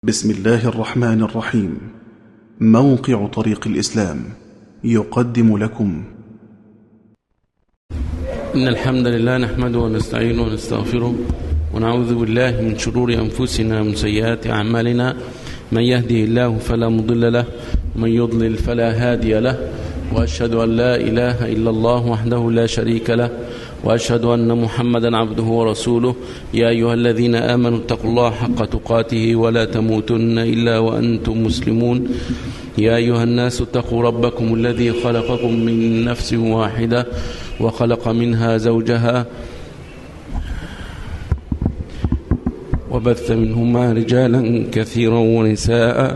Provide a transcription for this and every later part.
بسم الله الرحمن الرحيم موقع طريق الإسلام يقدم لكم إن الحمد لله نحمده ونستعينه ونستغفره ونعوذ بالله من شرور أنفسنا ومن سيئات أعمالنا من يهده الله فلا مضل له ومن يضلل فلا هادي له وأشهد أن لا إله إلا الله وحده لا شريك له وأشهد أن محمدا عبده ورسوله يا أيها الذين آمنوا اتقوا الله حق تقاته ولا تموتن إلا وأنتم مسلمون يا أيها الناس اتقوا ربكم الذي خلقكم من نفس واحدة وخلق منها زوجها وبث منهما رجالا كثيرا ونساء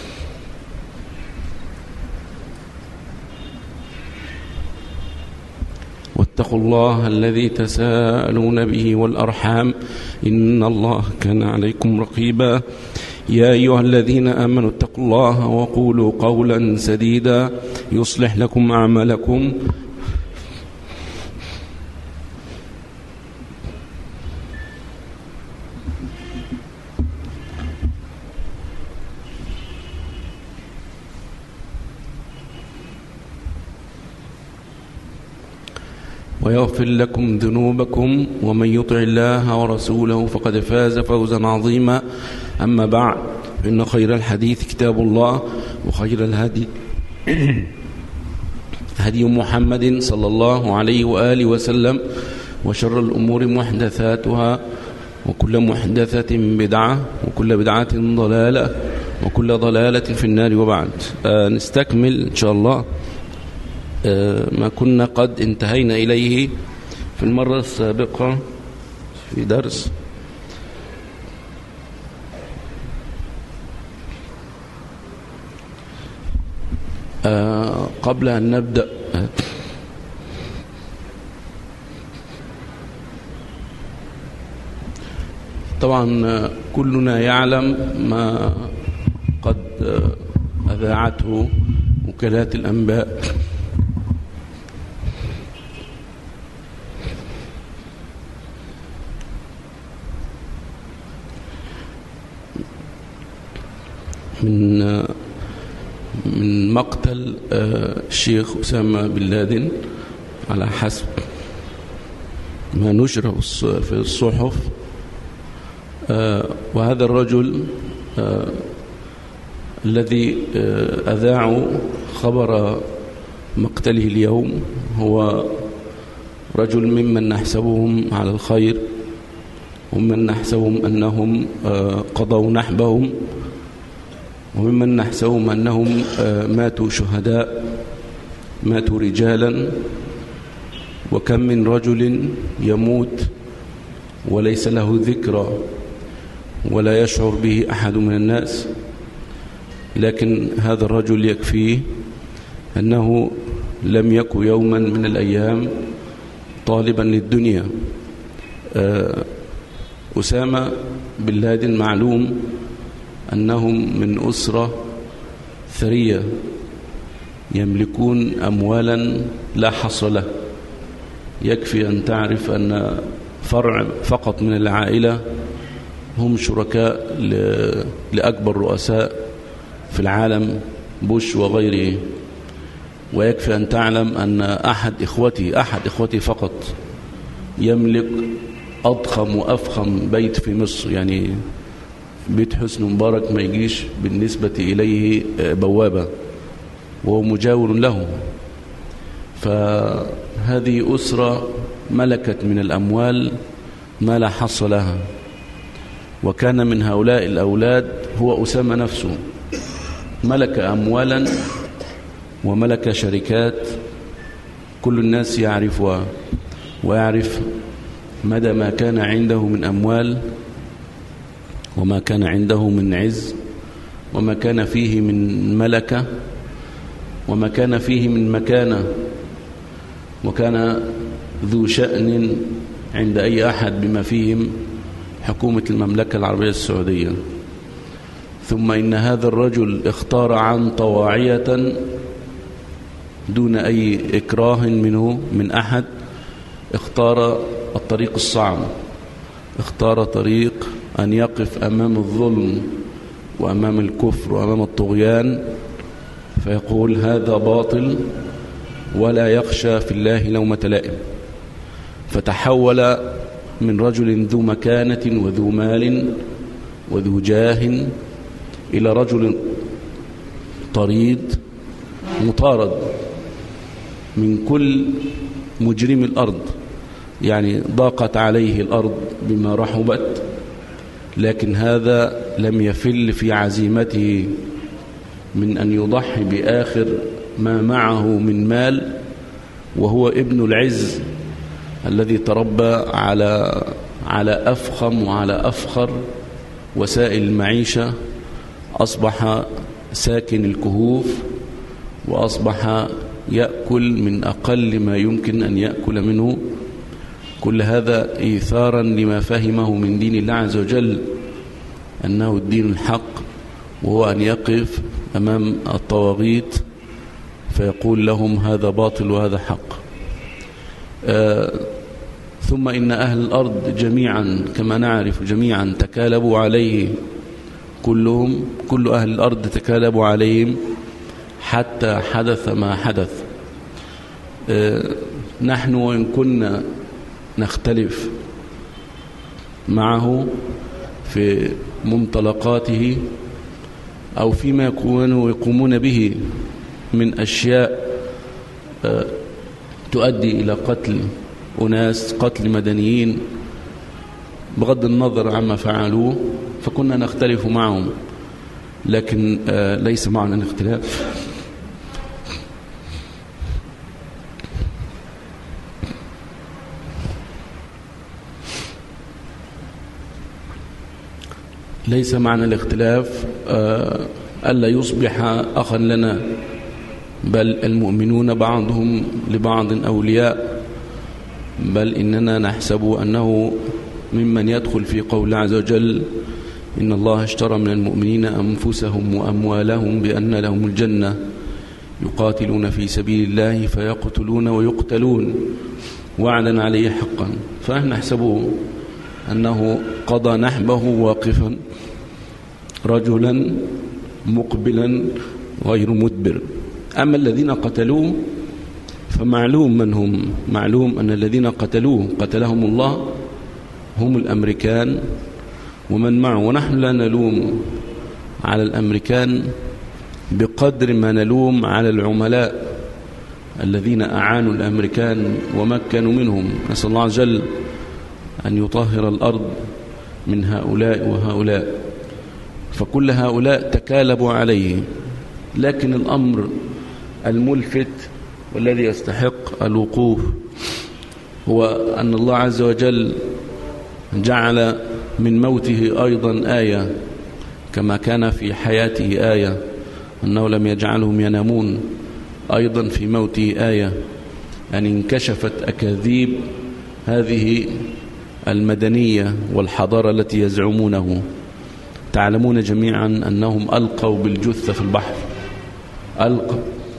واتقوا الله الذي تساءلون به والأرحام إن الله كان عليكم رقيبا يا أيها الذين آمنوا اتقوا الله وقولوا قولا سديدا يصلح لكم أعمالكم ويغفر لكم ذنوبكم ومن يطع الله ورسوله فقد فاز فوزا عظيما أما بعد فإن خير الحديث كتاب الله وخير الهدي هدي محمد صلى الله عليه وآله وسلم وشر الأمور محدثاتها وكل محدثة بدعة وكل بدعة ضلالة وكل ضلالة في النار وبعد آه نستكمل إن شاء الله ما كنا قد انتهينا إليه في المرة السابقة في درس قبل أن نبدأ طبعا كلنا يعلم ما قد أذاعته وكالات الأنباء من من مقتل الشيخ أسامة بن لادن على حسب ما نشر في الصحف وهذا الرجل الذي أذاعوا خبر مقتله اليوم هو رجل ممن نحسبهم على الخير ومن نحسبهم أنهم قضوا نحبهم وممن نحسبهم أنهم ماتوا شهداء ماتوا رجالا وكم من رجل يموت وليس له ذكرى ولا يشعر به أحد من الناس لكن هذا الرجل يكفيه أنه لم يكن يوما من الأيام طالبا للدنيا أسامة بن لادن معلوم أنهم من أسرة ثرية يملكون أموالا لا حصر له يكفي أن تعرف أن فرع فقط من العائلة هم شركاء لأكبر رؤساء في العالم بوش وغيره ويكفي أن تعلم أن أحد إخوتي أحد إخوتي فقط يملك أضخم وأفخم بيت في مصر يعني بيت حسن مبارك ما يجيش بالنسبة إليه بوابة وهو مجاور له فهذه أسرة ملكت من الأموال ما لا حص لها وكان من هؤلاء الأولاد هو أسامة نفسه ملك أموالا وملك شركات كل الناس يعرفها ويعرف مدى ما كان عنده من أموال وما كان عنده من عز وما كان فيه من ملكة وما كان فيه من مكانة وكان ذو شأن عند أي أحد بما فيهم حكومة المملكة العربية السعودية ثم إن هذا الرجل اختار عن طواعية دون أي إكراه منه من أحد اختار الطريق الصعب اختار طريق أن يقف أمام الظلم وأمام الكفر وأمام الطغيان فيقول هذا باطل ولا يخشى في الله لومة لائم فتحول من رجل ذو مكانة وذو مال وذو جاه إلى رجل طريد مطارد من كل مجرم الأرض يعني ضاقت عليه الأرض بما رحبت لكن هذا لم يفل في عزيمته من أن يضحي بآخر ما معه من مال وهو ابن العز الذي تربى على على أفخم وعلى أفخر وسائل المعيشة أصبح ساكن الكهوف وأصبح يأكل من أقل ما يمكن أن يأكل منه كل هذا إيثارا لما فهمه من دين الله عز وجل أنه الدين الحق وهو أن يقف أمام الطواغيت فيقول لهم هذا باطل وهذا حق آه ثم إن أهل الأرض جميعا كما نعرف جميعا تكالبوا عليه كلهم كل أهل الأرض تكالبوا عليهم حتى حدث ما حدث آه نحن وإن كنا نختلف معه في منطلقاته أو فيما يكونوا يقومون به من أشياء تؤدي إلى قتل أناس قتل مدنيين بغض النظر عما فعلوه فكنا نختلف معهم لكن ليس معنا الاختلاف ليس معنى الاختلاف ألا يصبح أخا لنا بل المؤمنون بعضهم لبعض أولياء بل إننا نحسب أنه ممن يدخل في قول الله عز وجل إن الله اشترى من المؤمنين أنفسهم وأموالهم بأن لهم الجنة يقاتلون في سبيل الله فيقتلون ويقتلون وعدا عليه حقا فنحن نحسبه أنه قضى نحبه واقفا رجلا مقبلا غير مدبر أما الذين قتلوه فمعلوم من هم معلوم أن الذين قتلوه قتلهم الله هم الأمريكان ومن معه ونحن لا نلوم على الأمريكان بقدر ما نلوم على العملاء الذين أعانوا الأمريكان ومكنوا منهم نسأل الله عز وجل أن يطهر الأرض من هؤلاء وهؤلاء فكل هؤلاء تكالبوا عليه لكن الأمر الملفت والذي يستحق الوقوف هو أن الله عز وجل جعل من موته أيضا آية كما كان في حياته آية أنه لم يجعلهم ينامون أيضا في موته آية أن انكشفت أكاذيب هذه المدنية والحضارة التي يزعمونه تعلمون جميعا أنهم ألقوا بالجثة في البحر ألقوا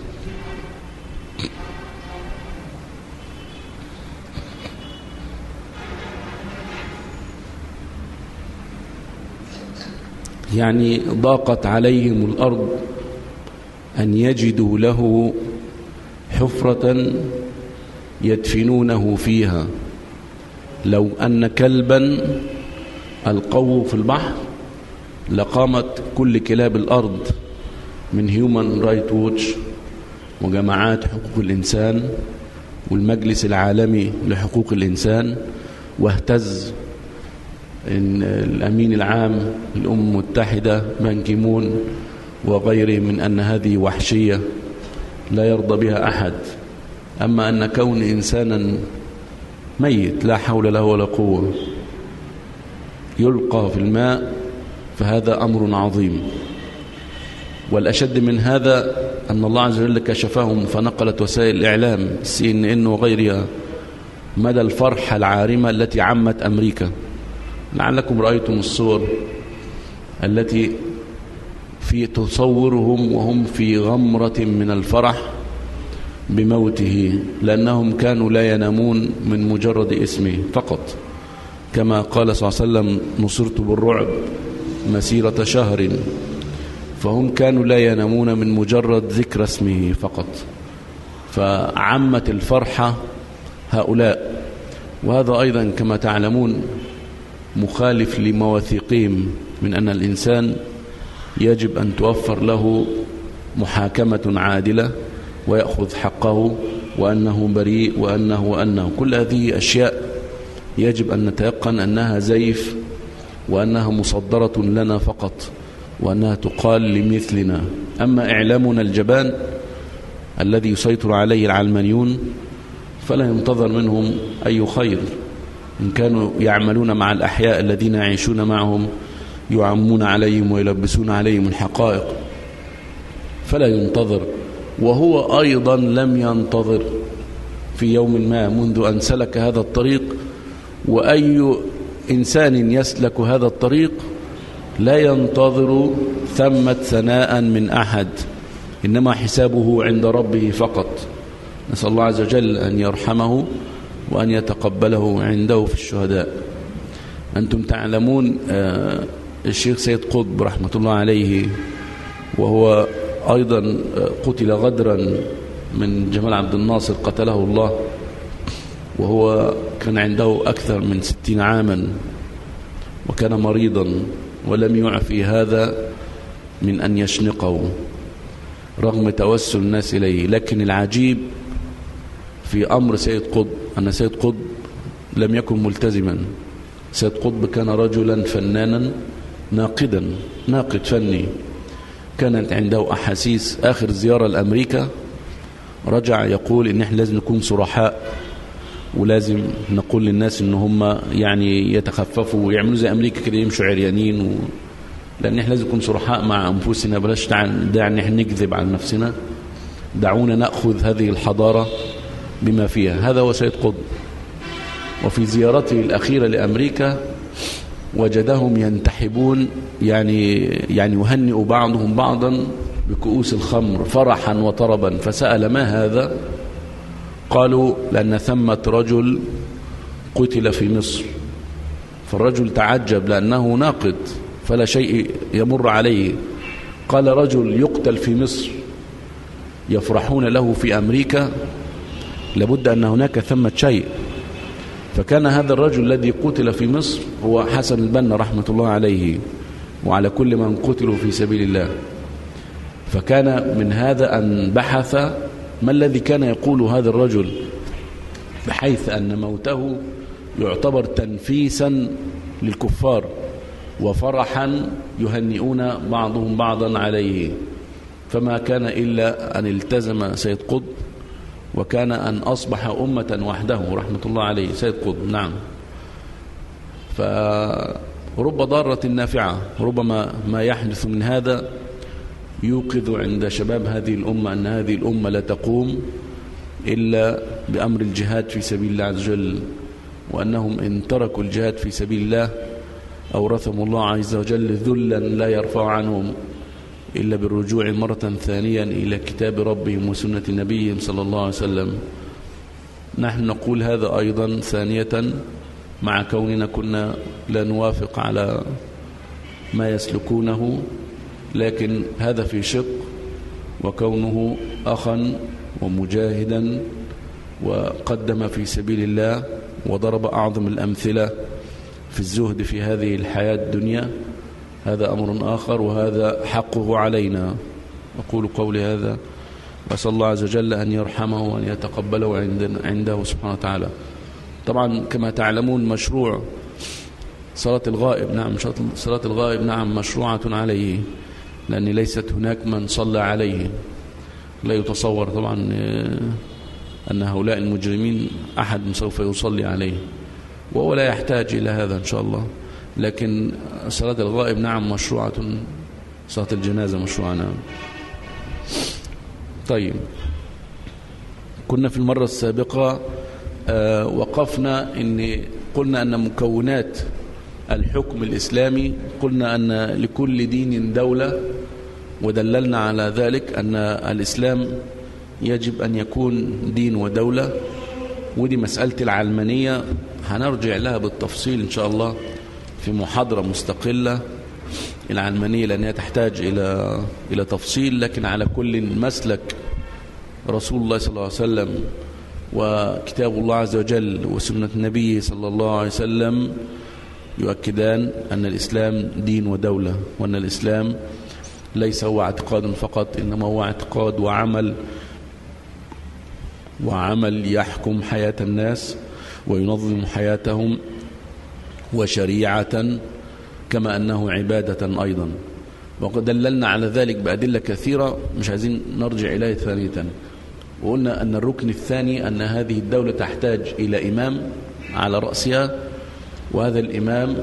يعني ضاقت عليهم الأرض أن يجدوا له حفرة يدفنونه فيها لو أن كلبا ألقوه في البحر لقامت كل كلاب الأرض من هيومن رايت ووتش وجماعات حقوق الإنسان والمجلس العالمي لحقوق الإنسان واهتز إن الأمين العام للأمم المتحدة بان كيمون وغيره من أن هذه وحشية لا يرضى بها أحد أما أن كون إنسانا ميت لا حول له ولا قوة يلقى في الماء فهذا أمر عظيم والأشد من هذا أن الله عز وجل كشفهم فنقلت وسائل الإعلام سي إن إن وغيرها مدى الفرحة العارمة التي عمت أمريكا لعلكم رأيتم الصور التي في تصورهم وهم في غمرة من الفرح بموته لأنهم كانوا لا ينامون من مجرد اسمه فقط كما قال صلى الله عليه وسلم نصرت بالرعب مسيرة شهر فهم كانوا لا ينامون من مجرد ذكر اسمه فقط فعمت الفرحة هؤلاء وهذا أيضا كما تعلمون مخالف لمواثيقهم من أن الإنسان يجب أن توفر له محاكمة عادلة ويأخذ حقه وأنه بريء وأنه وأنه كل هذه أشياء يجب أن نتيقن أنها زيف وأنها مصدرة لنا فقط وأنها تقال لمثلنا أما إعلامنا الجبان الذي يسيطر عليه العلمانيون فلا ينتظر منهم أي خير إن كانوا يعملون مع الأحياء الذين يعيشون معهم يعمون عليهم ويلبسون عليهم الحقائق فلا ينتظر وهو أيضا لم ينتظر في يوم ما منذ أن سلك هذا الطريق وأي إنسان يسلك هذا الطريق لا ينتظر ثمة ثناء من أحد إنما حسابه عند ربه فقط نسأل الله عز وجل أن يرحمه وأن يتقبله عنده في الشهداء أنتم تعلمون الشيخ سيد قطب رحمة الله عليه وهو أيضا قتل غدرا من جمال عبد الناصر قتله الله وهو كان عنده أكثر من ستين عاما وكان مريضا ولم يعفي هذا من أن يشنقه رغم توسل الناس إليه لكن العجيب في أمر سيد قطب أن سيد قطب لم يكن ملتزما سيد قطب كان رجلا فنانا ناقدا ناقد فني كانت عنده أحاسيس آخر زيارة لأمريكا رجع يقول إن احنا لازم نكون صرحاء ولازم نقول للناس ان هم يعني يتخففوا ويعملوا زي امريكا كده يمشوا عريانين و... لان احنا لازم نكون صرحاء مع انفسنا بلاش داعي ان احنا نكذب على نفسنا دعونا ناخذ هذه الحضاره بما فيها هذا هو سيد قطب وفي زيارته الاخيره لامريكا وجدهم ينتحبون يعني يعني يهنئ بعضهم بعضا بكؤوس الخمر فرحا وطربا فسال ما هذا قالوا لأن ثمة رجل قتل في مصر فالرجل تعجب لأنه ناقد فلا شيء يمر عليه قال رجل يقتل في مصر يفرحون له في أمريكا لابد أن هناك ثمة شيء فكان هذا الرجل الذي قتل في مصر هو حسن البنا رحمة الله عليه وعلى كل من قتلوا في سبيل الله فكان من هذا أن بحث ما الذي كان يقول هذا الرجل بحيث أن موته يعتبر تنفيسا للكفار وفرحا يهنئون بعضهم بعضا عليه فما كان إلا أن التزم سيد قطب وكان أن أصبح أمة وحده رحمة الله عليه سيد قطب نعم فرب ضارة نافعة ربما ما يحدث من هذا يوقظ عند شباب هذه الأمة أن هذه الأمة لا تقوم إلا بأمر الجهاد في سبيل الله عز وجل وأنهم إن تركوا الجهاد في سبيل الله أورثهم الله عز وجل ذلا لا يرفع عنهم إلا بالرجوع مرة ثانيا إلى كتاب ربهم وسنة نبيهم صلى الله عليه وسلم نحن نقول هذا أيضا ثانية مع كوننا كنا لا نوافق على ما يسلكونه لكن هذا في شق وكونه أخا ومجاهدا وقدم في سبيل الله وضرب أعظم الأمثلة في الزهد في هذه الحياة الدنيا هذا أمر آخر وهذا حقه علينا أقول قولي هذا وأسأل الله عز وجل أن يرحمه وأن يتقبله عنده سبحانه وتعالى طبعا كما تعلمون مشروع صلاة الغائب نعم صلاة الغائب نعم مشروعة عليه لأن ليست هناك من صلى عليه لا يتصور طبعا أن هؤلاء المجرمين أحد سوف يصلي عليه وهو لا يحتاج إلى هذا إن شاء الله لكن صلاة الغائب نعم مشروعة صلاة الجنازة مشروعة نعم طيب كنا في المرة السابقة آه وقفنا إن قلنا أن مكونات الحكم الإسلامي قلنا أن لكل دين دولة ودللنا على ذلك أن الإسلام يجب أن يكون دين ودولة ودي مسألة العلمانية هنرجع لها بالتفصيل إن شاء الله في محاضرة مستقلة العلمانية لأنها تحتاج إلى إلى تفصيل لكن على كل مسلك رسول الله صلى الله عليه وسلم وكتاب الله عز وجل وسنة النبي صلى الله عليه وسلم يؤكدان أن الإسلام دين ودولة وأن الإسلام ليس هو اعتقاد فقط إنما هو اعتقاد وعمل وعمل يحكم حياة الناس وينظم حياتهم وشريعة كما أنه عبادة أيضا وقد دللنا على ذلك بأدلة كثيرة مش عايزين نرجع إليه ثانية وقلنا أن الركن الثاني أن هذه الدولة تحتاج إلى إمام على رأسها وهذا الإمام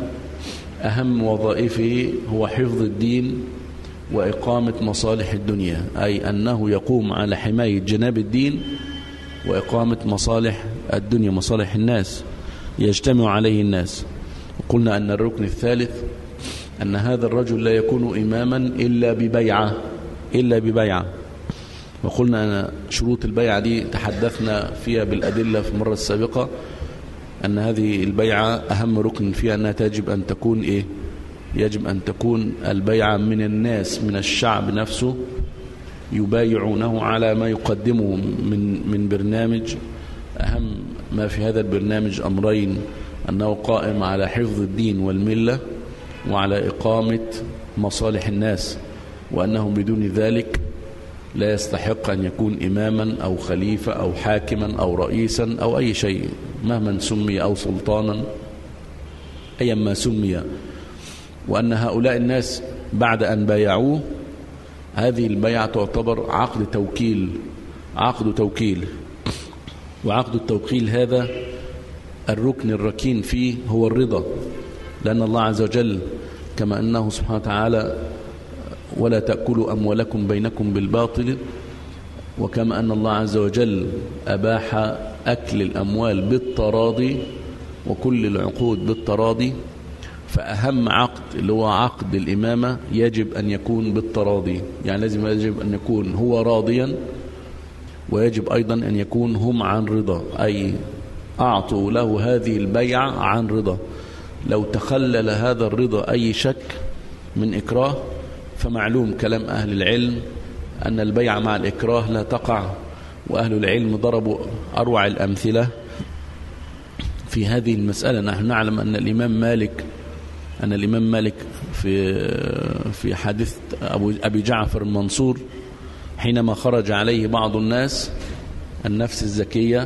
أهم وظائفه هو حفظ الدين وإقامة مصالح الدنيا أي أنه يقوم على حماية جناب الدين وإقامة مصالح الدنيا مصالح الناس يجتمع عليه الناس وقلنا أن الركن الثالث أن هذا الرجل لا يكون إماما إلا ببيعة إلا ببيعة وقلنا أن شروط البيعة دي تحدثنا فيها بالأدلة في المرة السابقة أن هذه البيعة أهم ركن فيها أنها تجب أن تكون إيه يجب أن تكون البيعة من الناس من الشعب نفسه يبايعونه على ما يقدمه من من برنامج أهم ما في هذا البرنامج أمرين أنه قائم على حفظ الدين والملة وعلى إقامة مصالح الناس وأنه بدون ذلك لا يستحق أن يكون إماما أو خليفة أو حاكما أو رئيسا أو أي شيء مهما سمي أو سلطانا أيا ما سمي وأن هؤلاء الناس بعد أن بايعوه هذه البيعة تعتبر عقد توكيل عقد توكيل وعقد التوكيل هذا الركن الركين فيه هو الرضا لأن الله عز وجل كما أنه سبحانه وتعالى ولا تأكلوا أموالكم بينكم بالباطل وكما أن الله عز وجل أباح أكل الأموال بالتراضي وكل العقود بالتراضي فأهم عقد اللي هو عقد الإمامة يجب أن يكون بالتراضي يعني لازم يجب أن يكون هو راضيا ويجب أيضا أن يكون هم عن رضا أي أعطوا له هذه البيعة عن رضا لو تخلل هذا الرضا أي شك من إكراه فمعلوم كلام أهل العلم أن البيعة مع الإكراه لا تقع وأهل العلم ضربوا أروع الأمثلة في هذه المسألة نحن نعلم أن الإمام مالك أن الإمام مالك في في حادث أبو أبي جعفر المنصور حينما خرج عليه بعض الناس النفس الزكية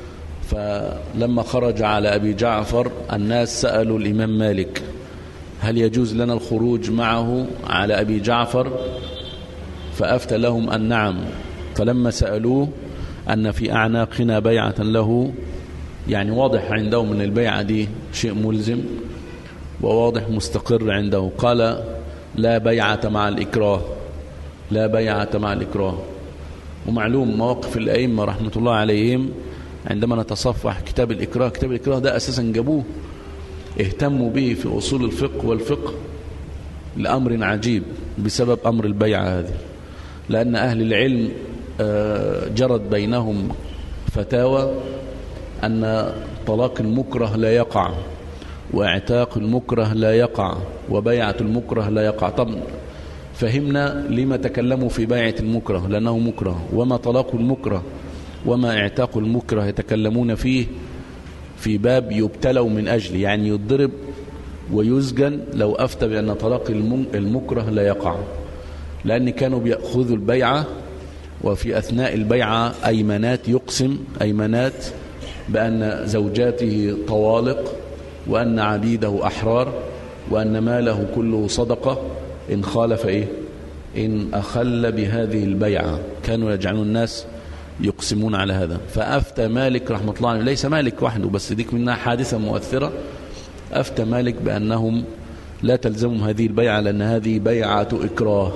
فلما خرج على أبي جعفر الناس سألوا الإمام مالك هل يجوز لنا الخروج معه على أبي جعفر فأفتى لهم أن نعم فلما سألوه أن في أعناقنا بيعة له يعني واضح عندهم أن البيعة دي شيء ملزم وواضح مستقر عنده قال لا بيعة مع الإكراه لا بيعة مع الإكراه ومعلوم مواقف الأئمة رحمة الله عليهم عندما نتصفح كتاب الإكراه كتاب الإكراه ده أساسا جابوه اهتموا به في أصول الفقه والفقه لأمر عجيب بسبب أمر البيعة هذه لأن أهل العلم جرت بينهم فتاوى أن طلاق المكره لا يقع واعتاق المكره لا يقع وبيعة المكره لا يقع طب فهمنا لما تكلموا في بيعة المكره لأنه مكره وما طلاق المكره وما اعتاق المكره يتكلمون فيه في باب يبتلوا من أجل يعني يضرب ويسجن لو أفتى بأن طلاق المكره لا يقع لأن كانوا بيأخذوا البيعة وفي أثناء البيعة أيمنات يقسم أيمنات بأن زوجاته طوالق وأن عبيده أحرار وأن ماله كله صدقة إن خالف إيه إن أخل بهذه البيعة كانوا يجعلون الناس يقسمون على هذا فأفتى مالك رحمة الله عليه ليس مالك وحده بس ديك منها حادثة مؤثرة أفتى مالك بأنهم لا تلزمهم هذه البيعة لأن هذه بيعة إكراه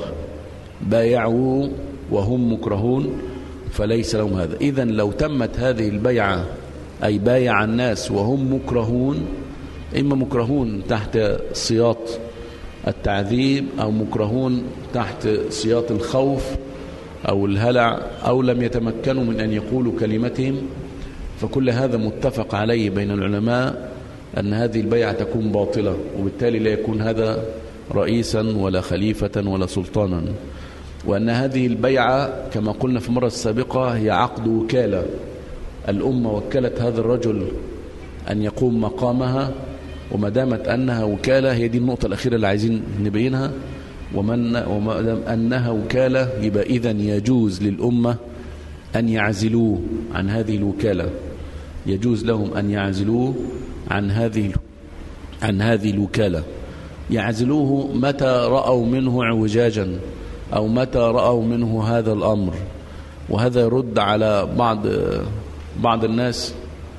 بايعوا وهم مكرهون فليس لهم هذا إذا لو تمت هذه البيعة أي بايع الناس وهم مكرهون إما مكرهون تحت سياط التعذيب أو مكرهون تحت سياط الخوف أو الهلع أو لم يتمكنوا من أن يقولوا كلمتهم فكل هذا متفق عليه بين العلماء أن هذه البيعة تكون باطلة وبالتالي لا يكون هذا رئيسا ولا خليفة ولا سلطانا وأن هذه البيعة كما قلنا في المرة السابقة هي عقد وكالة الأمة وكلت هذا الرجل أن يقوم مقامها وما دامت أنها وكالة هي دي النقطة الأخيرة اللي عايزين نبينها ومن وما دام أنها وكالة يبقى إذا يجوز للأمة أن يعزلوه عن هذه الوكالة يجوز لهم أن يعزلوه عن هذه عن هذه الوكالة يعزلوه متى رأوا منه اعوجاجا أو متى رأوا منه هذا الأمر وهذا يرد على بعض بعض الناس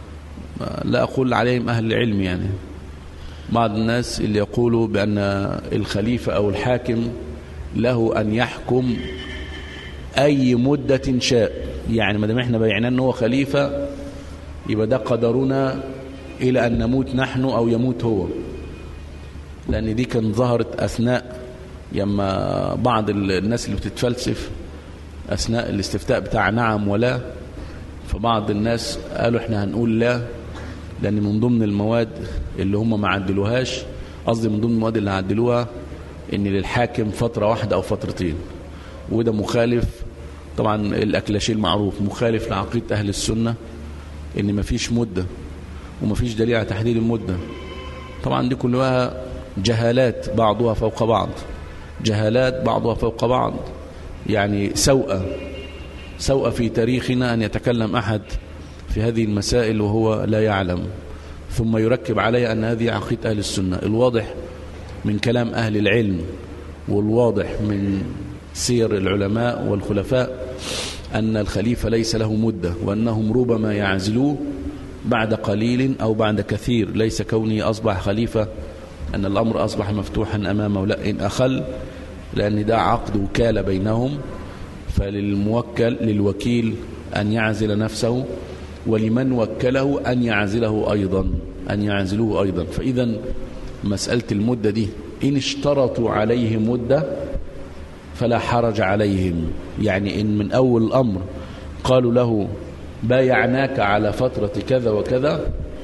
لا أقول عليهم أهل العلم يعني بعض الناس اللي يقولوا بأن الخليفة أو الحاكم له أن يحكم أي مدة شاء يعني ما دام احنا بيعناه أنه هو خليفة يبقى ده قدرنا إلى أن نموت نحن أو يموت هو لأن دي كان ظهرت أثناء يما بعض الناس اللي بتتفلسف أثناء الاستفتاء بتاع نعم ولا فبعض الناس قالوا احنا هنقول لا لأن من ضمن المواد اللي هم ما عدلوهاش قصدي من ضمن المواد اللي عدلوها ان للحاكم فترة واحدة أو فترتين وده مخالف طبعا الأكلاشي المعروف مخالف لعقيدة أهل السنة ان مفيش مدة ومفيش دليل على تحديد المدة طبعا دي كلها جهالات بعضها فوق بعض جهالات بعضها فوق بعض يعني سوء سوء في تاريخنا أن يتكلم أحد في هذه المسائل وهو لا يعلم ثم يركب عليه أن هذه عقيدة أهل السنة الواضح من كلام أهل العلم والواضح من سير العلماء والخلفاء أن الخليفة ليس له مدة وأنهم ربما يعزلوه بعد قليل أو بعد كثير ليس كوني أصبح خليفة أن الأمر أصبح مفتوحا أمامه لا إن أخل لأن ده عقد وكالة بينهم فللموكل للوكيل أن يعزل نفسه ولمن وكله أن يعزله أيضا أن يعزلوه أيضا فإذا مسألة المدة دي إن اشترطوا عليه مدة فلا حرج عليهم يعني إن من أول الأمر قالوا له بايعناك على فترة كذا وكذا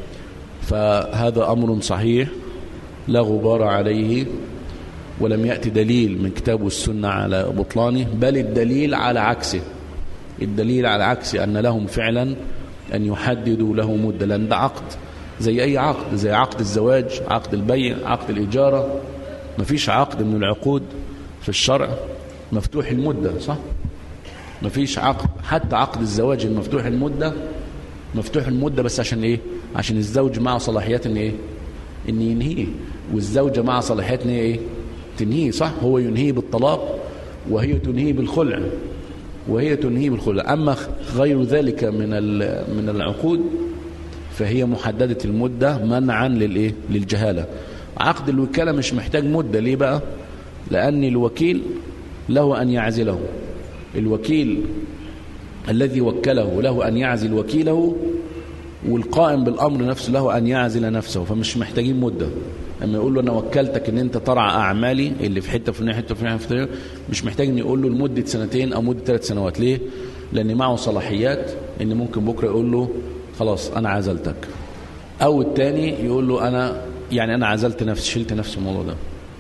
فهذا أمر صحيح لا غبار عليه ولم يأتي دليل من كتاب والسنة على بطلانه بل الدليل على عكسه الدليل على عكسه أن لهم فعلا أن يحددوا له مدة لأن ده عقد زي أي عقد زي عقد الزواج عقد البيع عقد الإجارة مفيش عقد من العقود في الشرع مفتوح المدة صح مفيش عقد حتى عقد الزواج المفتوح المدة مفتوح المدة بس عشان ايه عشان الزوج معه صلاحيات ان ايه ان ينهيه والزوجة معها صلاحيات ان ايه تنهيه صح هو ينهيه بالطلاق وهي تنهيه بالخلع وهي تنهيه بالخلع أما غير ذلك من من العقود فهي محددة المدة منعا للإيه؟ للجهالة عقد الوكالة مش محتاج مدة ليه بقى لأن الوكيل له أن يعزله الوكيل الذي وكله له أن يعزل وكيله والقائم بالأمر نفسه له أن يعزل نفسه فمش محتاجين مدة اما يقول له انا وكلتك ان انت ترعى اعمالي اللي في حته في حته في حته مش محتاج ان يقول له لمده سنتين او مده ثلاث سنوات ليه لان معه صلاحيات ان ممكن بكره يقول له خلاص انا عزلتك او الثاني يقول له انا يعني انا عزلت نفسي شلت نفسي من الموضوع ده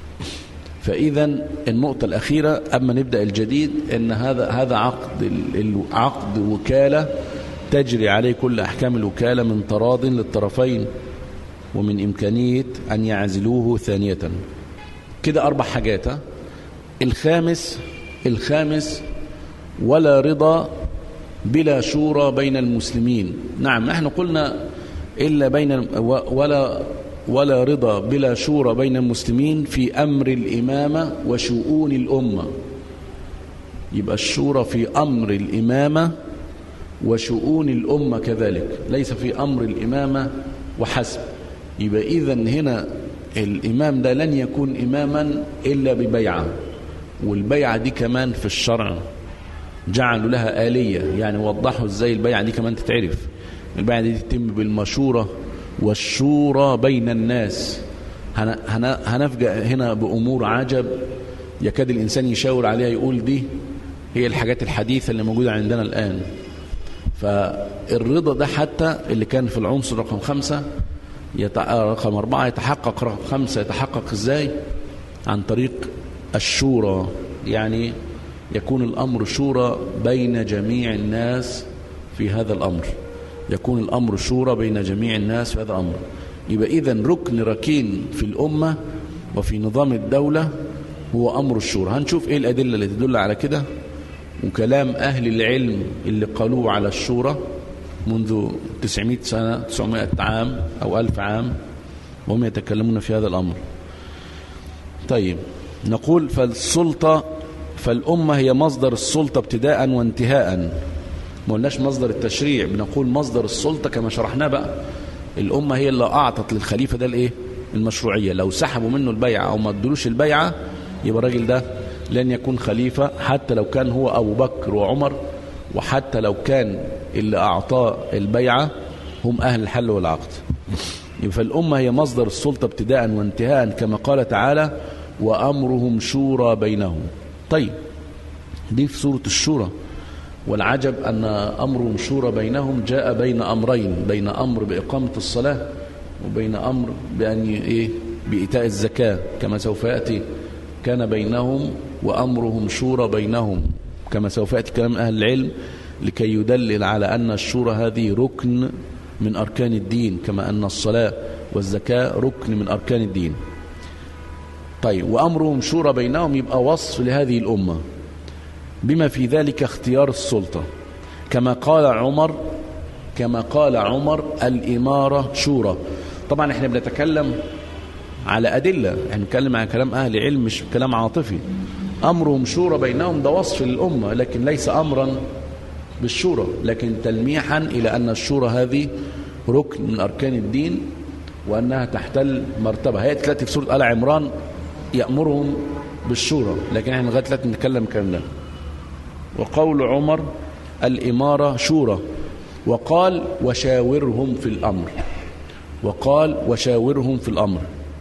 فاذا النقطه الاخيره اما نبدا الجديد ان هذا هذا عقد عقد وكاله تجري عليه كل احكام الوكاله من تراض للطرفين ومن إمكانية أن يعزلوه ثانية كده أربع حاجات الخامس الخامس ولا رضا بلا شورى بين المسلمين نعم نحن قلنا إلا بين ولا ولا رضا بلا شورى بين المسلمين في أمر الإمامة وشؤون الأمة يبقى الشورى في أمر الإمامة وشؤون الأمة كذلك ليس في أمر الإمامة وحسب يبقى إذا هنا الإمام ده لن يكون إماما إلا ببيعة والبيعة دي كمان في الشرع جعلوا لها آلية يعني وضحوا ازاي البيعة دي كمان تتعرف البيعة دي تتم بالمشورة والشورى بين الناس هنفجأ هنا بأمور عجب يكاد الإنسان يشاور عليها يقول دي هي الحاجات الحديثة اللي موجودة عندنا الآن فالرضا ده حتى اللي كان في العنصر رقم خمسة يتع... رقم أربعة يتحقق رقم خمسة يتحقق إزاي عن طريق الشورى يعني يكون الأمر شورى بين جميع الناس في هذا الأمر يكون الأمر شورى بين جميع الناس في هذا الأمر يبقى إذا ركن ركين في الأمة وفي نظام الدولة هو أمر الشورى هنشوف إيه الأدلة اللي تدل على كده وكلام أهل العلم اللي قالوه على الشورى منذ 900 سنة 900 عام أو ألف عام وهم يتكلمون في هذا الأمر طيب نقول فالسلطة فالأمة هي مصدر السلطة ابتداء وانتهاء ما قلناش مصدر التشريع بنقول مصدر السلطة كما شرحناه بقى الأمة هي اللي أعطت للخليفة ده الإيه المشروعية لو سحبوا منه البيعة أو ما ادلوش البيعة يبقى الراجل ده لن يكون خليفة حتى لو كان هو أبو بكر وعمر وحتى لو كان اللي أعطاه البيعة هم أهل الحل والعقد فالأمة هي مصدر السلطة ابتداء وانتهاء كما قال تعالى وأمرهم شورى بينهم طيب دي في سورة الشورى والعجب أن أمرهم شورى بينهم جاء بين أمرين بين أمر بإقامة الصلاة وبين أمر بأن إيه بإيتاء الزكاة كما سوف يأتي كان بينهم وأمرهم شورى بينهم كما سوف يأتي كلام أهل العلم لكي يدلل على أن الشورى هذه ركن من أركان الدين كما أن الصلاة والزكاة ركن من أركان الدين طيب وأمرهم شورى بينهم يبقى وصف لهذه الأمة بما في ذلك اختيار السلطة كما قال عمر كما قال عمر الإمارة شورى طبعا احنا بنتكلم على أدلة احنا بنتكلم عن كلام أهل علم مش كلام عاطفي أمرهم شورى بينهم ده وصف للأمة لكن ليس أمرا بالشورى لكن تلميحا إلى أن الشورى هذه ركن من أركان الدين وأنها تحتل مرتبة هي دلوقتي في سورة آل عمران يأمرهم بالشورى لكن احنا لغاية دلوقتي نتكلم الكلام ده وقول عمر الإمارة شورى وقال وشاورهم في الأمر وقال وشاورهم في الأمر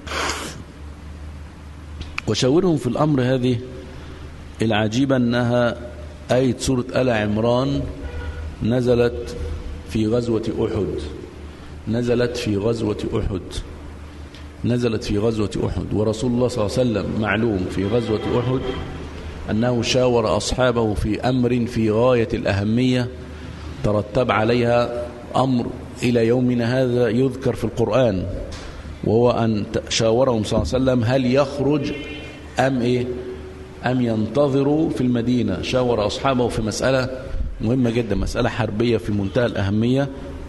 وشاورهم في الأمر هذه العجيبة أنها آية سورة آل عمران نزلت في غزوة أحد نزلت في غزوة أحد نزلت في غزوة أحد ورسول الله صلى الله عليه وسلم معلوم في غزوة أحد أنه شاور أصحابه في أمر في غاية الأهمية ترتب عليها أمر إلى يومنا هذا يذكر في القرآن وهو أن شاورهم صلى الله عليه وسلم هل يخرج أم إيه أم ينتظروا في المدينة شاور أصحابه في مسألة مهمة جدا مسألة حربية في منتهى الأهمية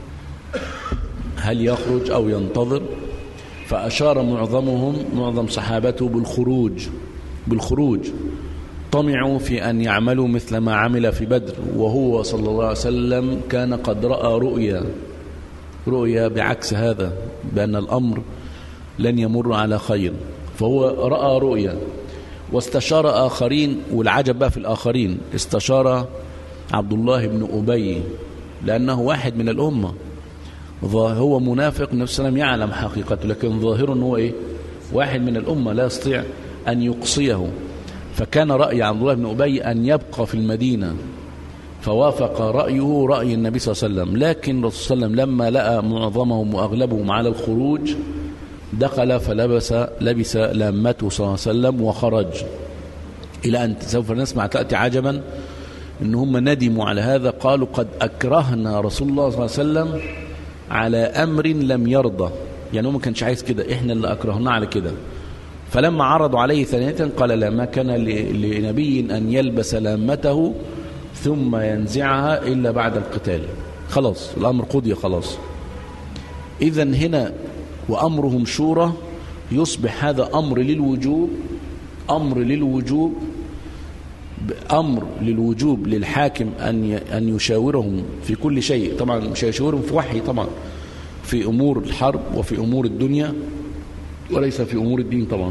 هل يخرج أو ينتظر فأشار معظمهم معظم صحابته بالخروج بالخروج طمعوا في أن يعملوا مثل ما عمل في بدر وهو صلى الله عليه وسلم كان قد رأى رؤيا رؤيا بعكس هذا بأن الأمر لن يمر على خير فهو رأى رؤيا واستشار آخرين والعجب بقى في الآخرين استشار عبد الله بن أبي لأنه واحد من الأمة هو منافق النبي صلى الله عليه وسلم يعلم حقيقته لكن ظاهر هو إيه واحد من الأمة لا يستطيع أن يقصيه فكان رأي عبد الله بن أبي أن يبقى في المدينة فوافق رأيه رأي النبي صلى الله عليه وسلم لكن الرسول صلى الله عليه وسلم لما لقى معظمهم وأغلبهم على الخروج دخل فلبس لبس لامته صلى الله عليه وسلم وخرج إلى أن سوف نسمع تأتي عجبا إن هم ندموا على هذا قالوا قد أكرهنا رسول الله صلى الله عليه وسلم على أمر لم يرضى يعني هو ما كانش عايز كده إحنا اللي أكرهنا على كده فلما عرضوا عليه ثانية قال لا ما كان لنبي أن يلبس لامته ثم ينزعها إلا بعد القتال خلاص الأمر قضي خلاص إذا هنا وأمرهم شورى يصبح هذا أمر للوجوب أمر للوجوب أمر للوجوب للحاكم أن أن يشاورهم في كل شيء طبعا مش هيشاورهم في وحي طبعا في أمور الحرب وفي أمور الدنيا وليس في أمور الدين طبعا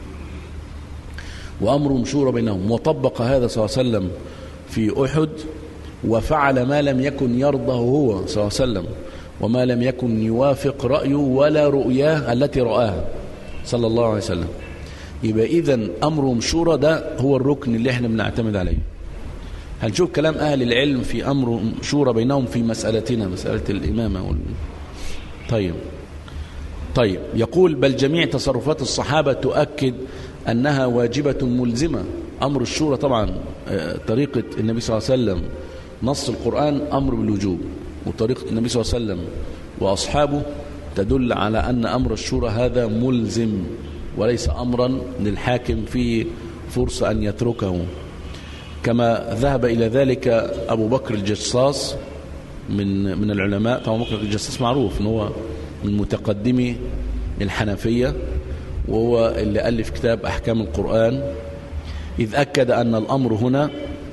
وأمرهم شورى بينهم وطبق هذا صلى الله عليه وسلم في أحد وفعل ما لم يكن يرضه هو صلى الله عليه وسلم وما لم يكن يوافق رأيه ولا رؤياه التي رآها صلى الله عليه وسلم يبقى إذا أمرهم شورى ده هو الركن اللي احنا بنعتمد عليه هنشوف كلام أهل العلم في أمر شورى بينهم في مسألتنا مسألة الإمامة وال... طيب طيب يقول بل جميع تصرفات الصحابة تؤكد أنها واجبة ملزمة أمر الشورى طبعا طريقة النبي صلى الله عليه وسلم نص القرآن أمر بالوجوب وطريقة النبي صلى الله عليه وسلم وأصحابه تدل على أن أمر الشورى هذا ملزم وليس أمرا للحاكم فيه فرصة أن يتركه كما ذهب إلى ذلك أبو بكر الجصاص من من العلماء طبعا بكر الجصاص معروف ان هو من متقدمي الحنفية وهو اللي ألف كتاب أحكام القرآن إذ أكد أن الأمر هنا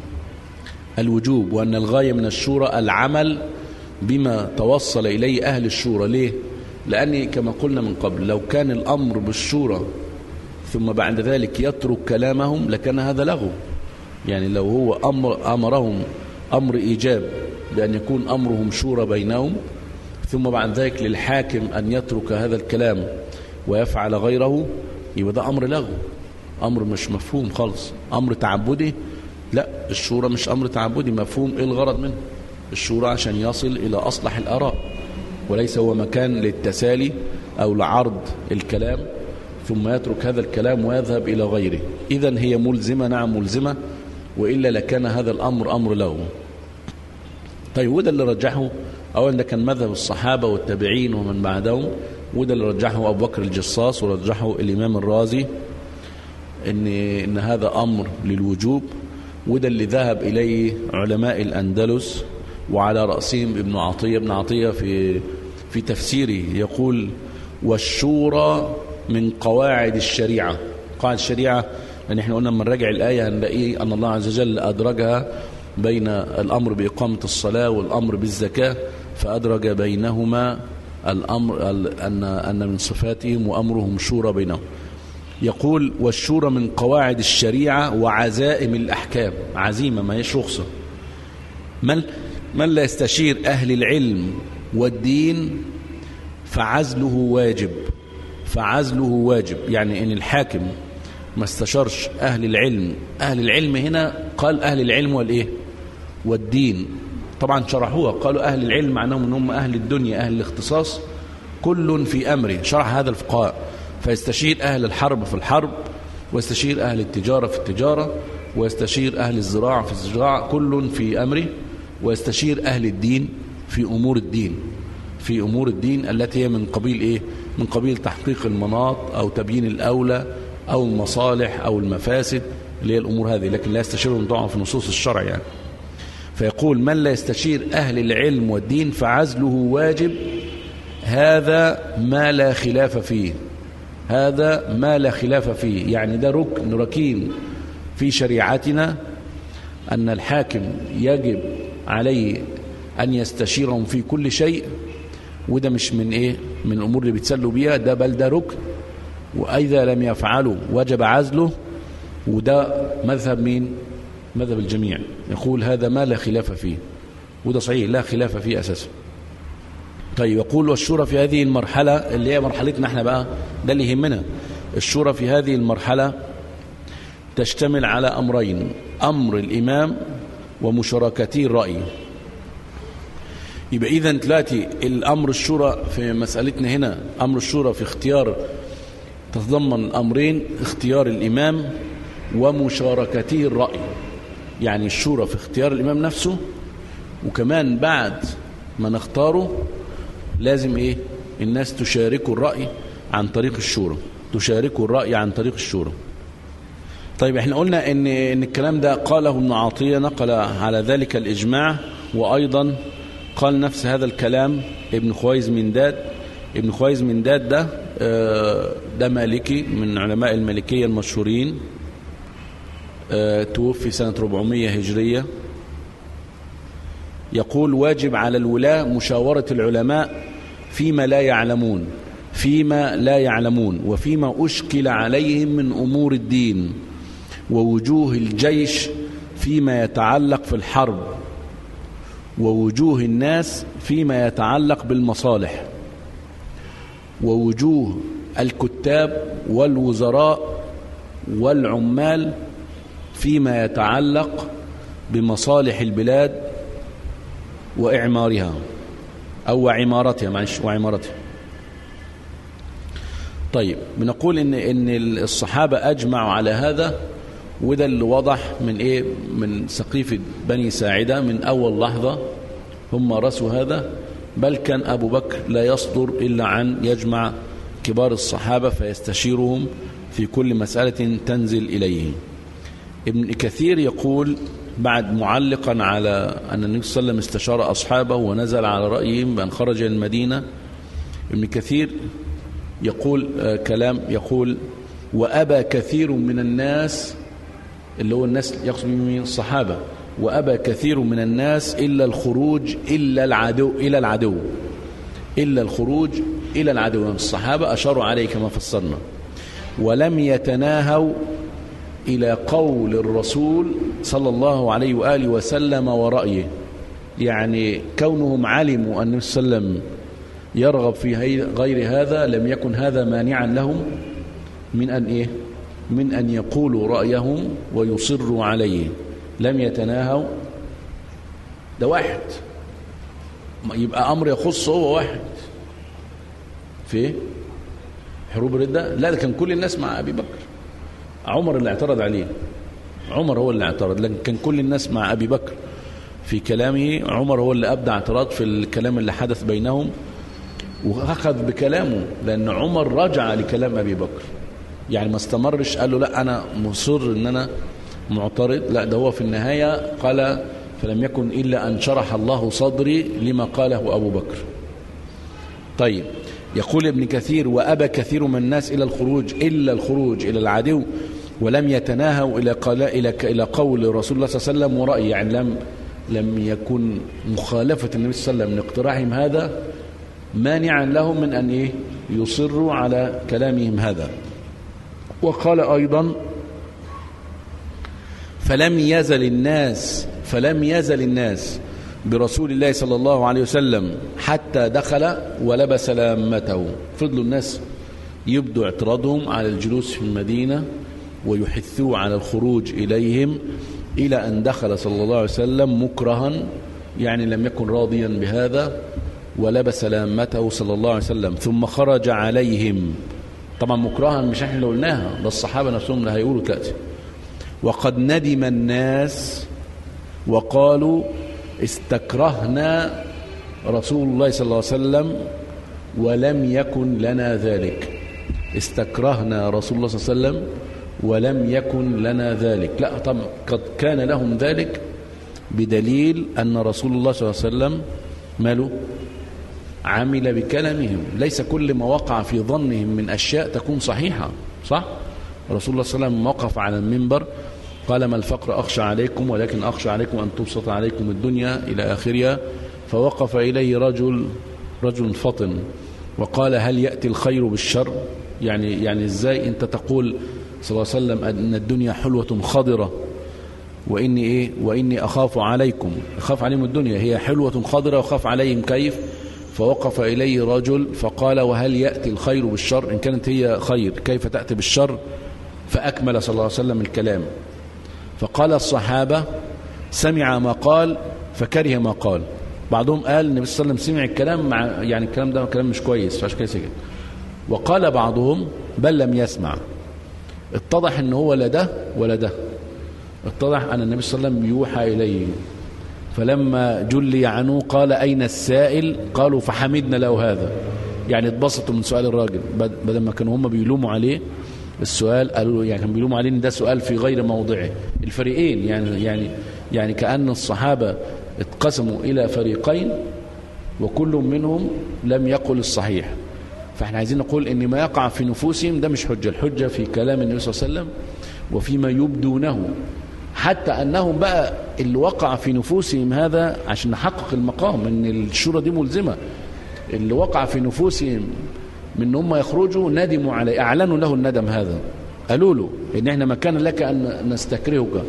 الوجوب وأن الغاية من الشورى العمل بما توصل إليه أهل الشورى ليه؟ لأن كما قلنا من قبل لو كان الأمر بالشورى ثم بعد ذلك يترك كلامهم لكان هذا لغو يعني لو هو أمر أمرهم أمر إيجاب بأن يكون أمرهم شورى بينهم ثم بعد ذلك للحاكم أن يترك هذا الكلام ويفعل غيره يبقى ده أمر لغو أمر مش مفهوم خالص أمر تعبدي لا الشورى مش أمر تعبدي مفهوم إيه الغرض منه الشورى عشان يصل إلى أصلح الآراء وليس هو مكان للتسالي أو لعرض الكلام ثم يترك هذا الكلام ويذهب إلى غيره إذا هي ملزمة نعم ملزمة وإلا لكان هذا الأمر أمر له طيب وده اللي رجحه أولا ده كان مذهب الصحابة والتابعين ومن بعدهم وده اللي رجحه أبو بكر الجصاص ورجحه الإمام الرازي إن, إن هذا أمر للوجوب وده اللي ذهب إليه علماء الأندلس وعلى رأسهم ابن عطية ابن عطية في في تفسيره يقول والشورى من قواعد الشريعة قواعد الشريعة لأن احنا قلنا لما نراجع الآية هنلاقي أن الله عز وجل أدرجها بين الأمر بإقامة الصلاة والأمر بالزكاة فأدرج بينهما الأمر أن أن من صفاتهم وأمرهم شورى بينهم يقول والشورى من قواعد الشريعة وعزائم الأحكام عزيمة ما هيش رخصة من من لا يستشير أهل العلم والدين فعزله واجب فعزله واجب يعني ان الحاكم ما استشارش اهل العلم اهل العلم هنا قال اهل العلم والايه والدين طبعا شرحوها قالوا اهل العلم معناهم ان هم اهل الدنيا اهل الاختصاص كل في امره شرح هذا الفقهاء فيستشير اهل الحرب في الحرب ويستشير اهل التجاره في التجاره ويستشير اهل الزراعه في الزراعه كل في امره ويستشير اهل الدين في امور الدين في امور الدين التي هي من قبيل ايه من قبيل تحقيق المناط أو تبيين الأولى أو المصالح أو المفاسد اللي هي الأمور هذه لكن لا يستشيرهم طبعا في نصوص الشرع يعني فيقول من لا يستشير أهل العلم والدين فعزله واجب هذا ما لا خلاف فيه هذا ما لا خلاف فيه يعني ده ركن ركين في شريعتنا أن الحاكم يجب عليه أن يستشيرهم في كل شيء وده مش من ايه من الامور اللي بيتسلوا بيها ده بل ده ركن واذا لم يفعلوا وجب عزله وده مذهب مين مذهب الجميع يقول هذا ما لا خلاف فيه وده صحيح لا خلاف فيه اساسا طيب يقول والشورى في هذه المرحلة اللي هي مرحلتنا احنا بقى ده اللي يهمنا الشورى في هذه المرحلة تشتمل على أمرين أمر الإمام ومشاركته الرأي يبقى إذا دلوقتي الأمر الشورى في مسألتنا هنا أمر الشورى في اختيار تتضمن أمرين اختيار الإمام ومشاركته الرأي يعني الشورى في اختيار الإمام نفسه وكمان بعد ما نختاره لازم إيه الناس تشاركوا الرأي عن طريق الشورى تشاركوا الرأي عن طريق الشورى طيب احنا قلنا ان ان الكلام ده قاله ابن عطيه نقل على ذلك الاجماع وايضا قال نفس هذا الكلام ابن خويز من داد ابن خويز من داد ده ده مالكي من علماء المالكية المشهورين توفي سنة 400 هجرية يقول واجب على الولاة مشاورة العلماء فيما لا يعلمون فيما لا يعلمون وفيما أشكل عليهم من أمور الدين ووجوه الجيش فيما يتعلق في الحرب ووجوه الناس فيما يتعلق بالمصالح ووجوه الكتاب والوزراء والعمال فيما يتعلق بمصالح البلاد وإعمارها أو عمارتها معلش وعمارتها طيب بنقول ان ان الصحابه اجمعوا على هذا وده اللي وضح من ايه من سقيفه بني ساعده من اول لحظه هم مارسوا هذا بل كان ابو بكر لا يصدر الا عن يجمع كبار الصحابه فيستشيرهم في كل مساله تنزل اليه ابن كثير يقول بعد معلقا على أن النبي صلى الله عليه وسلم استشار أصحابه ونزل على رأيهم بأن خرج المدينة ابن كثير يقول آه كلام يقول وأبى كثير من الناس اللي هو الناس يقصد من الصحابة وأبى كثير من الناس إلا الخروج إلا العدو إلى العدو إلا الخروج إلى العدو الصحابة أشاروا عليه كما فسرنا ولم يتناهوا إلى قول الرسول صلى الله عليه وآله وسلم ورأيه يعني كونهم علموا أن النبي صلى الله عليه وسلم يرغب في غير هذا لم يكن هذا مانعا لهم من أن إيه من أن يقولوا رأيهم ويصروا عليه لم يتناهوا ده واحد يبقى أمر يخص هو واحد في حروب الردة لا ده كان كل الناس مع أبي بكر عمر اللي اعترض عليه عمر هو اللي اعترض لكن كان كل الناس مع أبي بكر في كلامه عمر هو اللي أبدع اعتراض في الكلام اللي حدث بينهم وأخذ بكلامه لأن عمر رجع لكلام أبي بكر يعني ما استمرش قال له لا أنا مصر أن أنا معترض لا ده هو في النهاية قال فلم يكن إلا أن شرح الله صدري لما قاله أبو بكر طيب يقول ابن كثير وأبى كثير من الناس إلى الخروج إلا الخروج إلى العدو ولم يتناهوا إلى إلى إلى قول رسول الله صلى الله عليه وسلم ورأي يعني لم لم يكن مخالفة النبي صلى الله عليه وسلم لاقتراحهم هذا مانعا لهم من أن إيه يصروا على كلامهم هذا وقال أيضا فلم يزل الناس فلم يزل الناس برسول الله صلى الله عليه وسلم حتى دخل ولبس لامته فضلوا الناس يبدوا اعتراضهم على الجلوس في المدينة ويحثوا على الخروج إليهم إلى أن دخل صلى الله عليه وسلم مكرها يعني لم يكن راضيا بهذا ولبس لامته صلى الله عليه وسلم ثم خرج عليهم طبعا مكرها مش احنا اللي قلناها ده الصحابة نفسهم اللي هيقولوا دلوقتي وقد ندم الناس وقالوا استكرهنا رسول الله صلى الله عليه وسلم ولم يكن لنا ذلك استكرهنا رسول الله صلى الله عليه وسلم ولم يكن لنا ذلك لا طبعا قد كان لهم ذلك بدليل أن رسول الله صلى الله عليه وسلم ماله عمل بكلامهم ليس كل ما وقع في ظنهم من أشياء تكون صحيحة صح رسول الله صلى الله عليه وسلم وقف على المنبر قال ما الفقر أخشى عليكم ولكن أخشى عليكم أن تبسط عليكم الدنيا إلى آخرها فوقف إليه رجل رجل فطن وقال هل يأتي الخير بالشر يعني يعني إزاي أنت تقول صلى الله عليه وسلم أن الدنيا حلوة خضرة وإني إيه وإني أخاف عليكم أخاف عليهم الدنيا هي حلوة خضرة وأخاف عليهم كيف فوقف إليه رجل فقال وهل يأتي الخير بالشر إن كانت هي خير كيف تأتي بالشر فأكمل صلى الله عليه وسلم الكلام فقال الصحابة سمع ما قال فكره ما قال بعضهم قال النبي صلى الله عليه وسلم سمع الكلام مع يعني الكلام ده كلام مش كويس فعشان كده سكت وقال بعضهم بل لم يسمع اتضح ان هو لا ده ولا ده اتضح ان النبي صلى الله عليه وسلم يوحى اليه فلما جلي عنه قال اين السائل قالوا فحمدنا له هذا يعني اتبسطوا من سؤال الراجل بدل ما كانوا هم بيلوموا عليه السؤال قالوا يعني كانوا بيلوموا عليه ان ده سؤال في غير موضعه الفريقين يعني يعني يعني كأن الصحابة اتقسموا إلى فريقين وكل منهم لم يقل الصحيح فاحنا عايزين نقول ان ما يقع في نفوسهم ده مش حجة الحجة في كلام النبي صلى الله عليه وسلم وفيما يبدونه حتى أنهم بقى اللي وقع في نفوسهم هذا عشان نحقق المقام ان الشورى دي ملزمة اللي وقع في نفوسهم من ان هم يخرجوا ندموا عليه اعلنوا له الندم هذا قالوا له ان احنا ما كان لك ان نستكرهك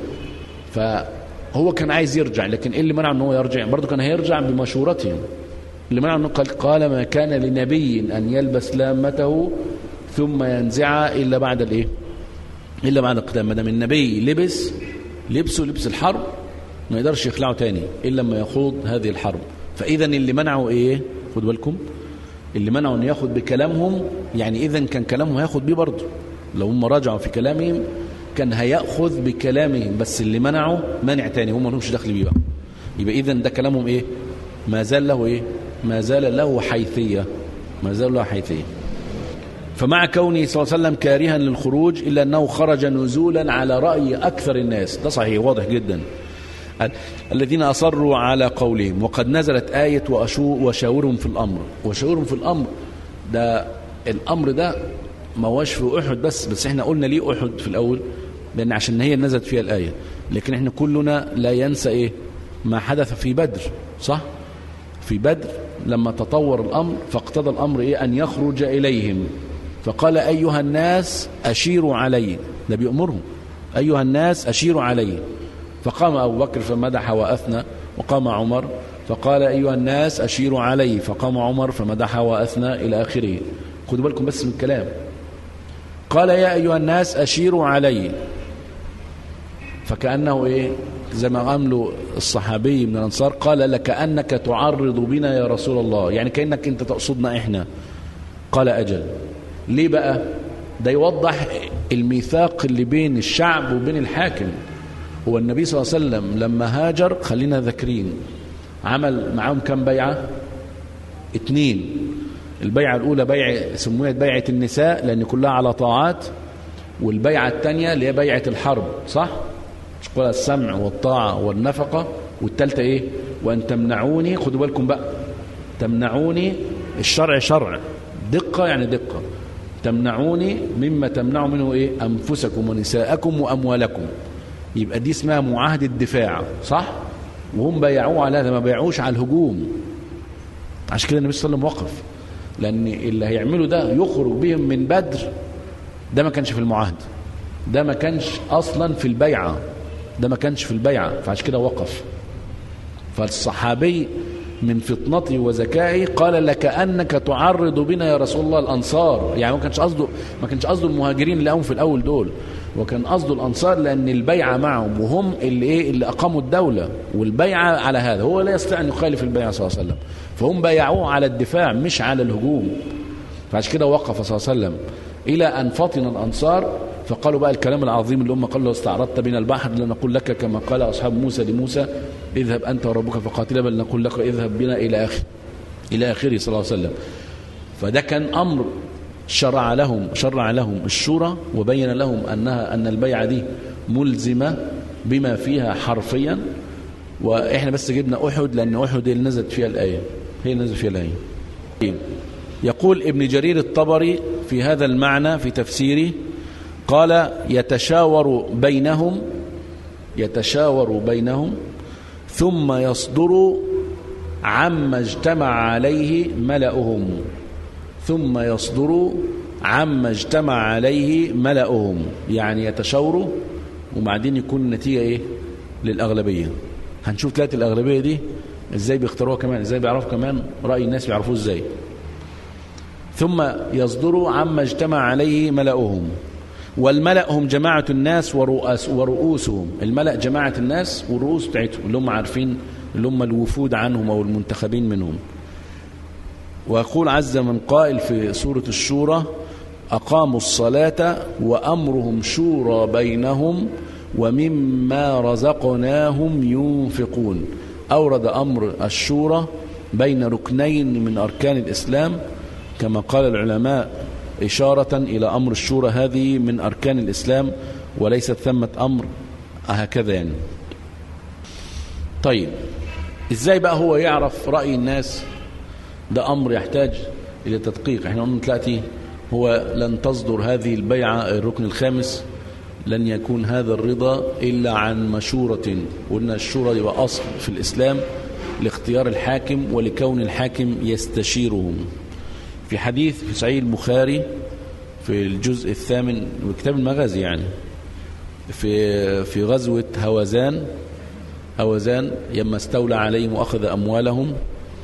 فهو كان عايز يرجع لكن ايه اللي منع ان هو يرجع برضه كان هيرجع بمشورتهم اللي منع انه قال, قال ما كان لنبي ان يلبس لامته ثم ينزعها الا بعد الايه الا بعد القدام ما دام النبي لبس لبسه لبس الحرب ما يقدرش يخلعه تاني الا لما يخوض هذه الحرب فاذا اللي منعه ايه خدوا بالكم اللي منعوا ان ياخد بكلامهم يعني اذا كان كلامهم هياخد بيه برضه لو هم راجعوا في كلامهم كان هياخذ بكلامهم بس اللي منعوا مانع تاني هم لهمش دخل بيه بقى يبقى اذا ده كلامهم ايه ما زال له ايه ما زال له حيثيه ما زال له حيثيه فمع كونه صلى الله عليه وسلم كارها للخروج الا انه خرج نزولا على راي اكثر الناس ده صحيح واضح جدا الذين أصروا على قولهم وقد نزلت آية وشاورهم في الأمر وشاورهم في الأمر ده الأمر ده ما هوش في أحد بس بس احنا قلنا ليه أحد في الأول لأن عشان هي نزلت فيها الآية لكن احنا كلنا لا ينسى إيه ما حدث في بدر صح في بدر لما تطور الأمر فاقتضى الأمر إيه أن يخرج إليهم فقال أيها الناس أشيروا علي ده بيأمرهم أيها الناس أشيروا علي فقام أبو بكر فمدح وأثنى وقام عمر فقال أيها الناس أشيروا علي فقام عمر فمدح وأثنى إلى آخره خدوا بالكم بس من الكلام قال يا أيها الناس أشيروا علي فكأنه إيه زي ما عملوا الصحابي من الأنصار قال لكأنك تعرض بنا يا رسول الله يعني كأنك أنت تقصدنا إحنا قال أجل ليه بقى ده يوضح الميثاق اللي بين الشعب وبين الحاكم هو النبي صلى الله عليه وسلم لما هاجر خلينا ذاكرين عمل معاهم كم بيعة اتنين البيعة الأولى بيع سميت بيعة النساء لأن كلها على طاعات والبيعة الثانية اللي هي بيعة الحرب صح؟ مش قول السمع والطاعة والنفقة والثالثة إيه؟ وأن تمنعوني خدوا بالكم بقى تمنعوني الشرع شرع دقة يعني دقة تمنعوني مما تمنعوا منه إيه؟ أنفسكم ونساءكم وأموالكم يبقى دي اسمها معاهدة دفاع صح وهم بايعوه على هذا ما بايعوش على الهجوم عشان كده النبي صلى الله عليه وسلم وقف لأن اللي هيعمله ده يخرج بهم من بدر ده ما كانش في المعاهدة ده ما كانش أصلا في البيعة ده ما كانش في البيعة فعشان كده وقف فالصحابي من فطنته وذكائه قال لكأنك تعرض بنا يا رسول الله الأنصار يعني ما كانش قصده ما كانش قصده المهاجرين اللي قاموا في الأول دول وكان قصده الأنصار لأن البيعة معهم وهم اللي إيه اللي أقاموا الدولة والبيعة على هذا هو لا يستطيع أن يخالف البيعة صلى الله عليه وسلم فهم بايعوه على الدفاع مش على الهجوم فعشان كده وقف صلى الله عليه وسلم إلى أن فطن الأنصار فقالوا بقى الكلام العظيم اللي هم قالوا لو استعرضت بنا البحر لنقول لك كما قال أصحاب موسى لموسى اذهب أنت وربك فقاتلا بل نقول لك اذهب بنا إلى آخر إلى آخره صلى الله عليه وسلم فده كان أمر شرع لهم شرع لهم الشورى وبين لهم أنها أن البيعة دي ملزمة بما فيها حرفيا وإحنا بس جبنا أحد لأن أحد اللي نزلت فيها الآية هي اللي نزلت فيها الآية يقول ابن جرير الطبري في هذا المعنى في تفسيره قال يتشاور بينهم يتشاور بينهم ثم يصدر عما اجتمع عليه ملأهم ثم يصدر عما اجتمع عليه ملأهم يعني يتشاوروا وبعدين يكون النتيجة ايه للأغلبية هنشوف ثلاثة الأغلبية دي ازاي بيختاروها كمان ازاي بيعرفوا كمان رأي الناس بيعرفوه ازاي ثم يصدر عما اجتمع عليه ملأهم والملأ هم جماعة الناس ورؤس ورؤوسهم الملأ جماعة الناس والرؤوس بتاعتهم اللي هم عارفين اللي هم الوفود عنهم أو المنتخبين منهم ويقول عز من قائل في سورة الشورى أقاموا الصلاة وأمرهم شورى بينهم ومما رزقناهم ينفقون أورد أمر الشورى بين ركنين من أركان الإسلام كما قال العلماء إشارة إلى أمر الشورى هذه من أركان الإسلام وليست ثمة أمر هكذا يعني طيب إزاي بقى هو يعرف رأي الناس ده أمر يحتاج إلى تدقيق احنا قلنا دلوقتي هو لن تصدر هذه البيعة الركن الخامس لن يكون هذا الرضا إلا عن مشورة قلنا الشورى يبقى أصل في الإسلام لاختيار الحاكم ولكون الحاكم يستشيرهم في حديث في صحيح البخاري في الجزء الثامن وكتاب المغازي يعني في في غزوة هوزان هوزان لما استولى عليهم وأخذ أموالهم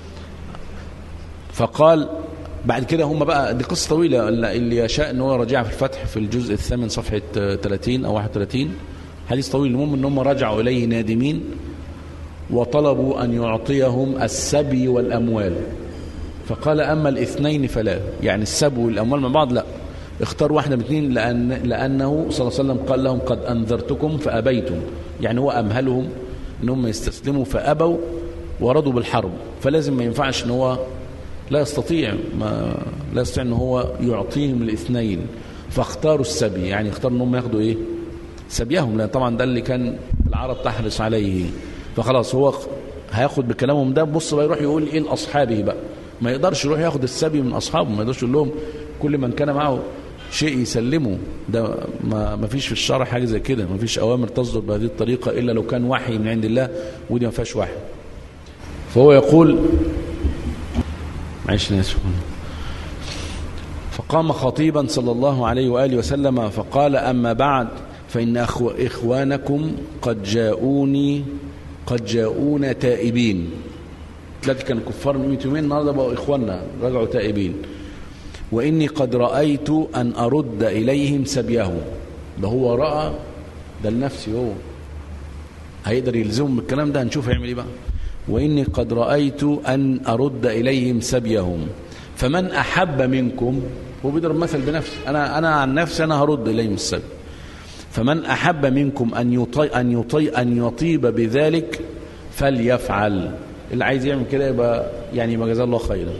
فقال بعد كده هم بقى دي قصة طويلة اللي يشاء ان هو رجع في الفتح في الجزء الثامن صفحة 30 أو 31 حديث طويل المهم ان هم رجعوا إليه نادمين وطلبوا أن يعطيهم السبي والأموال فقال أما الاثنين فلا يعني السبو والأموال مع بعض لا اختار واحدة من اثنين لأن لأنه صلى الله عليه وسلم قال لهم قد أنذرتكم فأبيتم يعني هو أمهلهم أنهم يستسلموا فأبوا ورضوا بالحرب فلازم ما ينفعش أن هو لا يستطيع ما لا يستطيع أن هو يعطيهم الاثنين فاختاروا السبي يعني اختاروا أنهم ياخدوا إيه سبيهم لأن طبعا ده اللي كان العرب تحرص عليه فخلاص هو هياخد بكلامهم ده بص بقى يروح يقول ايه لاصحابه بقى ما يقدرش يروح ياخد السبي من اصحابه ما يقدرش يقول لهم كل من كان معه شيء يسلمه ده ما, ما فيش في الشرع حاجه زي كده ما فيش اوامر تصدر بهذه الطريقه الا لو كان وحي من عند الله ودي ما فيهاش وحي فهو يقول معلش ناس فقام خطيبا صلى الله عليه واله وسلم فقال اما بعد فان أخو اخوانكم قد جاءوني قد جاءونا تائبين ثلاثة كانوا كفار من 100 يومين النهارده بقوا إخواننا رجعوا تائبين وإني قد رأيت أن أرد إليهم سبيهم ده هو رأى ده لنفسي هو هيقدر يلزمهم بالكلام ده هنشوف هيعمل ايه بقى وإني قد رأيت أن أرد إليهم سبيهم فمن أحب منكم هو بيضرب مثل بنفسه أنا أنا عن نفسي أنا هرد إليهم السبي فمن أحب منكم أن يطي أن يطي أن يطيب بذلك فليفعل اللي عايز يعمل كده يبقى يعني يبقى جزاه الله خيرا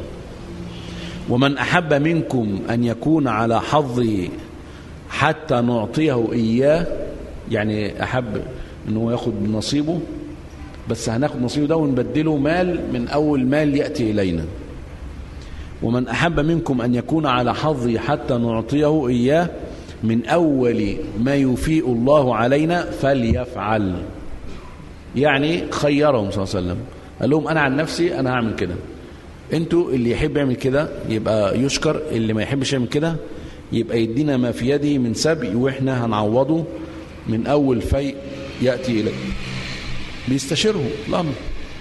ومن أحب منكم أن يكون على حظي حتى نعطيه إياه يعني أحب أنه ياخد نصيبه بس هناخد نصيبه ده ونبدله مال من أول مال يأتي إلينا ومن أحب منكم أن يكون على حظي حتى نعطيه إياه من أول ما يفيء الله علينا فليفعل يعني خيرهم صلى الله عليه وسلم قال لهم أنا عن نفسي أنا هعمل كده انتوا اللي يحب يعمل كده يبقى يشكر اللي ما يحبش يعمل كده يبقى يدينا ما في يده من سبي واحنا هنعوضه من اول فيء ياتي اليه بيستشيرهم الامر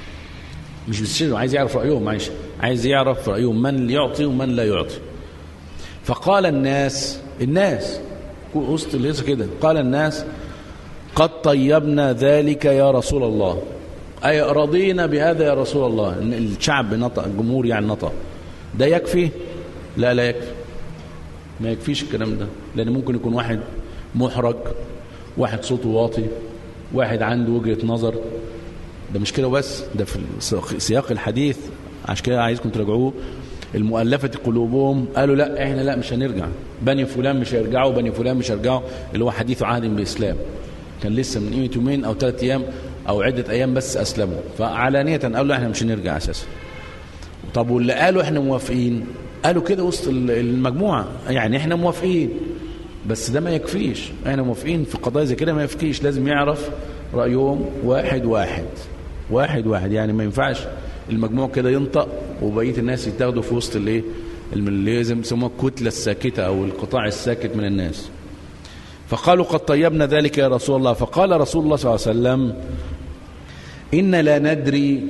مش بيستشيرهم عايز يعرف رايهم معلش عايز يعرف رايهم من اللي يعطي ومن لا يعطي فقال الناس الناس وسط الهيصه كده قال الناس قد طيبنا ذلك يا رسول الله أي رضينا بهذا يا رسول الله إن الشعب نطق الجمهور يعني نطق ده يكفي لا لا يكفي ما يكفيش الكلام ده لأن ممكن يكون واحد محرج واحد صوته واطي واحد عنده وجهة نظر ده مش كده بس ده في سياق الحديث عشان كده عايزكم تراجعوه المؤلفة قلوبهم قالوا لا احنا لا مش هنرجع بني فلان مش هيرجعوا بني فلان مش هيرجعوا اللي هو حديث عهد بالإسلام كان لسه من قيمة يومين أو ثلاث أيام أو عدة أيام بس أسلموا فعلانية قالوا احنا مش هنرجع أساسا طب واللي قالوا احنا موافقين قالوا كده وسط المجموعة يعني احنا موافقين بس ده ما يكفيش احنا موافقين في قضايا زي كده ما يكفيش لازم يعرف رأيهم واحد واحد واحد واحد يعني ما ينفعش المجموع كده ينطق وبقية الناس يتاخدوا في وسط الايه اللي لازم يسموها الكتلة الساكتة أو القطاع الساكت من الناس فقالوا قد طيبنا ذلك يا رسول الله فقال رسول الله صلى الله عليه وسلم إن لا ندري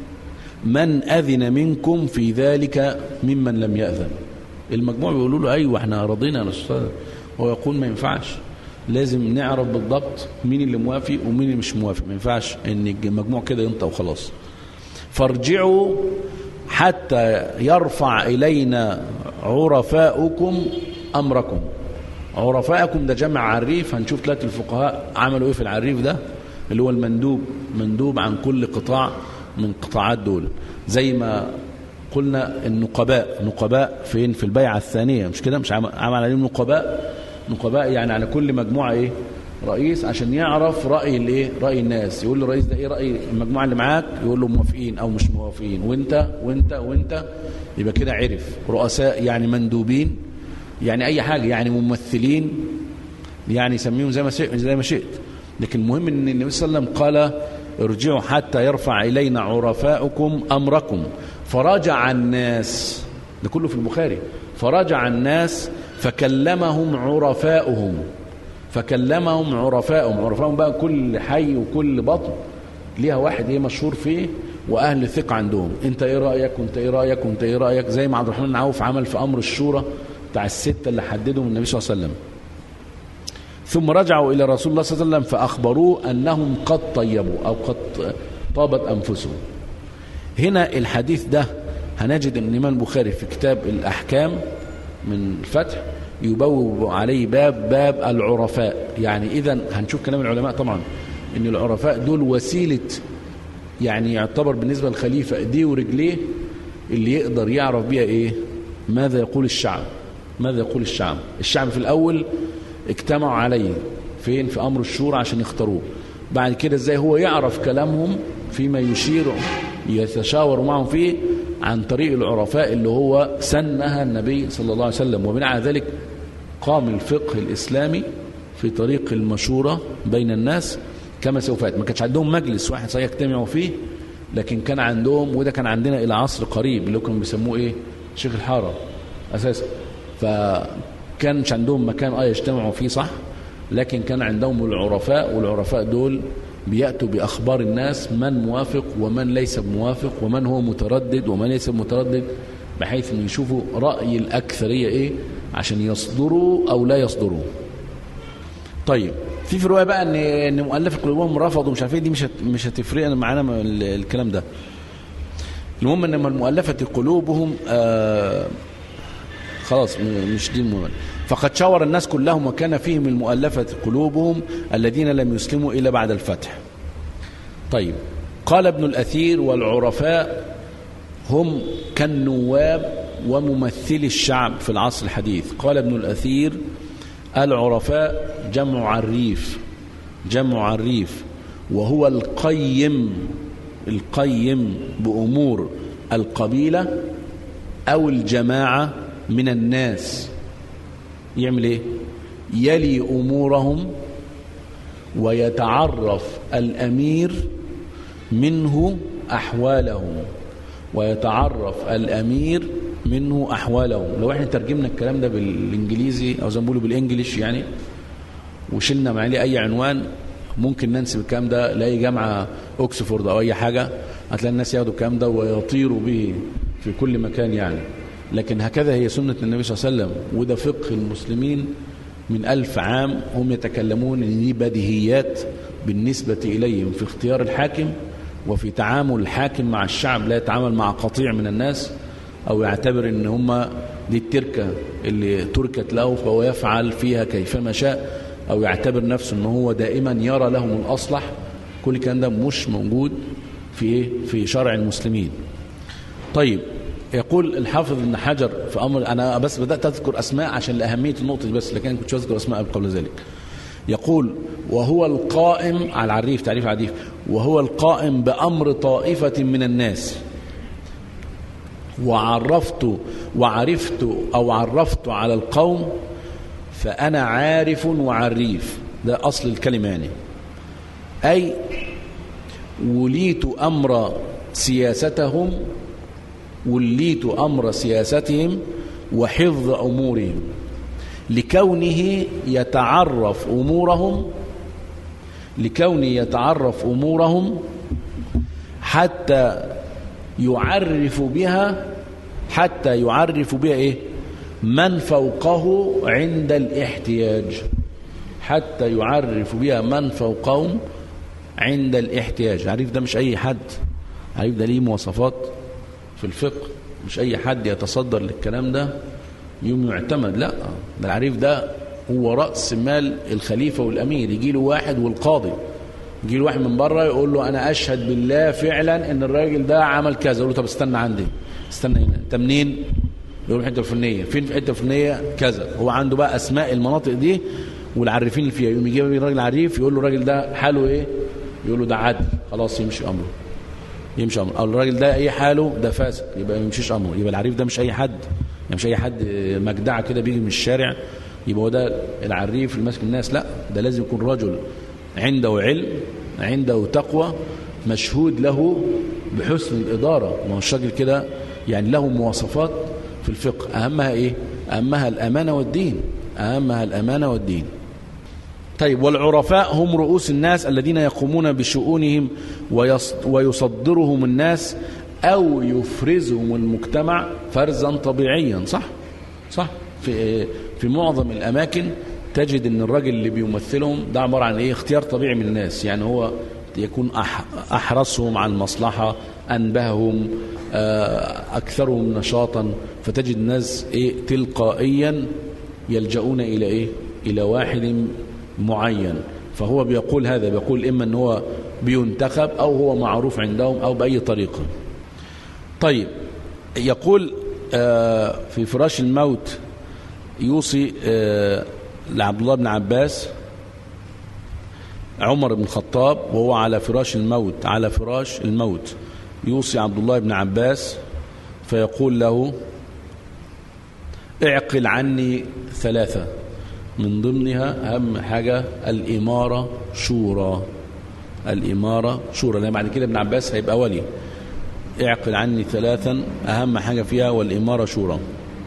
من أذن منكم في ذلك ممن لم يأذن المجموع بيقولوا له أيوة احنا رضينا يا رسول الله هو يقول ما ينفعش لازم نعرف بالضبط مين اللي موافق ومين اللي مش موافق ما ينفعش ان المجموع كده ينطق وخلاص فارجعوا حتى يرفع إلينا عرفاؤكم أمركم عرفاءكم ده جمع عريف هنشوف ثلاثة الفقهاء عملوا ايه في العريف ده اللي هو المندوب مندوب عن كل قطاع من قطاعات دول زي ما قلنا النقباء نقباء فين في البيعة الثانية مش كده مش عمل عليهم نقباء نقباء يعني على كل مجموعة ايه رئيس عشان يعرف رأي الايه رأي الناس يقول له الرئيس ده ايه رأي المجموعة اللي معاك يقول له موافقين او مش موافقين وانت وانت وانت يبقى كده عرف رؤساء يعني مندوبين يعني اي حاجة يعني ممثلين يعني يسميهم زي ما زي ما شئت لكن المهم ان النبي صلى الله عليه وسلم قال ارجعوا حتى يرفع الينا عرفاؤكم امركم فرجع الناس ده كله في البخاري فرجع الناس فكلمهم عرفاؤهم فكلمهم عرفاؤهم عرفاؤهم بقى كل حي وكل بطن ليها واحد ايه مشهور فيه واهل ثقه عندهم انت ايه رايك وانت ايه رايك وانت ايه رايك زي ما عبد الرحمن بن عوف عمل في امر الشورى بتاع السته اللي حددهم النبي صلى الله عليه وسلم ثم رجعوا إلى رسول الله صلى الله عليه وسلم فأخبروه أنهم قد طيبوا أو قد طابت أنفسهم هنا الحديث ده هنجد ان الامام البخاري في كتاب الاحكام من الفتح يبوب عليه باب باب العرفاء يعني اذا هنشوف كلام العلماء طبعا ان العرفاء دول وسيله يعني يعتبر بالنسبه للخليفه ايديه ورجليه اللي يقدر يعرف بيها ايه ماذا يقول الشعب ماذا يقول الشعب الشعب في الاول اجتمعوا عليه فين في امر الشورى عشان يختاروه بعد كده ازاي هو يعرف كلامهم فيما يشير يتشاور معهم فيه عن طريق العرفاء اللي هو سنها النبي صلى الله عليه وسلم وبناء على ذلك قام الفقه الإسلامي في طريق المشورة بين الناس كما سوف يأتي ما كانش عندهم مجلس واحد سيجتمعوا فيه لكن كان عندهم وده كان عندنا إلى عصر قريب اللي كانوا بيسموه إيه شيخ الحارة أساسا فكانش عندهم مكان آه يجتمعوا فيه صح لكن كان عندهم العرفاء والعرفاء دول بيأتوا بأخبار الناس من موافق ومن ليس موافق ومن هو متردد ومن ليس متردد بحيث ان يشوفوا رأي الأكثرية إيه عشان يصدروا أو لا يصدروا طيب في في رواية بقى ان ان مؤلف قلوبهم رفضوا مش عارف ايه دي مش هت- مش هتفرق معانا ال- الكلام ده المهم ان المؤلفة قلوبهم آه خلاص م- مش دي المهم فقد شاور الناس كلهم وكان فيهم المؤلفة قلوبهم الذين لم يسلموا إلا بعد الفتح طيب قال ابن الأثير والعرفاء هم كالنواب وممثلي الشعب في العصر الحديث قال ابن الأثير العرفاء جمع عريف جمع عريف وهو القيم القيم بأمور القبيلة أو الجماعة من الناس يعمل ايه يلي امورهم ويتعرف الامير منه احوالهم ويتعرف الامير منه احوالهم لو احنا ترجمنا الكلام ده بالانجليزي او زي ما بيقولوا بالانجليش يعني وشلنا مع عليه اي عنوان ممكن ننسب الكلام ده لاي جامعه اوكسفورد او اي حاجه هتلاقي الناس ياخدوا الكلام ده ويطيروا به في كل مكان يعني لكن هكذا هي سنه النبي صلى الله عليه وسلم وده فقه المسلمين من ألف عام هم يتكلمون ان دي بديهيات بالنسبه اليهم في اختيار الحاكم وفي تعامل الحاكم مع الشعب لا يتعامل مع قطيع من الناس او يعتبر ان هم دي التركه اللي تركت له فهو يفعل فيها كيفما شاء او يعتبر نفسه ان هو دائما يرى لهم الاصلح كل الكلام ده مش موجود في ايه في شرع المسلمين طيب يقول الحافظ ابن حجر في امر انا بس بدات اذكر اسماء عشان لاهميه النقطه دي بس لكن كنت اذكر اسماء قبل ذلك يقول وهو القائم على العريف تعريف عريف وهو القائم بامر طائفه من الناس وعرفت وعرفت او عرفت على القوم فانا عارف وعريف ده اصل الكلمه يعني اي وليت امر سياستهم وليت امر سياستهم وحفظ امورهم لكونه يتعرف امورهم لكونه يتعرف امورهم حتى يعرف بها حتى يعرف بها ايه من فوقه عند الاحتياج حتى يعرف بها من فوقهم عند الاحتياج عارف ده مش اي حد عارف ده ليه مواصفات في الفقه مش اي حد يتصدر للكلام ده يوم يعتمد لا ده العريف ده هو راس مال الخليفه والامير يجي له واحد والقاضي يجي له واحد من بره يقول له انا اشهد بالله فعلا ان الراجل ده عمل كذا يقول له طب استنى عندي استنى هنا انت منين يقول له الحته الفلانيه فين في الحته الفلانيه كذا هو عنده بقى اسماء المناطق دي والعريفين اللي فيها يقوم يجيب الراجل عريف يقول له الراجل ده حاله ايه يقول له ده عدل خلاص يمشي امره يمشي امره او الراجل ده ايه حاله ده فاسد يبقى ما يمشيش امره يبقى العريف ده مش اي حد يعني مش اي حد مجدعه كده بيجي من الشارع يبقى هو ده العريف اللي ماسك الناس لا ده لازم يكون رجل عنده علم عنده تقوى مشهود له بحسن الإدارة ما هو الراجل كده يعني له مواصفات في الفقه أهمها إيه؟ أهمها الأمانة والدين أهمها الأمانة والدين طيب والعرفاء هم رؤوس الناس الذين يقومون بشؤونهم ويصدرهم الناس أو يفرزهم المجتمع فرزا طبيعيا صح؟ صح في في معظم الأماكن تجد ان الراجل اللي بيمثلهم ده عباره عن ايه اختيار طبيعي من الناس يعني هو يكون أح- أحرصهم على المصلحة أنبههم آه، أكثرهم نشاطا فتجد الناس إيه تلقائيا يلجؤون إلى إيه إلى واحد معين فهو بيقول هذا بيقول إما أن هو بينتخب أو هو معروف عندهم أو بأي طريقة طيب يقول آه، في فراش الموت يوصي آه، لعبد الله بن عباس عمر بن الخطاب وهو على فراش الموت على فراش الموت يوصي عبد الله بن عباس فيقول له اعقل عني ثلاثة من ضمنها أهم حاجة الإمارة شورى الإمارة شورى لأن بعد كده ابن عباس هيبقى ولي اعقل عني ثلاثا أهم حاجة فيها والإمارة شورى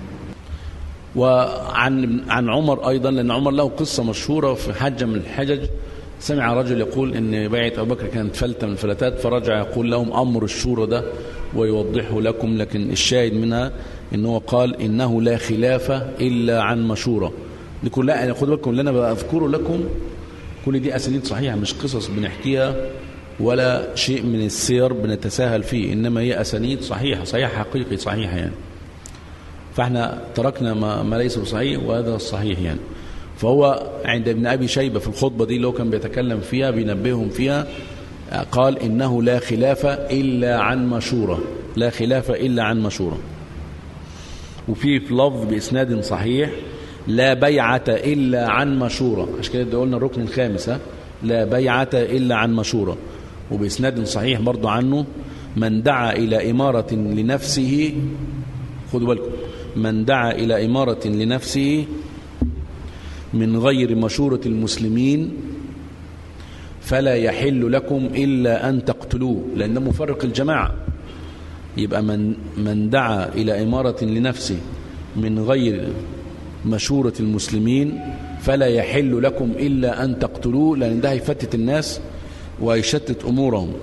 وعن عن عمر أيضا لأن عمر له قصة مشهورة في حجة من الحجج سمع رجل يقول ان بيعة أبو بكر كانت فلتة من الفلتات فرجع يقول لهم أمر الشورى ده ويوضحه لكم لكن الشاهد منها ان هو قال إنه لا خلاف إلا عن مشورة دي كلها يعني خدوا بالكم اللي أنا بذكره لكم كل دي أسانيد صحيحة مش قصص بنحكيها ولا شيء من السير بنتساهل فيه إنما هي أسانيد صحيحة صحيحة حقيقي صحيحة يعني فاحنا تركنا ما, ما ليس بصحيح وهذا الصحيح يعني فهو عند ابن أبي شيبة في الخطبة دي اللي هو كان بيتكلم فيها بينبههم فيها قال إنه لا خلاف إلا عن مشورة لا خلاف إلا عن مشورة وفي في لفظ بإسناد صحيح لا بيعة إلا عن مشورة عشان كده قلنا الركن الخامس ها؟ لا بيعة إلا عن مشورة وبإسناد صحيح برضو عنه من دعا إلى إمارة لنفسه خدوا بالكم من دعا إلى إمارة لنفسه من غير مشورة المسلمين فلا يحل لكم إلا أن تقتلوه لأنه مفرق الجماعة يبقى من, من دعا إلى إمارة لنفسه من غير مشورة المسلمين فلا يحل لكم إلا أن تقتلوه لأن ده هيفتت الناس ويشتت أمورهم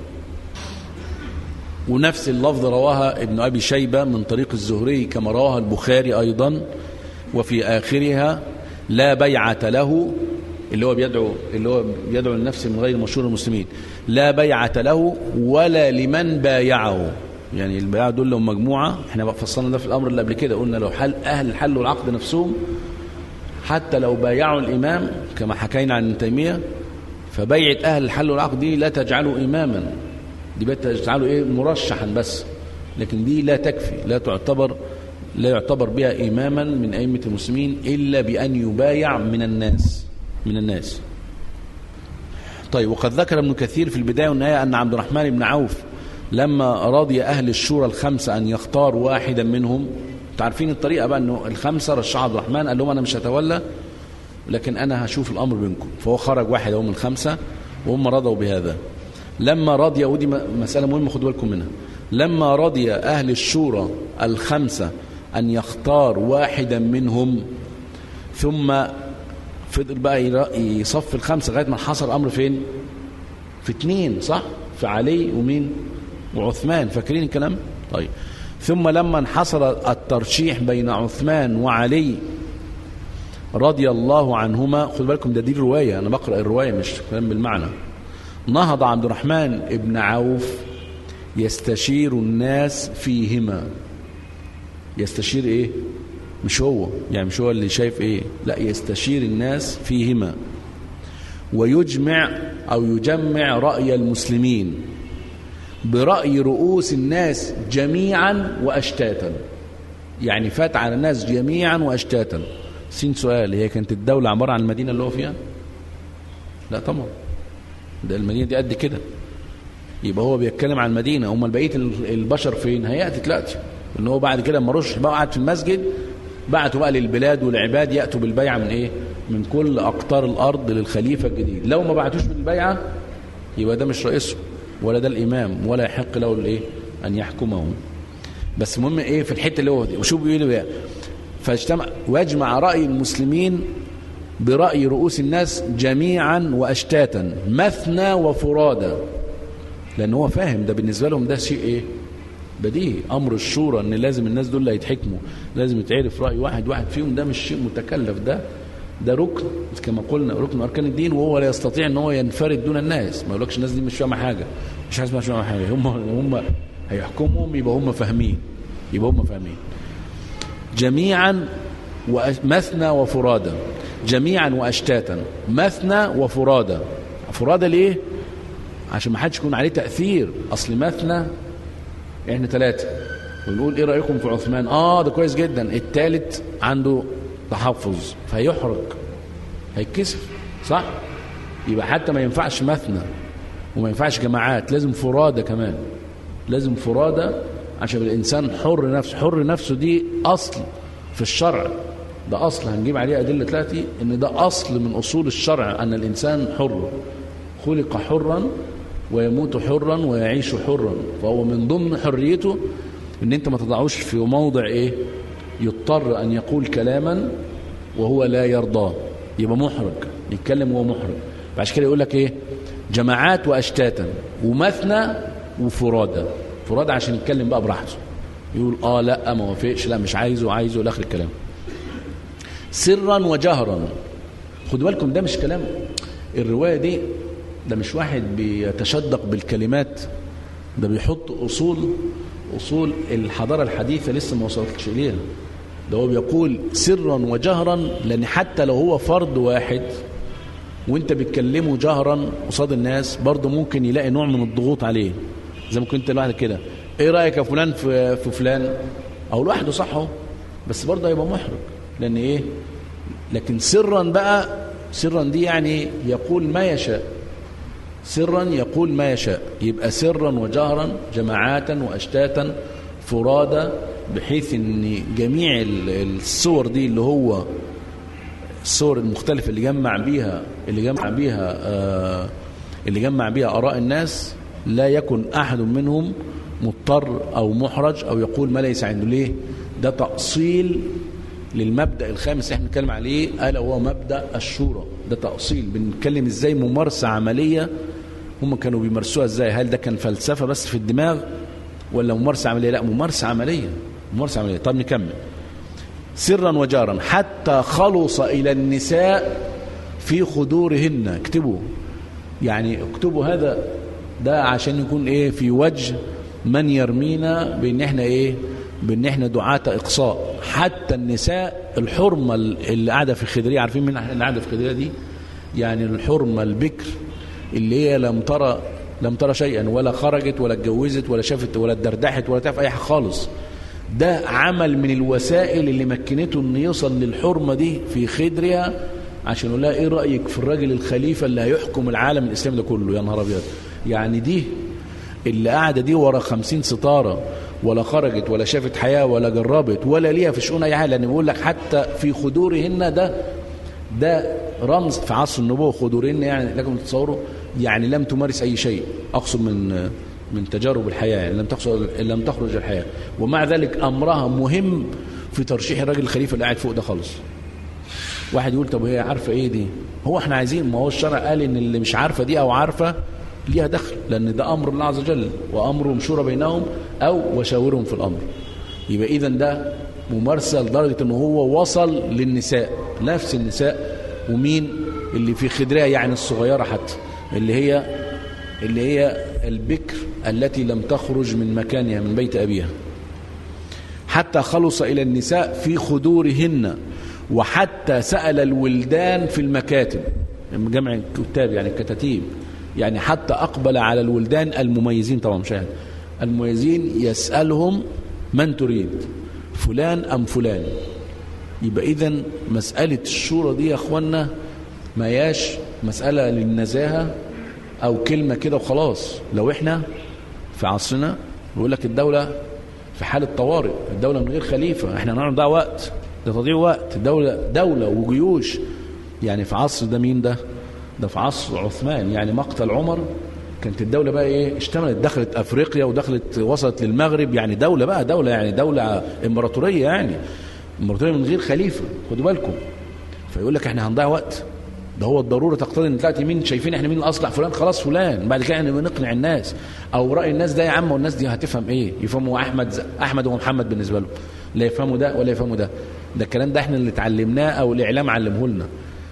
ونفس اللفظ رواها ابن أبي شيبة من طريق الزهري كما رواها البخاري أيضا وفي آخرها لا بيعة له اللي هو بيدعو اللي هو بيدعو لنفسه من غير مشهور المسلمين لا بيعة له ولا لمن بايعه يعني البيعة دول لهم مجموعة احنا فصلنا ده في الأمر اللي قبل كده قلنا لو حل أهل الحل والعقد نفسهم حتى لو بايعوا الإمام كما حكينا عن ابن تيمية فبيعة أهل الحل والعقد دي لا تجعله إماما دي بتجعله إيه مرشحا بس لكن دي لا تكفي لا تعتبر لا يعتبر بها إماما من أئمة المسلمين إلا بأن يبايع من الناس من الناس طيب وقد ذكر ابن كثير في البداية والنهاية أن عبد الرحمن بن عوف لما رضي أهل الشورى الخمسة أن يختار واحدا منهم تعرفين الطريقة بقى أنه الخمسة رشح عبد الرحمن قال لهم أنا مش هتولى لكن أنا هشوف الأمر بينكم فهو خرج واحد هم الخمسة وهم رضوا بهذا لما رضي ودي مسألة مهمة خدوا بالكم منها لما رضي أهل الشورى الخمسة أن يختار واحدا منهم ثم فضل بقى يصف الخمسة لغاية ما حصل الأمر فين في اتنين صح في علي ومين وعثمان فاكرين الكلام طيب ثم لما انحصر الترشيح بين عثمان وعلي رضي الله عنهما خد بالكم ده دي الرواية أنا بقرأ الرواية مش كلام بالمعنى نهض عبد الرحمن ابن عوف يستشير الناس فيهما يستشير ايه مش هو يعني مش هو اللي شايف ايه لا يستشير الناس فيهما ويجمع او يجمع رأي المسلمين برأي رؤوس الناس جميعا واشتاتا يعني فات على الناس جميعا واشتاتا سين سؤال هي كانت الدولة عبارة عن المدينة اللي هو فيها لا طبعا ده المدينة دي قد كده يبقى هو بيتكلم عن المدينة هم بقية البشر فين هيأتي تلاتي ان هو بعد كده لما رشح بقى قعد في المسجد بعتوا بقى للبلاد والعباد يأتوا بالبيعة من ايه من كل اقطار الارض للخليفة الجديد لو ما بعتوش بالبيعة يبقى ده مش رئيسه ولا ده الامام ولا يحق له الايه ان يحكمهم بس المهم ايه في الحته اللي هو دي وشوف بيقول ايه فاجتمع واجمع راي المسلمين براي رؤوس الناس جميعا واشتاتا مثنى وفرادا لان هو فاهم ده بالنسبه لهم ده شيء ايه بديهي امر الشورى ان لازم الناس دول اللي هيتحكموا لازم يتعرف راي واحد واحد فيهم ده مش شيء متكلف ده ده ركن كما قلنا ركن من اركان الدين وهو لا يستطيع ان هو ينفرد دون الناس ما يقولكش الناس دي مش فاهمه حاجه مش عايز مش فاهمه حاجه هم هم هيحكمهم يبقى هم فاهمين يبقى هم فاهمين جميعا ومثنى وفرادا جميعا واشتاتا مثنى وفرادا فرادا ليه عشان ما حدش يكون عليه تاثير اصل مثنى احنا ثلاثه ونقول ايه رايكم في عثمان اه ده كويس جدا الثالث عنده تحفظ فيحرج هيتكسف صح يبقى حتى ما ينفعش مثنى وما ينفعش جماعات لازم فرادة كمان لازم فرادة عشان الإنسان حر نفسه حر نفسه دي أصل في الشرع ده أصل هنجيب عليه أدلة ثلاثي إن ده أصل من أصول الشرع أن الإنسان حر خلق حرا ويموت حرا ويعيش حرا فهو من ضمن حريته ان انت ما تضعوش في موضع ايه يضطر ان يقول كلاما وهو لا يرضاه يبقى محرج يتكلم وهو محرج فعشان كده يقول لك ايه جماعات واشتاتا ومثنى وفرادى فرادى عشان يتكلم بقى براحته يقول اه لا ما وافقش لا مش عايزه عايزه لاخر الكلام سرا وجهرا خدوا بالكم ده مش كلام الروايه دي ده مش واحد بيتشدق بالكلمات ده بيحط اصول اصول الحضاره الحديثه لسه ما وصلتش اليها ده هو بيقول سرا وجهرا لان حتى لو هو فرد واحد وانت بتكلمه جهرا قصاد الناس برضه ممكن يلاقي نوع من الضغوط عليه زي ما كنت لوحدك كده ايه رايك يا فلان في, في فلان او لوحده صح اهو بس برضه هيبقى محرج لان ايه لكن سرا بقى سرا دي يعني يقول ما يشاء سرا يقول ما يشاء يبقى سرا وجهرا جماعاتا واشتاتا فرادا بحيث ان جميع الصور دي اللي هو الصور المختلفة اللي جمع بيها اللي جمع بيها آه اللي جمع بيها آراء الناس لا يكن أحد منهم مضطر أو محرج أو يقول ما ليس عنده ليه ده تأصيل للمبدأ الخامس احنا بنتكلم عليه ألا هو مبدأ الشورى ده تأصيل بنتكلم ازاي ممارسة عملية هم كانوا بيمارسوها ازاي هل ده كان فلسفة بس في الدماغ ولا ممارسة عملية لا ممارسة عملية ممارسة عملية طب نكمل سرا وجارا حتى خلص إلى النساء في خدورهن اكتبوا يعني اكتبوا هذا ده عشان يكون ايه في وجه من يرمينا بان احنا ايه بان احنا دعاة اقصاء حتى النساء الحرمة اللي قاعدة في خدرية عارفين مين اللي قاعدة في خدرية دي يعني الحرمة البكر اللي هي لم ترى لم ترى شيئا ولا خرجت ولا اتجوزت ولا شافت ولا اتدردحت ولا تعرف اي حاجه خالص ده عمل من الوسائل اللي مكنته انه يوصل للحرمه دي في خدرها عشان يقول لها ايه رايك في الراجل الخليفه اللي هيحكم العالم الاسلامي ده كله يا نهار ابيض يعني دي اللي قاعده دي ورا خمسين ستاره ولا خرجت ولا شافت حياه ولا جربت ولا ليها في شؤون اي حاجه لان بيقول لك حتى في خدورهن ده ده رمز في عصر النبوه خدورهن يعني لكم تتصوروا يعني لم تمارس اي شيء اقصد من من تجارب الحياه يعني لم تخرج لم تخرج الحياه ومع ذلك امرها مهم في ترشيح الراجل الخليفه اللي قاعد فوق ده خالص واحد يقول طب هي عارفه ايه دي هو احنا عايزين ما هو الشرع قال ان اللي مش عارفه دي او عارفه ليها دخل لان ده امر الله عز وجل وامرهم شورى بينهم او وشاورهم في الامر يبقى اذا ده ممارسه لدرجه ان هو وصل للنساء نفس النساء ومين اللي في خدرها يعني الصغيره حتى اللي هي اللي هي البكر التي لم تخرج من مكانها من بيت ابيها حتى خلص الى النساء في خدورهن وحتى سال الولدان في المكاتب جمع كتاب يعني الكتاتيب يعني حتى اقبل على الولدان المميزين طبعا مشاهد المميزين يسالهم من تريد فلان ام فلان يبقى اذا مساله الشورى دي يا اخوانا ما ياش مساله للنزاهه او كلمه كده وخلاص لو احنا في عصرنا بيقول لك الدوله في حاله طوارئ الدوله من غير خليفه احنا هنقعد نضيع وقت ده تضييع وقت الدوله دوله وجيوش يعني في عصر ده مين ده ده في عصر عثمان يعني مقتل عمر كانت الدولة بقى ايه اشتملت دخلت افريقيا ودخلت وصلت للمغرب يعني دولة بقى دولة يعني دولة امبراطورية يعني امبراطورية من غير خليفة خدوا بالكم فيقول لك احنا هنضيع وقت ده هو الضروره تقتضي ان دلوقتي مين شايفين احنا مين الاصلح فلان خلاص فلان بعد كده احنا بنقنع الناس او راي الناس ده يا عم والناس دي هتفهم ايه يفهموا احمد احمد ومحمد بالنسبه له لا يفهموا ده ولا يفهموا ده ده الكلام ده احنا اللي اتعلمناه او الاعلام علمه لنا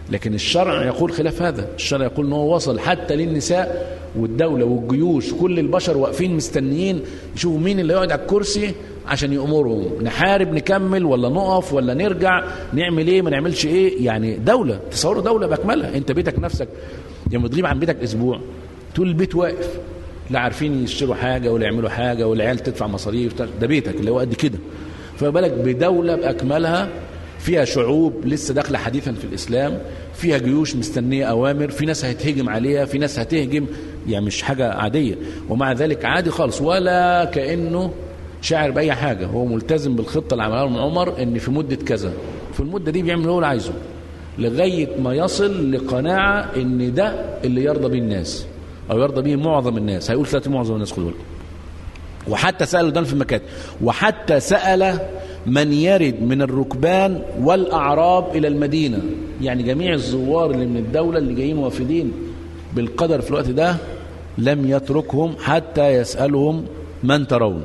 لكن الشرع يقول خلاف هذا الشرع يقول ان هو وصل حتى للنساء والدولة والجيوش كل البشر واقفين مستنيين يشوفوا مين اللي يقعد على الكرسي عشان يأمرهم نحارب نكمل ولا نقف ولا نرجع نعمل ايه ما نعملش ايه يعني دولة تصوروا دولة بأكملها انت بيتك نفسك لما تغيب عن بيتك اسبوع طول البيت واقف لا عارفين يشتروا حاجة ولا يعملوا حاجة والعيال تدفع مصاريف ده بيتك اللي هو قد كده فما بالك بدولة بأكملها فيها شعوب لسه داخله حديثا في الإسلام فيها جيوش مستنية أوامر في ناس هتهجم عليها في ناس هتهجم يعني مش حاجة عادية ومع ذلك عادي خالص ولا كأنه شاعر بأي حاجة هو ملتزم بالخطة اللي عملها له عمر إن في مدة كذا في المدة دي بيعمل هو اللي عايزه لغاية ما يصل لقناعة إن ده اللي يرضى به الناس أو يرضى به معظم الناس هيقول ثلاثة معظم الناس خدوا بالكم وحتى سألوا ده في المكاتب وحتى سأل من يرد من الركبان والأعراب إلى المدينة يعني جميع الزوار اللي من الدولة اللي جايين وافدين بالقدر في الوقت ده لم يتركهم حتى يسألهم من ترون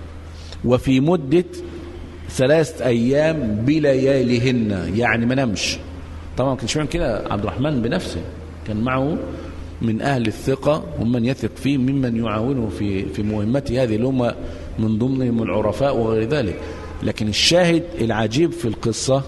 وفي مدة ثلاثة أيام بلياليهن يعني ما نمش طبعا ما كانش بيعمل كده عبد الرحمن بنفسه كان معه من أهل الثقة ومن يثق فيه ممن يعاونه في في مهمته هذه اللي هم من ضمنهم العرفاء وغير ذلك لكن الشاهد العجيب في القصة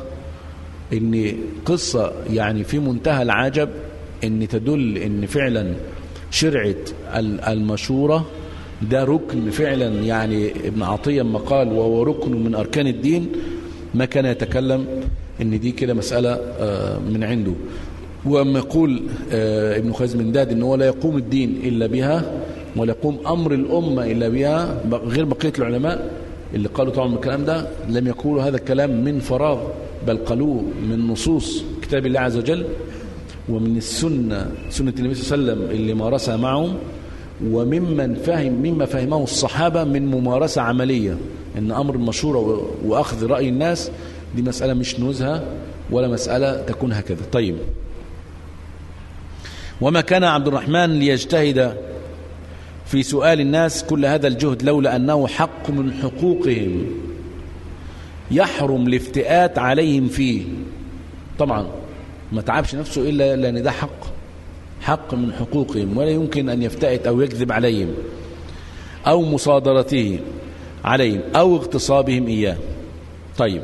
ان قصة يعني في منتهى العجب ان تدل ان فعلا شرعة المشورة ده ركن فعلا يعني ابن عطية ما قال وهو ركن من أركان الدين ما كان يتكلم ان دي كده مسألة من عنده وأما يقول ابن خزم من داد ان هو لا يقوم الدين إلا بها ولا يقوم أمر الأمة إلا بها غير بقية العلماء اللي قالوا طبعا من الكلام ده لم يقولوا هذا الكلام من فراغ بل قالوه من نصوص كتاب الله عز وجل ومن السنة سنة النبي صلى الله عليه وسلم اللي مارسها معهم وممن فهم مما فهمه الصحابة من ممارسة عملية ان أمر المشورة وأخذ رأي الناس دي مسألة مش نزهة ولا مسألة تكون هكذا طيب وما كان عبد الرحمن ليجتهد في سؤال الناس كل هذا الجهد لولا أنه حق من حقوقهم يحرم الافتئات عليهم فيه طبعا ما تعبش نفسه إلا لأن ده حق حق من حقوقهم ولا يمكن أن يفتئت أو يكذب عليهم أو مصادرته عليهم أو اغتصابهم إياه طيب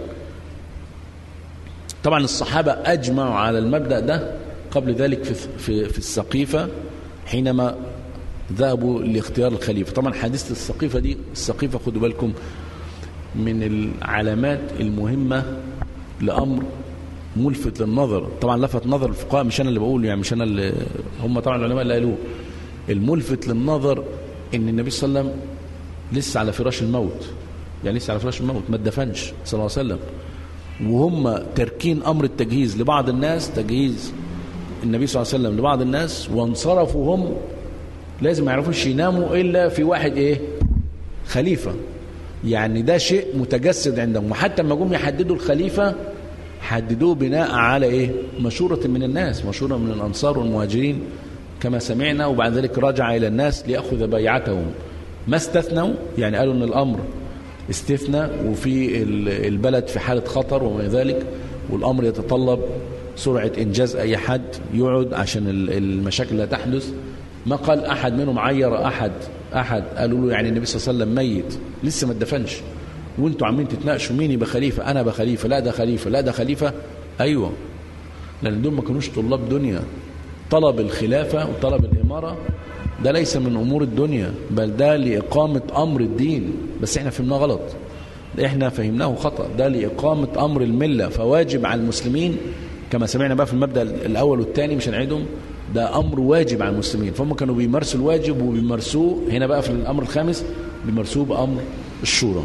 طبعا الصحابة أجمعوا على المبدأ ده قبل ذلك في, في, في السقيفة حينما ذهبوا لاختيار الخليفة طبعا حادثة السقيفة دي السقيفة خدوا بالكم من العلامات المهمة لأمر ملفت للنظر طبعا لفت نظر الفقهاء مش أنا اللي بقول يعني مش أنا اللي هم طبعا العلماء اللي قالوه الملفت للنظر ان النبي صلى الله عليه وسلم لسه على فراش الموت يعني لسه على فراش الموت ما اتدفنش صلى الله عليه وسلم وهم تركين امر التجهيز لبعض الناس تجهيز النبي صلى الله عليه وسلم لبعض الناس وانصرفوا هم لازم ما يعرفوش يناموا الا في واحد ايه خليفه يعني ده شيء متجسد عندهم وحتى لما جم يحددوا الخليفه حددوه بناء على ايه مشوره من الناس مشوره من الانصار والمهاجرين كما سمعنا وبعد ذلك رجع الى الناس ليأخذ بيعتهم ما استثنوا يعني قالوا ان الامر استثنى وفي البلد في حالة خطر وما ذلك والامر يتطلب سرعة انجاز اي حد يقعد عشان المشاكل لا تحدث ما قال احد منهم عير احد احد قالوا له يعني النبي صلى الله عليه وسلم ميت لسه ما اتدفنش وانتوا عمالين تتناقشوا مين يبقى خليفه انا بخليفه لا ده خليفه لا ده خليفه ايوه لان دول ما كانوش طلاب دنيا طلب الخلافه وطلب الاماره ده ليس من امور الدنيا بل ده لاقامه امر الدين بس احنا فهمناه غلط احنا فهمناه خطا ده لاقامه امر المله فواجب على المسلمين كما سمعنا بقى في المبدا الاول والثاني مش هنعيدهم ده امر واجب على المسلمين فهم كانوا بيمارسوا الواجب وبيمارسوه هنا بقى في الامر الخامس بيمارسوه بامر الشورى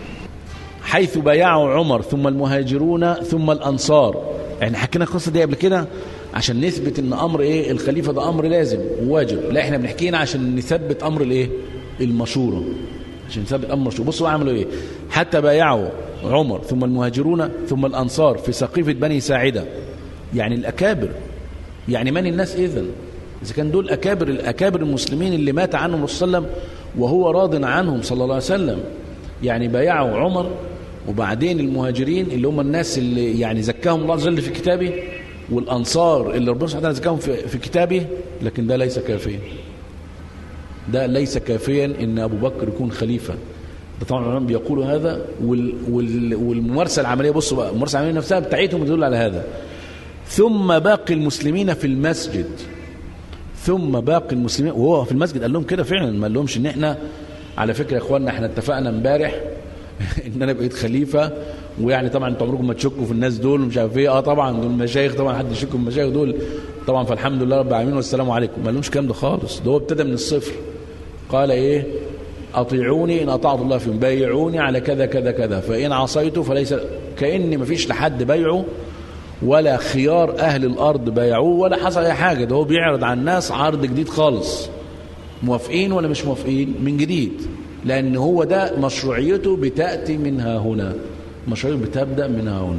حيث بايعوا عمر ثم المهاجرون ثم الانصار احنا حكينا القصه دي قبل كده عشان نثبت ان امر ايه الخليفه ده امر لازم وواجب لا احنا بنحكينا عشان نثبت امر الايه المشوره عشان نثبت امر المشوره بصوا عملوا ايه حتى بايعوا عمر ثم المهاجرون ثم الانصار في سقيفه بني ساعده يعني الاكابر يعني من الناس اذن اذا كان دول اكابر الاكابر المسلمين اللي مات عنهم الرسول صلى الله عليه وسلم وهو راض عنهم صلى الله عليه وسلم يعني بايعوا عمر وبعدين المهاجرين اللي هم الناس اللي يعني زكاهم الله عز وجل في كتابه والأنصار اللي ربنا سبحانه وتعالى ذكرهم في, في كتابه لكن ده ليس كافيا ده ليس كافيا ان ابو بكر يكون خليفه ده طبعا العلماء بيقولوا هذا وال وال والممارسه العمليه بصوا بقى الممارسه العمليه نفسها بتاعتهم بتدل على هذا ثم باقي المسلمين في المسجد ثم باقي المسلمين وهو في المسجد قال لهم كده فعلا ما قال لهمش ان احنا على فكره يا اخواننا احنا اتفقنا امبارح ان انا بقيت خليفه ويعني طبعا انتوا عمركم ما تشكوا في الناس دول ومش عارف ايه اه طبعا دول مشايخ طبعا حد يشك في المشايخ دول طبعا فالحمد لله رب العالمين والسلام عليكم ما لهمش الكلام ده خالص ده هو ابتدى من الصفر قال ايه اطيعوني ان اطعت الله فيهم بايعوني على كذا كذا كذا فان عصيته فليس كان ما فيش لحد بايعه ولا خيار اهل الارض بايعوه ولا حصل اي حاجه ده هو بيعرض على الناس عرض جديد خالص موافقين ولا مش موافقين من جديد لان هو ده مشروعيته بتاتي منها هنا مشروعيته بتبدا منها هنا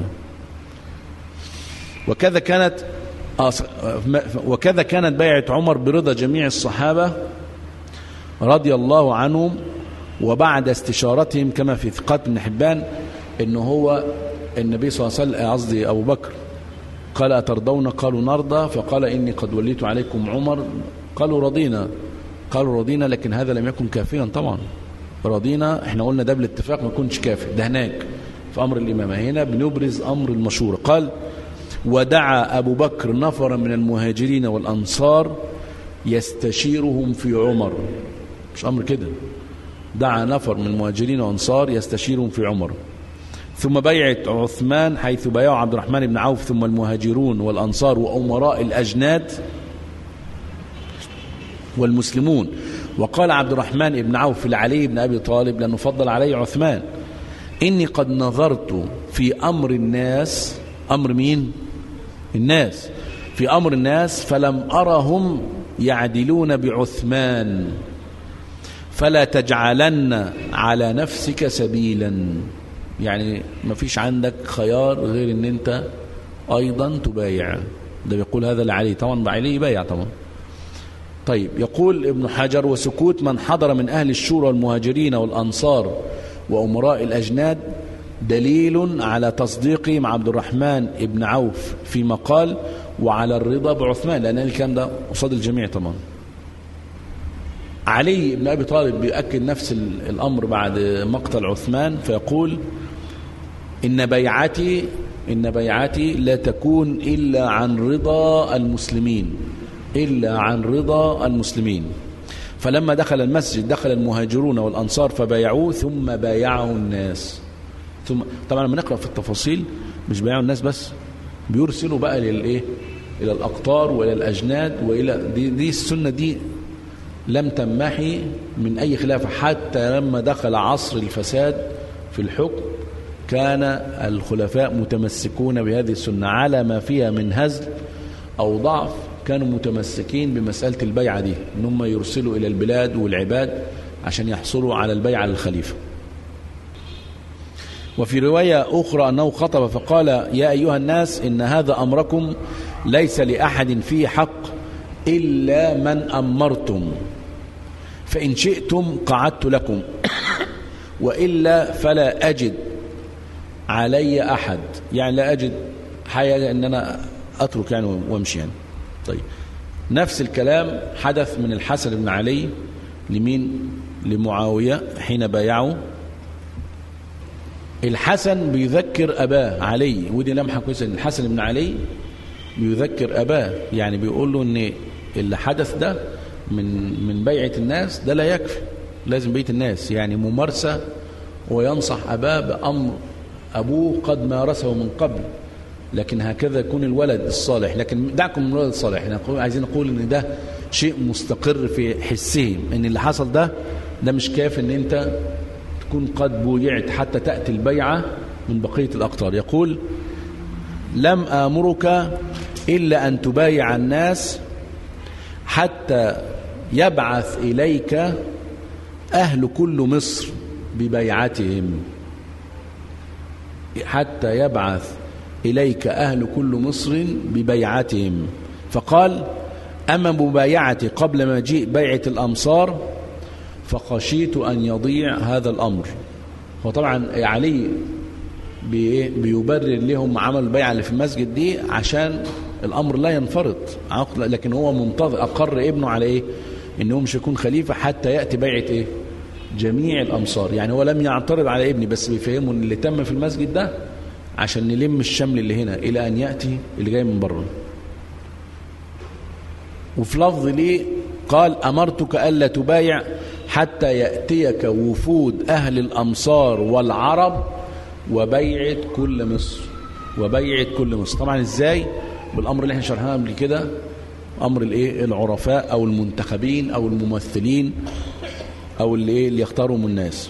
وكذا كانت وكذا كانت بيعة عمر برضا جميع الصحابة رضي الله عنهم وبعد استشارتهم كما في ثقات بن حبان ان هو النبي صلى الله عليه وسلم قصدي ابو بكر قال اترضون قالوا نرضى فقال اني قد وليت عليكم عمر قالوا رضينا قالوا رضينا لكن هذا لم يكن كافيا طبعا رضينا احنا قلنا ده بالاتفاق ما يكونش كافي ده هناك في امر الامامه هنا بنبرز امر المشوره قال ودعا ابو بكر نفرا من المهاجرين والانصار يستشيرهم في عمر مش امر كده دعا نفر من المهاجرين والانصار يستشيرهم في عمر ثم بيعة عثمان حيث بايعوا عبد الرحمن بن عوف ثم المهاجرون والأنصار وأمراء الأجناد والمسلمون وقال عبد الرحمن بن عوف لعلي بن أبي طالب لأنه فضل علي عثمان إني قد نظرت في أمر الناس أمر مين الناس في أمر الناس فلم أرهم يعدلون بعثمان فلا تجعلن على نفسك سبيلا يعني ما فيش عندك خيار غير ان انت ايضا تبايع ده بيقول هذا لعلي طبعا علي يبايع طبعا طيب يقول ابن حجر وسكوت من حضر من اهل الشورى والمهاجرين والانصار وامراء الاجناد دليل على تصديقهم عبد الرحمن ابن عوف فيما قال وعلى الرضا بعثمان لان الكلام ده قصاد الجميع طبعا علي بن ابي طالب بيؤكد نفس الامر بعد مقتل عثمان فيقول ان بيعتي ان بيعتي لا تكون الا عن رضا المسلمين الا عن رضا المسلمين فلما دخل المسجد دخل المهاجرون والانصار فبايعوه ثم بايعه الناس ثم طبعا لما نقرا في التفاصيل مش بايعوا الناس بس بيرسلوا بقى للايه الى الاقطار والى الاجناد والى دي, دي السنه دي لم تمحي من أي خلافة حتى لما دخل عصر الفساد في الحكم كان الخلفاء متمسكون بهذه السنة على ما فيها من هزل أو ضعف كانوا متمسكين بمسألة البيعة دي إن هم يرسلوا إلى البلاد والعباد عشان يحصلوا على البيعة للخليفة وفي رواية أخرى أنه خطب فقال يا أيها الناس إن هذا أمركم ليس لأحد فيه حق إلا من أمرتم فإن شئتم قعدت لكم وإلا فلا أجد علي أحد يعني لا أجد حاجة أن أنا أترك يعني وامشي يعني طيب نفس الكلام حدث من الحسن بن علي لمين لمعاوية حين بايعه الحسن بيذكر أباه علي ودي لمحة كويسة الحسن بن علي بيذكر أباه يعني بيقول له أن اللي حدث ده من من بيعة الناس ده لا يكفي لازم بيت الناس يعني ممارسة وينصح أباه بأمر أبوه قد مارسه من قبل لكن هكذا يكون الولد الصالح لكن دعكم من الولد الصالح احنا عايزين نقول ان ده شيء مستقر في حسهم ان اللي حصل ده ده مش كاف ان انت تكون قد بويعت حتى تأتي البيعة من بقية الأقطار يقول لم آمرك إلا أن تبايع الناس حتى يبعث إليك أهل كل مصر ببيعتهم حتى يبعث إليك أهل كل مصر ببيعتهم فقال أما مبايعتي قبل مجيء بيعة الأمصار فخشيت أن يضيع هذا الأمر وطبعا علي بيبرر لهم عمل البيعة اللي في المسجد دي عشان الامر لا ينفرط عقد لكن هو منتظر اقر ابنه على ايه انه مش يكون خليفه حتى ياتي بيعه ايه جميع الامصار يعني هو لم يعترض على ابني بس بيفهمه ان اللي تم في المسجد ده عشان نلم الشمل اللي هنا الى ان ياتي اللي جاي من بره وفي لفظ ليه قال امرتك الا تبايع حتى ياتيك وفود اهل الامصار والعرب وبيعه كل مصر وبيعه كل مصر طبعا ازاي بالامر اللي احنا شرحناه قبل كده امر الايه العرفاء او المنتخبين او الممثلين او اللي ايه اللي يختارهم الناس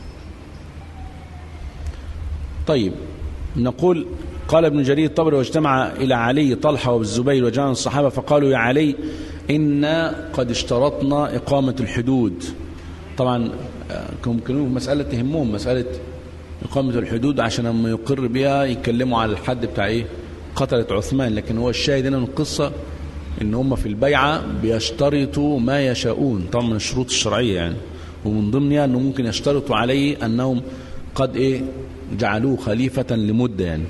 طيب نقول قال ابن جرير الطبري واجتمع إلى علي طلحة والزبير وجمع الصحابة فقالوا يا علي إنا قد اشترطنا إقامة الحدود طبعا ممكن مسألة تهمهم مسألة إقامة الحدود عشان لما يقر بها يتكلموا على الحد بتاع إيه قتلة عثمان لكن هو الشاهد هنا من القصة إن هم في البيعة بيشترطوا ما يشاءون طبعا من الشروط الشرعية يعني ومن ضمنها أنه ممكن يشترطوا عليه أنهم قد إيه جعلوه خليفة لمدة يعني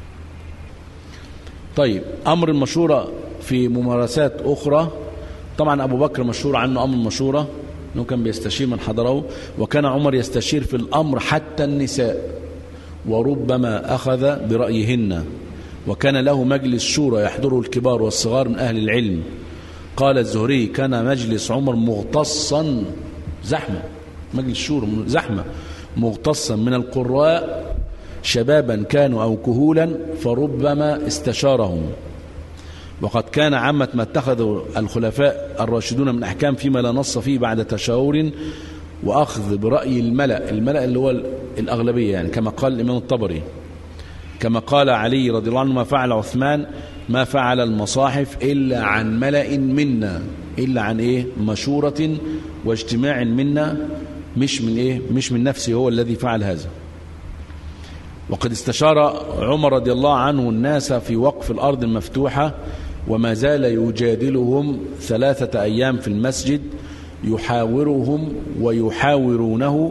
طيب أمر المشورة في ممارسات أخرى طبعا أبو بكر مشهور عنه أمر المشورة أنه كان بيستشير من حضره وكان عمر يستشير في الأمر حتى النساء وربما أخذ برأيهن وكان له مجلس شورى يحضره الكبار والصغار من أهل العلم قال الزهري كان مجلس عمر مغتصا زحمة مجلس شورى زحمة مغتصا من القراء شبابا كانوا أو كهولا فربما استشارهم وقد كان عامة ما اتخذوا الخلفاء الراشدون من أحكام فيما لا نص فيه بعد تشاور وأخذ برأي الملأ الملأ اللي هو الأغلبية يعني كما قال الإمام الطبري كما قال علي رضي الله عنه ما فعل عثمان ما فعل المصاحف إلا عن ملأ منا إلا عن إيه مشورة واجتماع منا مش من إيه مش من نفسه هو الذي فعل هذا وقد استشار عمر رضي الله عنه الناس في وقف الأرض المفتوحة وما زال يجادلهم ثلاثة أيام في المسجد يحاورهم ويحاورونه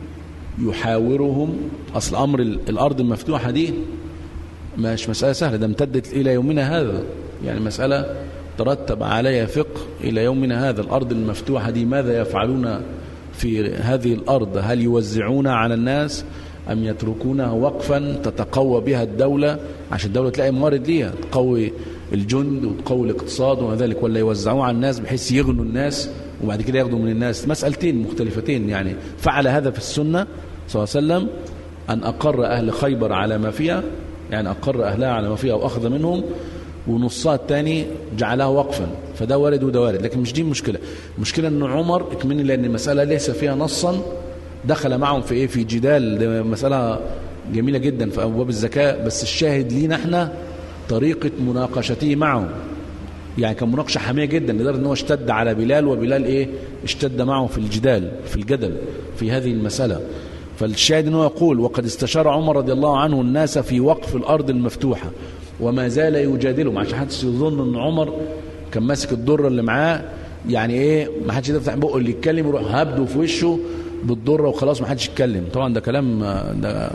يحاورهم أصل أمر الأرض المفتوحة دي مش مسألة سهلة ده امتدت إلى يومنا هذا يعني مسألة ترتب عليها فقه إلى يومنا هذا الأرض المفتوحة دي ماذا يفعلون في هذه الأرض هل يوزعون على الناس أم يتركونها وقفا تتقوى بها الدولة عشان الدولة تلاقي موارد ليها تقوي الجند وتقوي الاقتصاد وما ذلك ولا يوزعوه على الناس بحيث يغنوا الناس وبعد كده ياخدوا من الناس مسألتين مختلفتين يعني فعل هذا في السنة صلى الله عليه وسلم أن أقر أهل خيبر على ما فيها يعني أقر أهلها على ما فيها وأخذ منهم ونصها الثاني جعلها وقفا فده وارد وده وارد لكن مش دي المشكلة المشكلة أن عمر اكمني لأن المسألة ليس فيها نصا دخل معهم في ايه في جدال ده مسألة جميلة جدا في أبواب الزكاة بس الشاهد لينا احنا طريقة مناقشته معهم يعني كان مناقشة حامية جدا لدرجة ان هو اشتد على بلال وبلال ايه اشتد معه في الجدال في الجدل في هذه المسألة فالشاهد انه يقول وقد استشار عمر رضي الله عنه الناس في وقف الأرض المفتوحة وما زال يجادلهم عشان حدش يظن ان عمر كان ماسك الضرة اللي معاه يعني ايه ما حدش يفتح بقه اللي يتكلم يروح هبده في وشه بالضرة وخلاص ما حدش يتكلم طبعا ده كلام ده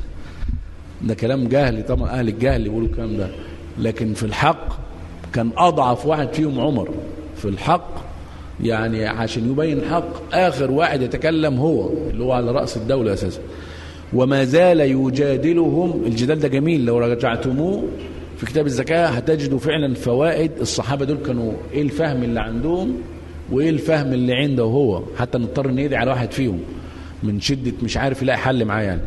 ده كلام جهلي طبعا اهل الجهل يقولوا الكلام ده لكن في الحق كان اضعف واحد فيهم عمر في الحق يعني عشان يبين الحق اخر واحد يتكلم هو اللي هو على راس الدوله اساسا وما زال يجادلهم الجدال ده جميل لو رجعتموه في كتاب الزكاه هتجدوا فعلا فوائد الصحابه دول كانوا ايه الفهم اللي عندهم وايه الفهم اللي عنده هو حتى نضطر ندعي على واحد فيهم من شدة مش عارف يلاقي حل معاه يعني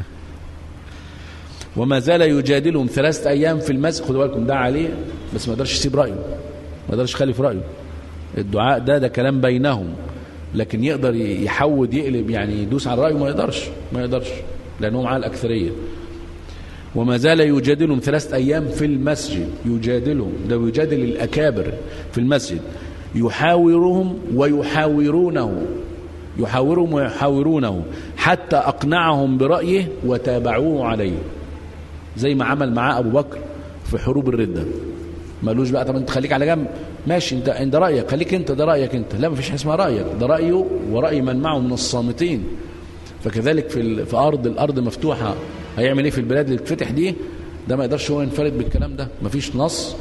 وما زال يجادلهم ثلاثة أيام في المسجد خدوا بالكم دعا عليه بس ما قدرش يسيب رأيه ما قدرش يخالف رأيه الدعاء ده ده كلام بينهم لكن يقدر يحود يقلب يعني يدوس على رأيه ما يقدرش ما يقدرش لأنه معاه الأكثرية وما زال يجادلهم ثلاثة أيام في المسجد يجادلهم ده يجادل الأكابر في المسجد يحاورهم ويحاورونه يحاورهم ويحاورونه حتى أقنعهم برأيه وتابعوه عليه زي ما عمل معاه أبو بكر في حروب الردة مالوش بقى طب انت خليك على جنب ماشي انت انت رايك خليك انت ده رايك انت لا مفيش حاجه اسمها رايك ده رايه وراي من معه من الصامتين فكذلك في في ارض الارض مفتوحه هيعمل ايه في البلاد اللي بتفتح دي ده ما يقدرش هو ينفرد بالكلام ده مفيش نص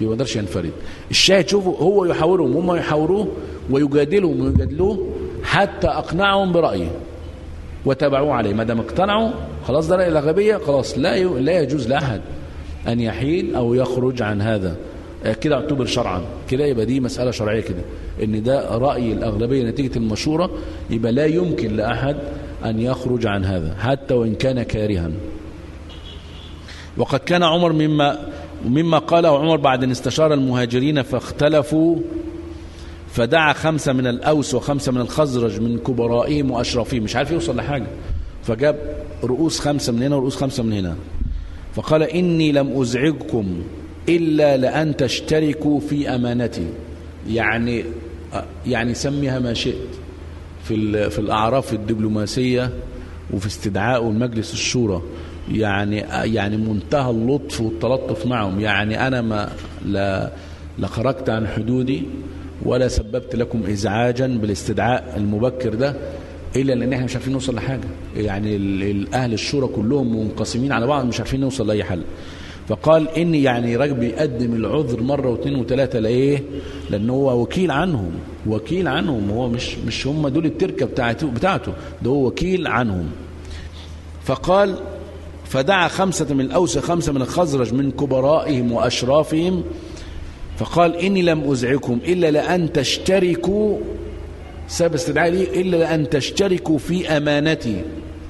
يبقى ما يقدرش ينفرد الشاهد شوفوا هو يحاورهم هم يحاوروه ويجادلهم ويجادلوه حتى اقنعهم برايه وتابعوه عليه ما دام اقتنعوا خلاص ده راي الاغلبيه خلاص لا ي... لا يجوز لاحد ان يحيد او يخرج عن هذا آه، كده اعتبر شرعا كده يبقى دي مساله شرعيه كده ان ده راي الاغلبيه نتيجه المشوره يبقى لا يمكن لاحد ان يخرج عن هذا حتى وان كان كارها وقد كان عمر مما مما قاله عمر بعد ان استشار المهاجرين فاختلفوا فدعا خمسة من الأوس وخمسة من الخزرج من كبرائهم وأشرافهم مش عارف يوصل لحاجة فجاب رؤوس خمسة من هنا ورؤوس خمسة من هنا فقال إني لم أزعجكم إلا لأن تشتركوا في أمانتي يعني يعني سميها ما شئت في ال- في الأعراف الدبلوماسية وفي استدعاء المجلس الشورى يعني يعني منتهى اللطف والتلطف معهم يعني أنا ما لا لا خرجت عن حدودي ولا سببت لكم إزعاجا بالاستدعاء المبكر ده إلا لأن احنا مش عارفين نوصل لحاجة يعني ال- ال- أهل الشورى كلهم منقسمين على بعض مش عارفين نوصل لأي حل فقال إني يعني راجل بيقدم العذر مرة واثنين وثلاثة لإيه لأن هو وكيل عنهم وكيل عنهم هو مش مش هم دول التركة بتاعته بتاعته ده هو وكيل عنهم فقال فدعا خمسة من الأوس خمسة من الخزرج من كبرائهم وأشرافهم فقال إني لم أزعكم إلا لأن تشتركوا سبب استدعاء لي إلا لأن تشتركوا في أمانتي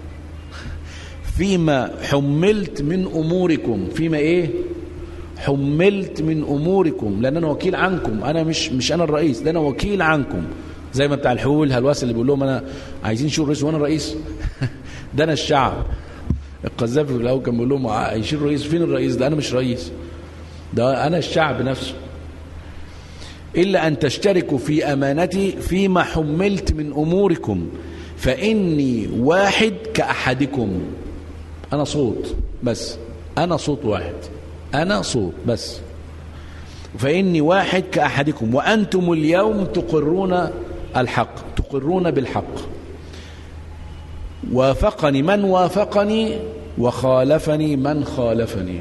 فيما حملت من أموركم فيما إيه حملت من أموركم لأن أنا وكيل عنكم أنا مش مش أنا الرئيس ده أنا وكيل عنكم زي ما بتاع الحقوق الهلواس اللي بيقول لهم أنا عايزين شو الرئيس وأنا الرئيس ده أنا الشعب القذافي في الأول كان بيقول لهم عايشين الرئيس فين الرئيس ده أنا مش رئيس ده أنا الشعب نفسه إلا أن تشتركوا في أمانتي فيما حملت من أموركم فإني واحد كأحدكم أنا صوت بس أنا صوت واحد أنا صوت بس فإني واحد كأحدكم وأنتم اليوم تقرون الحق تقرون بالحق وافقني من وافقني وخالفني من خالفني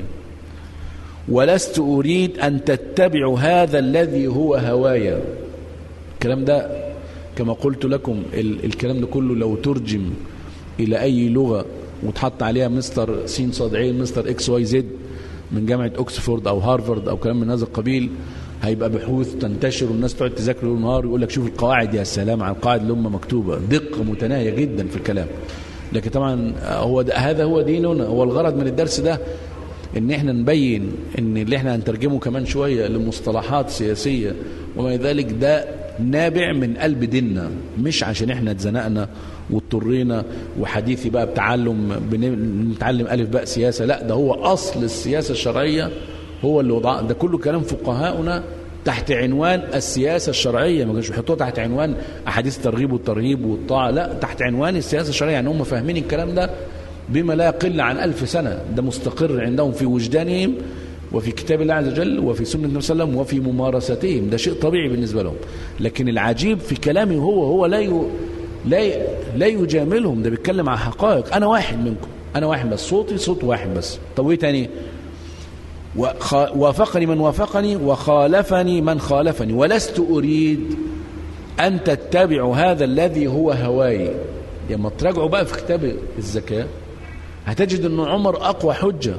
ولست أريد أن تتبعوا هذا الذي هو هوايا الكلام ده كما قلت لكم ال الكلام ده كله لو ترجم إلى أي لغة وتحط عليها مستر سين صاد عين مستر اكس واي زد من جامعة اوكسفورد او هارفارد او كلام من هذا القبيل هيبقى بحوث تنتشر والناس تقعد تذاكر ليل ونهار ويقول لك شوف القواعد يا سلام على القواعد اللي هم مكتوبه دقه متناهيه جدا في الكلام لكن طبعا هو ده هذا هو ديننا هو الغرض من الدرس ده ان احنا نبين ان اللي احنا هنترجمه كمان شويه لمصطلحات سياسيه وما ذلك ده نابع من قلب ديننا مش عشان احنا اتزنقنا واضطرينا وحديثي بقى بتعلم بنتعلم الف باء سياسه لا ده هو اصل السياسه الشرعيه هو اللي وضع ده كله كلام فقهاؤنا تحت عنوان السياسة الشرعية ما كانش بيحطوها تحت عنوان أحاديث الترغيب والترهيب والطاعة لا تحت عنوان السياسة الشرعية يعني هم فاهمين الكلام ده بما لا يقل عن ألف سنة ده مستقر عندهم في وجدانهم وفي كتاب الله عز وجل وفي سنة النبي صلى الله عليه وسلم وفي ممارستهم ده شيء طبيعي بالنسبة لهم لكن العجيب في كلامه هو هو لا ي... لا ي... لا يجاملهم ده بيتكلم عن حقائق أنا واحد منكم أنا واحد بس صوتي صوت واحد بس طب وإيه تاني وخ... وافقني من وافقني وخالفني من خالفني ولست أريد أن تتبعوا هذا الذي هو هواي لما تراجعوا بقى في كتاب الزكاة هتجد أن عمر أقوى حجة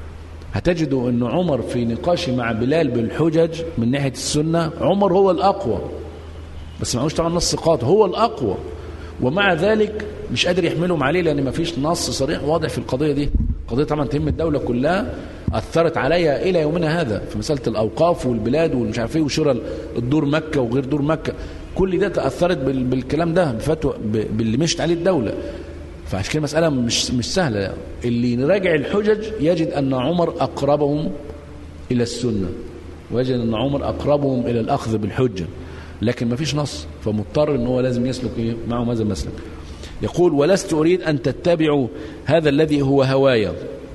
هتجدوا أن عمر في نقاش مع بلال بالحجج من ناحية السنة عمر هو الأقوى بس معهوش طبعا نص قاطع هو الأقوى ومع ذلك مش قادر يحملهم عليه لأن ما فيش نص صريح واضح في القضية دي قضية طبعا تهم الدولة كلها أثرت عليها إلى يومنا هذا في مسألة الأوقاف والبلاد والمش عارف إيه وشراء الدور مكة وغير دور مكة كل ده تأثرت بالكلام ده بفتوى باللي مشت عليه الدولة فعشان كده مسألة مش مش سهلة اللي نراجع الحجج يجد أن عمر أقربهم إلى السنة ويجد أن عمر أقربهم إلى الأخذ بالحجة لكن ما فيش نص فمضطر أن هو لازم يسلك إيه معه هذا المسلك يقول ولست أريد أن تتبعوا هذا الذي هو هوايا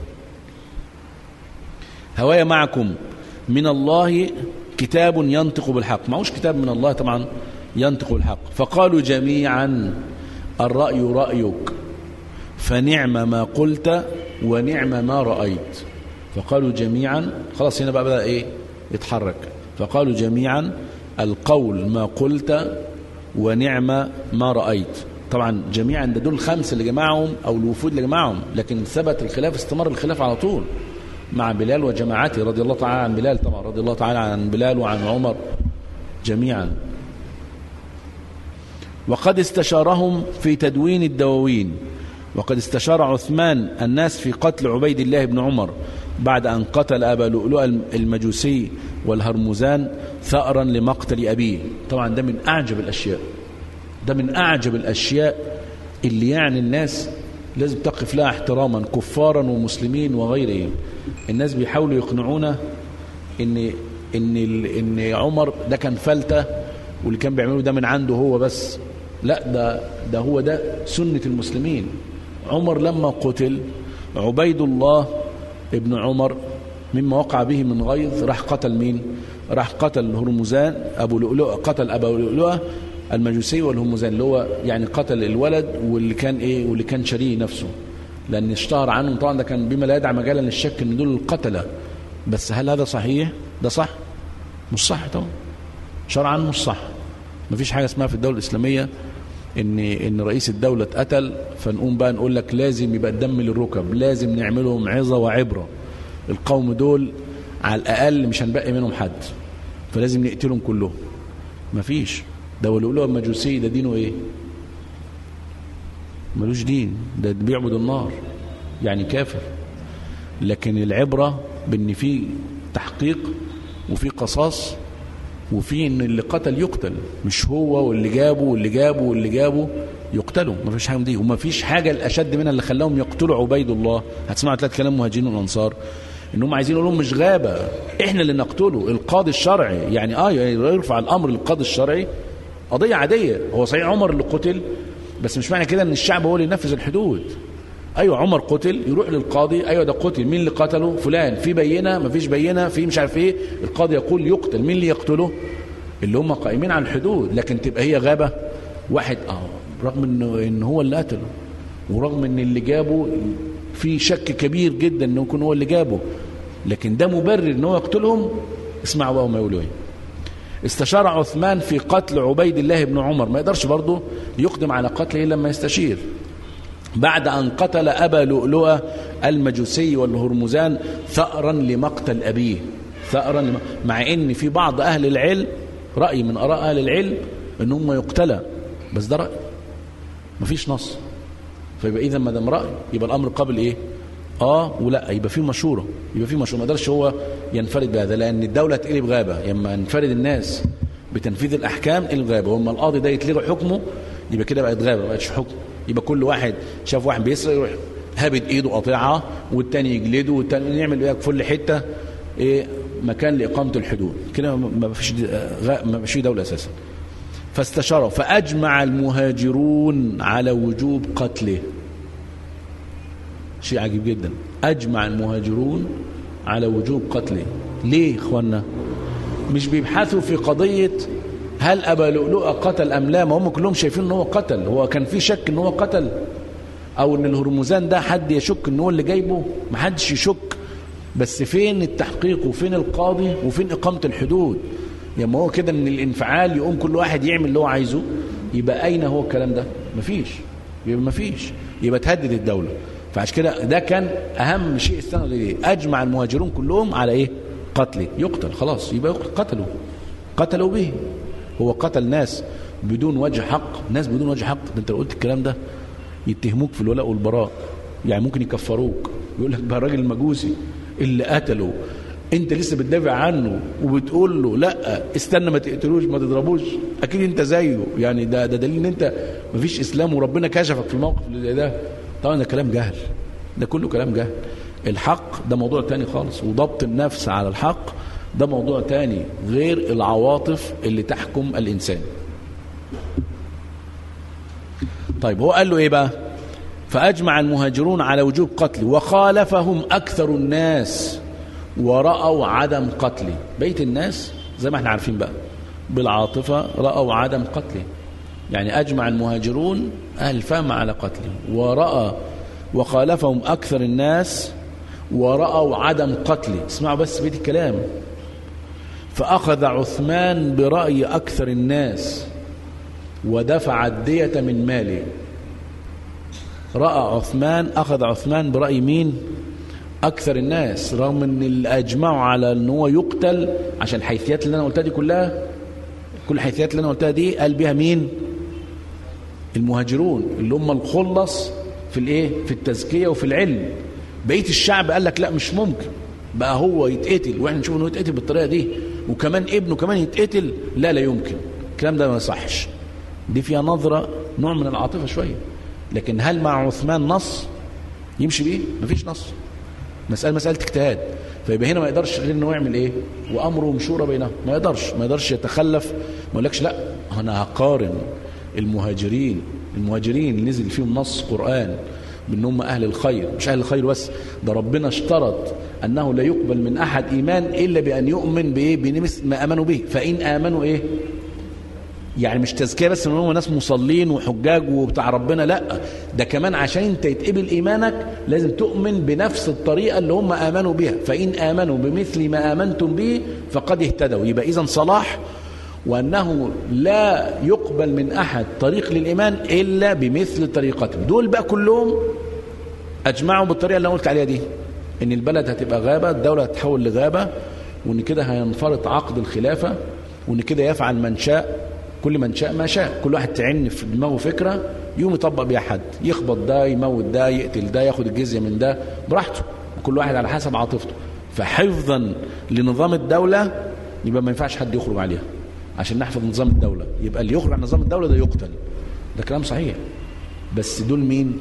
هوايا معكم من الله كتاب ينطق بالحق معوش كتاب من الله طبعا ينطق بالحق فقالوا جميعا الرأي رأيك فنعم ما قلت ونعم ما رأيت فقالوا جميعا خلاص هنا بقى بدأ ايه يتحرك فقالوا جميعا القول ما قلت ونعم ما رأيت طبعا جميعا ده دول الخمسة اللي جمعهم أو الوفود اللي جمعهم لكن ثبت الخلاف استمر الخلاف على طول مع بلال وجماعته رضي الله تعالى عن بلال طبعا رضي الله تعالى عن بلال وعن عمر جميعا وقد استشارهم في تدوين الدواوين وقد استشار عثمان الناس في قتل عبيد الله بن عمر بعد أن قتل أبا لؤلؤ المجوسي والهرمزان ثأرا لمقتل أبيه طبعا ده من أعجب الأشياء ده من أعجب الأشياء اللي يعني الناس لازم تقف لها احتراما كفارا ومسلمين وغيرهم الناس بيحاولوا يقنعونا ان ان ان عمر ده كان فلته واللي كان بيعمله ده من عنده هو بس لا ده ده هو ده سنة المسلمين عمر لما قتل عبيد الله ابن عمر مما وقع به من غيظ راح قتل مين راح قتل هرمزان ابو لؤلؤه قتل ابو لؤلؤه المجوسي والهرمزان اللي هو يعني قتل الولد واللي كان ايه واللي كان شريه نفسه لان اشتهر عنهم طبعا ده كان بما لا يدع مجالا للشك ان دول القتله بس هل هذا صحيح ده صح مش صح طبعا شرعا مش صح مفيش حاجه اسمها في الدوله الاسلاميه ان ان رئيس الدوله اتقتل فنقوم بقى نقول لك لازم يبقى الدم للركب لازم نعملهم عظه وعبره القوم دول على الاقل مش هنبقي منهم حد فلازم نقتلهم كلهم مفيش ده ولؤلؤ المجوسي ده دينه ايه ملوش دين ده بيعبد النار يعني كافر لكن العبره بان في تحقيق وفي قصاص وفي ان اللي قتل يقتل مش هو واللي جابه واللي جابه واللي جابه يقتلوا ما فيش حاجه من دي وما فيش حاجه الاشد منها اللي خلاهم يقتلوا عبيد الله هتسمعوا ثلاث كلام مهاجرين والانصار انهم عايزين يقولوا مش غابه احنا اللي نقتله القاضي الشرعي يعني اه يرفع الامر للقاضي الشرعي قضيه عاديه هو صحيح عمر اللي قتل بس مش معنى كده ان الشعب هو اللي ينفذ الحدود ايوه عمر قتل يروح للقاضي ايوه ده قتل مين اللي قتله فلان في بينه ما فيش بينه في مش عارف ايه القاضي يقول يقتل مين اللي يقتله اللي هم قائمين على الحدود لكن تبقى هي غابه واحد اه رغم انه ان هو اللي قتله ورغم ان اللي جابه في شك كبير جدا انه يكون هو اللي جابه لكن ده مبرر ان هو يقتلهم اسمعوا بقى هم يقولوا ايه استشار عثمان في قتل عبيد الله بن عمر ما يقدرش برضه يقدم على قتله لما يستشير بعد أن قتل أبا لؤلؤة المجوسي والهرمزان ثأرا لمقتل أبيه ثأرا لم... مع أن في بعض أهل العلم رأي من أراء أهل العلم أن هم يقتلى بس ده رأي مفيش نص فيبقى إذا ما دام رأي يبقى الأمر قابل إيه اه ولا يبقى في مشوره يبقى في مشوره ما يقدرش هو ينفرد بهذا لان الدوله تقلب غابه لما ينفرد الناس بتنفيذ الاحكام تقلب غابه واما القاضي ده يتلغي حكمه يبقى كده بقت غابه ما بقتش حكم يبقى كل واحد شاف واحد بيسرق يروح هابد ايده قاطعها والتاني يجلده والتاني يعمل ايه في كل حته ايه مكان لاقامه الحدود كده ما فيش ما فيش دوله اساسا فاستشاروا فاجمع المهاجرون على وجوب قتله شيء عجيب جدا أجمع المهاجرون على وجوب قتله ليه اخوانا مش بيبحثوا في قضية هل أبا لؤلؤة قتل أم لا ما هم كلهم شايفين ان هو قتل هو كان في شك ان هو قتل أو ان الهرمزان ده حد يشك ان هو اللي جايبه ما حدش يشك بس فين التحقيق وفين القاضي وفين إقامة الحدود يعني هو كده من الانفعال يقوم كل واحد يعمل اللي هو عايزه يبقى أين هو الكلام ده مفيش يبقى مفيش يبقى تهدد الدولة فعشان كده ده كان اهم شيء استندوا اليه اجمع المهاجرون كلهم على ايه قتله يقتل خلاص يبقى يقتل قتلوا قتلوا به هو قتل ناس بدون وجه حق ناس بدون وجه حق ده انت لو قلت الكلام ده يتهموك في الولاء والبراء يعني ممكن يكفروك يقول لك ده الراجل المجوسي اللي قتله انت لسه بتدافع عنه وبتقول له لا استنى ما تقتلوش ما تضربوش اكيد انت زيه يعني ده ده دليل ان انت مفيش اسلام وربنا كشفك في الموقف اللي زي ده طبعا ده كلام جهل ده كله كلام جهل الحق ده موضوع تاني خالص وضبط النفس على الحق ده موضوع تاني غير العواطف اللي تحكم الإنسان طيب هو قال له ايه بقى فأجمع المهاجرون على وجوب قتله وخالفهم أكثر الناس ورأوا عدم قتله بيت الناس زي ما احنا عارفين بقى بالعاطفة رأوا عدم قتله يعني أجمع المهاجرون أهل الفهم على قتله ورأى وخالفهم أكثر الناس ورأوا عدم قتله اسمعوا بس بيت الكلام فأخذ عثمان برأي أكثر الناس ودفع الدية من ماله رأى عثمان أخذ عثمان برأي مين أكثر الناس رغم أن اللي أجمعوا على أن هو يقتل عشان الحيثيات اللي أنا قلتها دي كلها كل الحيثيات اللي أنا قلتها دي قال بها مين المهاجرون اللي هم الخلص في الايه في التزكيه وفي العلم بقيه الشعب قال لك لا مش ممكن بقى هو يتقتل واحنا نشوف انه يتقتل بالطريقه دي وكمان ابنه كمان يتقتل لا لا يمكن الكلام ده ما يصحش دي فيها نظره نوع من العاطفه شويه لكن هل مع عثمان نص يمشي بيه مفيش نص مساله مساله اجتهاد فيبقى هنا ما يقدرش غير انه يعمل ايه وامره مشوره بينهم ما يقدرش ما يقدرش يتخلف ما يقولكش لا انا هقارن المهاجرين المهاجرين اللي نزل فيهم نص قرآن بان هم اهل الخير مش اهل الخير بس ده ربنا اشترط انه لا يقبل من احد ايمان الا بان يؤمن بايه بمثل ما امنوا به فان امنوا ايه يعني مش تزكيه بس ان هم ناس مصلين وحجاج وبتاع ربنا لا ده كمان عشان انت يتقبل ايمانك لازم تؤمن بنفس الطريقه اللي هم امنوا بها فان امنوا بمثل ما امنتم به فقد اهتدوا يبقى اذا صلاح وأنه لا يقبل من أحد طريق للإيمان إلا بمثل طريقتهم دول بقى كلهم أجمعوا بالطريقة اللي أنا قلت عليها دي إن البلد هتبقى غابة الدولة هتتحول لغابة وإن كده هينفرط عقد الخلافة وإن كده يفعل من شاء كل من شاء ما شاء كل واحد تعن في دماغه فكرة يقوم يطبق بيها حد يخبط ده يموت ده يقتل ده ياخد الجزية من ده براحته كل واحد على حسب عاطفته فحفظا لنظام الدولة يبقى ما ينفعش حد يخرج عليها عشان نحفظ نظام الدولة يبقى اللي يخرج عن نظام الدولة ده يقتل ده كلام صحيح بس دول مين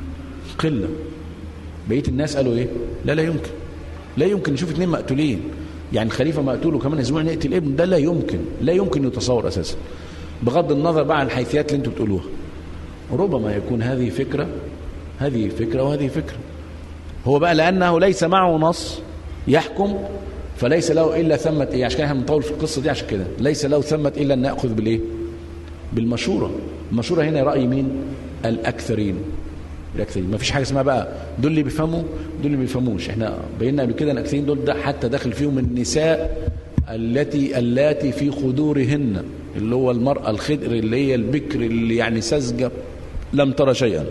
قلة بقية الناس قالوا ايه لا لا يمكن لا يمكن نشوف اتنين مقتولين يعني خليفة مقتول وكمان اسبوع نقتل ابن ده لا يمكن لا يمكن يتصور اساسا بغض النظر بقى عن الحيثيات اللي انتوا بتقولوها ربما يكون هذه فكرة هذه فكرة وهذه فكرة هو بقى لأنه ليس معه نص يحكم فليس له الا ثمه ايه عشان كده احنا بنطول في القصه دي عشان كده ليس له ثمه الا ان ناخذ بالايه بالمشوره المشوره هنا راي مين الاكثرين الاكثرين ما فيش حاجه اسمها بقى دول اللي بيفهموا دول اللي ما بيفهموش احنا بينا قبل كده ان الاكثرين دول ده حتى داخل فيهم النساء التي اللاتي في خدورهن اللي هو المراه الخدر اللي هي البكر اللي يعني سذجه لم ترى شيئا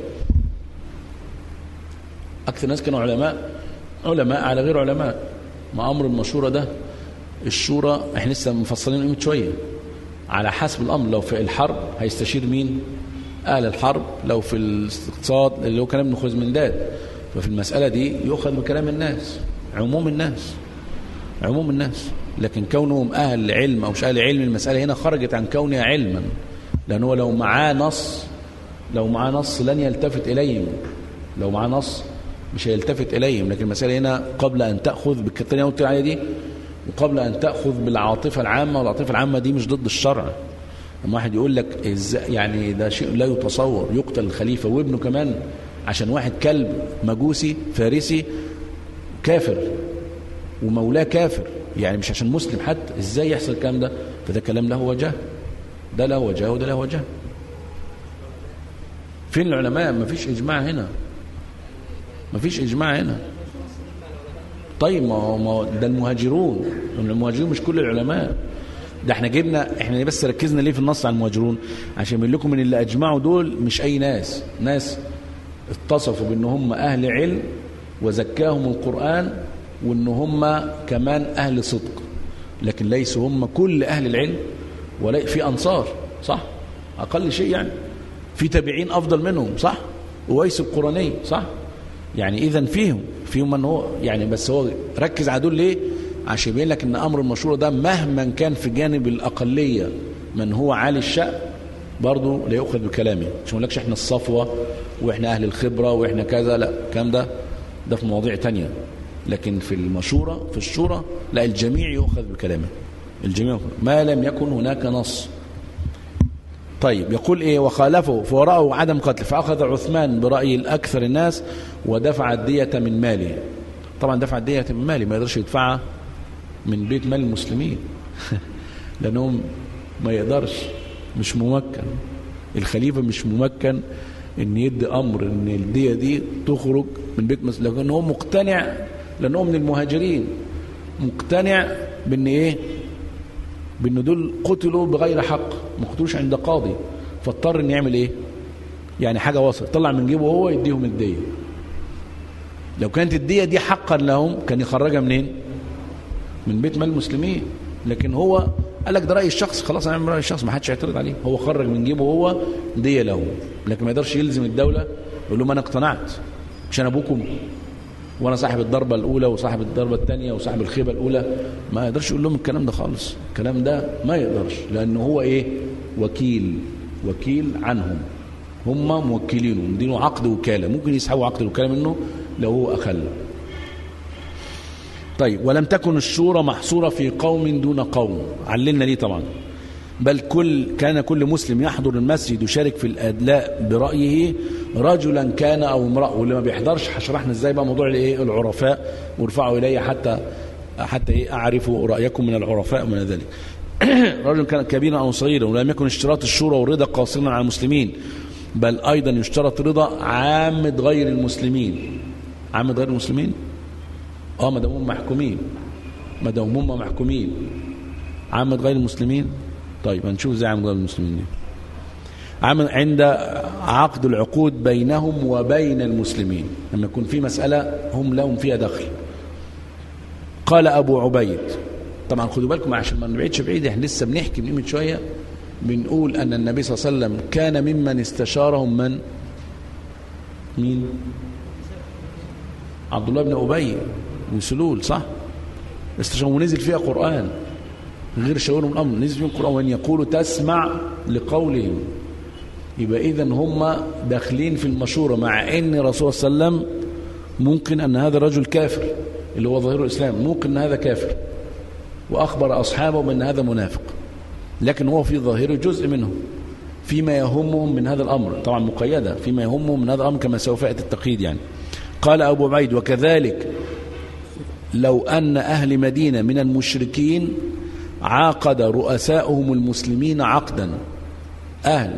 اكثر ناس كانوا علماء علماء على غير علماء ما امر المشوره ده الشورى احنا لسه مفصلين قيمه شويه على حسب الامر لو في الحرب هيستشير مين اهل الحرب لو في الاقتصاد اللي هو كلام ابن خزمنداد ففي المساله دي يؤخذ بكلام الناس عموم الناس عموم الناس لكن كونهم اهل علم او مش اهل علم المساله هنا خرجت عن كونها علما لان هو لو معاه نص لو معاه نص لن يلتفت اليهم لو معاه نص مش هيلتفت إليهم لكن المسألة هنا قبل أن تأخذ بالكتاب اللي قلت عليها دي وقبل أن تأخذ بالعاطفة العامة والعاطفة العامة دي مش ضد الشرع لما واحد يقول لك ازاي يعني ده شيء لا يتصور يقتل الخليفة وابنه كمان عشان واحد كلب مجوسي فارسي كافر ومولاه كافر يعني مش عشان مسلم حتى ازاي يحصل الكلام ده فده كلام له وجه ده له وجه وده له وجه فين العلماء ما فيش اجماع هنا ما فيش اجماع هنا طيب ما هو ما هو ده المهاجرون المهاجرون مش كل العلماء ده احنا جبنا احنا بس ركزنا ليه في النص على المهاجرون عشان يقول لكم ان اللي اجمعوا دول مش اي ناس ناس اتصفوا بان هم اهل علم وزكاهم القران وان هم كمان اهل صدق لكن ليسوا هم كل اهل العلم ولا في انصار صح اقل شيء يعني في تابعين افضل منهم صح وويس القراني صح يعني اذا فيهم فيهم من هو يعني بس هو ركز على دول ليه عشان يبين لك ان امر المشوره ده مهما كان في جانب الاقليه من هو عالي الشأن برضه لا يؤخذ بكلامه مش لكش احنا الصفوه واحنا اهل الخبره واحنا كذا لا الكلام ده ده في مواضيع تانية لكن في المشوره في الشورى لا الجميع يؤخذ بكلامه الجميع ما لم يكن هناك نص طيب يقول ايه وخالفه فرأوا عدم قتل فأخذ عثمان برأي الأكثر الناس ودفع الدية من ماله طبعا دفع الدية من ماله ما يقدرش يدفعها من بيت مال المسلمين لأنهم ما يقدرش مش ممكن الخليفة مش ممكن ان يدي امر ان الدية دي تخرج من بيت مسلم لكن هو مقتنع لانه من المهاجرين مقتنع بان ايه بان دول قتلوا بغير حق ما قتلوش عند قاضي فاضطر ان يعمل ايه يعني حاجه وسط طلع من جيبه هو يديهم الديه لو كانت الديه دي حقا لهم كان يخرجها منين من بيت مال المسلمين لكن هو قال لك ده راي الشخص خلاص انا راي الشخص ما حدش يعترض عليه هو خرج من جيبه هو ديه له لكن ما يقدرش يلزم الدوله يقول لهم انا اقتنعت مش انا ابوكم وانا صاحب الضربه الاولى وصاحب الضربه الثانيه وصاحب الخيبه الاولى ما يقدرش يقول لهم الكلام ده خالص الكلام ده ما يقدرش لانه هو ايه وكيل وكيل عنهم هم موكلينه مدينه عقد وكاله ممكن يسحبوا عقد الوكاله منه لو هو اخل طيب ولم تكن الشورى محصوره في قوم دون قوم عللنا ليه طبعا بل كل كان كل مسلم يحضر المسجد يشارك في الادلاء برايه رجلا كان او امراه واللي ما بيحضرش شرحنا ازاي بقى موضوع الايه العرفاء وارفعوا الي حتى حتى ايه اعرف رايكم من العرفاء ومن ذلك رجل كان كبيرا او صغيرا ولم يكن اشتراط الشورى والرضا قاصرا على المسلمين بل ايضا يشترط رضا عامه غير المسلمين عامه غير المسلمين اه ما دام هم محكومين ما دام هم محكومين عامه غير المسلمين طيب هنشوف ازاي عامه غير المسلمين دي عامل عند عقد العقود بينهم وبين المسلمين لما يكون في مسألة هم لهم فيها دخل قال أبو عبيد طبعا خدوا بالكم عشان ما نبعدش بعيد احنا لسه بنحكي من شوية بنقول أن النبي صلى الله عليه وسلم كان ممن استشارهم من مين عبد الله بن أبي بن سلول صح استشارهم ونزل فيها قرآن غير شاورهم الأمر نزل فيهم القرآن وأن يقولوا تسمع لقولهم يبقى إذا هم داخلين في المشورة مع أن الرسول صلى الله عليه وسلم ممكن أن هذا الرجل كافر اللي هو ظاهر الإسلام ممكن أن هذا كافر وأخبر أصحابه بأن هذا منافق لكن هو في ظاهره جزء منه فيما يهمهم من هذا الأمر طبعا مقيدة فيما يهمهم من هذا الأمر كما سوف يأتي التقييد يعني قال أبو عبيد وكذلك لو أن أهل مدينة من المشركين عاقد رؤساؤهم المسلمين عقدا أهل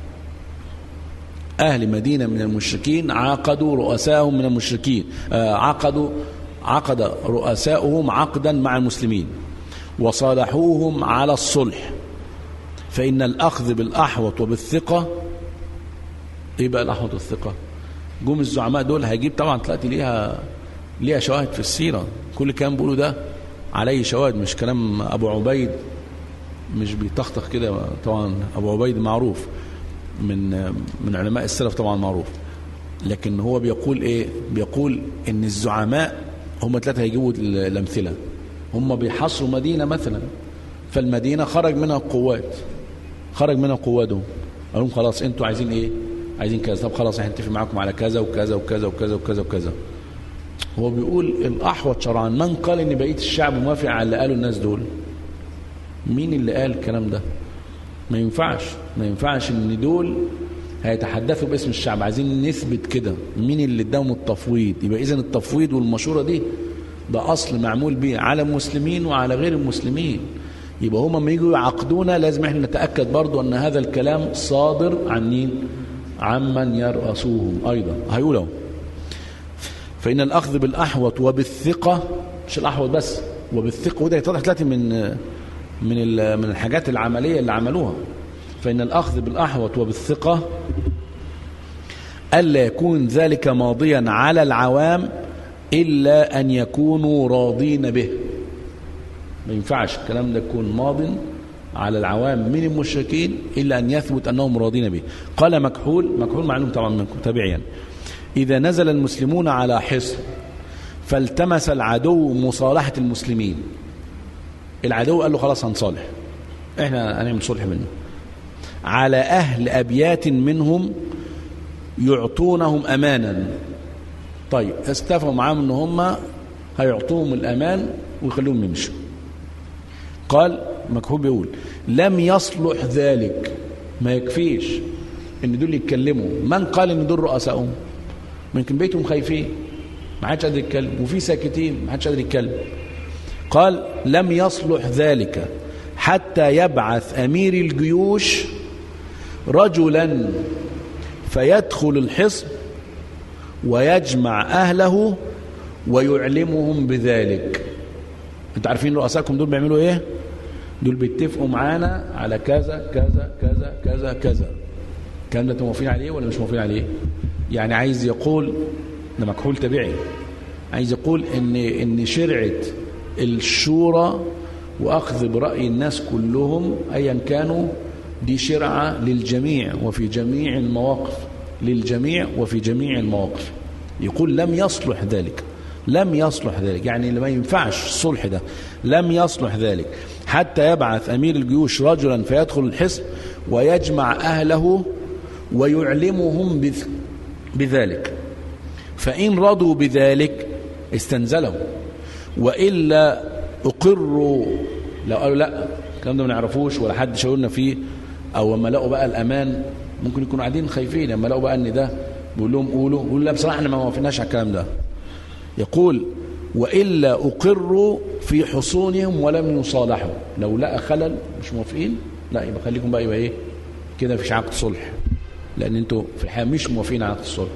أهل مدينة من المشركين عاقدوا رؤساءهم من المشركين آه عقدوا عقد رؤساؤهم عقدا مع المسلمين وصالحوهم على الصلح فإن الأخذ بالأحوط وبالثقة إيه بقى الأحوط والثقة جم الزعماء دول هيجيب طبعا طلعت ليها ليها شواهد في السيرة كل كلام بيقوله ده عليه شواهد مش كلام أبو عبيد مش بيطخطخ كده طبعا أبو عبيد معروف من من علماء السلف طبعا معروف لكن هو بيقول ايه بيقول ان الزعماء هم ثلاثه هيجيبوا الامثله هم بيحصروا مدينه مثلا فالمدينه خرج منها قوات خرج منها قواتهم قال لهم خلاص انتوا عايزين ايه عايزين كذا طب خلاص احنا نتفق معاكم على كذا وكذا وكذا وكذا وكذا وكذا هو بيقول الاحوط شرعا من قال ان بقيه الشعب موافق على اللي قاله الناس دول مين اللي قال الكلام ده ما ينفعش ما ينفعش ان دول هيتحدثوا باسم الشعب عايزين نثبت كده مين اللي اداهم التفويض يبقى اذا التفويض والمشوره دي ده اصل معمول بيه على المسلمين وعلى غير المسلمين يبقى هم لما يجوا يعقدونا لازم احنا نتاكد برضو ان هذا الكلام صادر عن مين عمن يرأسوهم ايضا هيقولوا فان الاخذ بالاحوط وبالثقه مش الاحوط بس وبالثقه وده يتضح دلوقتي من من من الحاجات العمليه اللي عملوها فإن الأخذ بالأحوط وبالثقة ألا يكون ذلك ماضيا على العوام إلا أن يكونوا راضين به ما ينفعش الكلام ده يكون ماض على العوام من المشركين إلا أن يثبت أنهم راضين به قال مكحول مكحول معلوم طبعا منكم تابعيا إذا نزل المسلمون على حصن فالتمس العدو مصالحة المسلمين العدو قال له خلاص هنصالح احنا هنعمل صلح منه على أهل أبيات منهم يعطونهم أمانا طيب استفوا معاهم ان هم هيعطوهم الأمان ويخلوهم يمشوا قال مكحول بيقول لم يصلح ذلك ما يكفيش ان دول يتكلموا من قال ان دول رؤسائهم ممكن بيتهم خايفين ما حدش قادر يتكلم وفي ساكتين ما حدش قادر يتكلم قال لم يصلح ذلك حتى يبعث أمير الجيوش رجلا فيدخل الحصن ويجمع أهله ويعلمهم بذلك انتوا عارفين رؤسائكم دول بيعملوا ايه دول بيتفقوا معانا على كذا كذا كذا كذا كذا الكلام ده انتوا موافقين عليه ولا مش موافقين عليه يعني عايز يقول ده مكحول تبعي عايز يقول ان ان شرعه الشورى واخذ براي الناس كلهم ايا كانوا دي شرعه للجميع وفي جميع المواقف للجميع وفي جميع المواقف يقول لم يصلح ذلك لم يصلح ذلك يعني ما ينفعش الصلح ده لم يصلح ذلك حتى يبعث أمير الجيوش رجلا فيدخل الحصن ويجمع أهله ويعلمهم بذ- بذلك فإن رضوا بذلك استنزلهم وإلا أقروا لو قالوا لا الكلام ده ما نعرفوش ولا حد شاورنا فيه أو لما لقوا بقى الأمان ممكن يكونوا قاعدين خايفين لما لقوا بقى إن ده بيقول لهم قولوا يقولوا لا بصراحة احنا ما وافقناش على الكلام ده يقول وإلا أقروا في حصونهم ولم يصالحوا لو لقى خلل مش موافقين لا يبقى خليكم بقى يبقى إيه كده مفيش عقد صلح لأن أنتوا في الحقيقة مش موافقين على عقد الصلح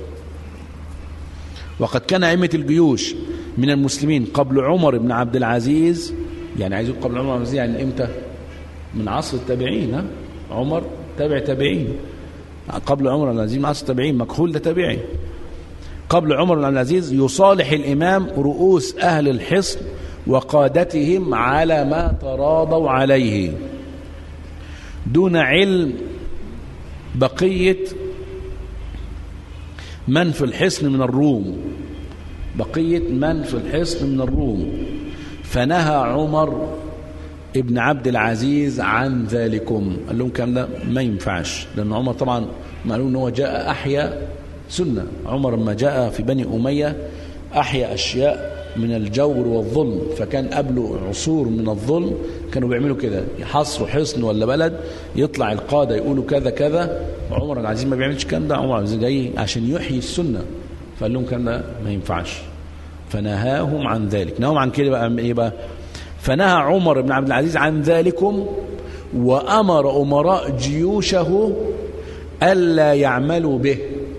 وقد كان أئمة الجيوش من المسلمين قبل عمر بن عبد العزيز يعني عايز يقول قبل عمر بن عبد العزيز يعني امتى من عصر التابعين ها عمر تابع تابعين قبل عمر بن عبد العزيز من عصر التابعين مكحول ده تابعي قبل عمر بن عبد العزيز يصالح الإمام رؤوس أهل الحصن وقادتهم على ما تراضوا عليه دون علم بقية من في الحصن من الروم بقية من في الحصن من الروم فنهى عمر ابن عبد العزيز عن ذلكم قال لهم كلام ده ما ينفعش لأن عمر طبعا معلوم أنه جاء أحيا سنة عمر لما جاء في بني أمية أحيا أشياء من الجور والظلم فكان قبله عصور من الظلم كانوا بيعملوا كده يحصروا حصن ولا بلد يطلع القادة يقولوا كذا كذا وعمر العزيز ما بيعملش الكلام ده عمر العزيز جاي عشان يحيي السنة فقال لهم الكلام ده ما ينفعش فنهاهم عن ذلك نهاهم عن كده بقى ايه بقى فنهى عمر بن عبد العزيز عن ذلكم وأمر أمراء جيوشه ألا يعملوا به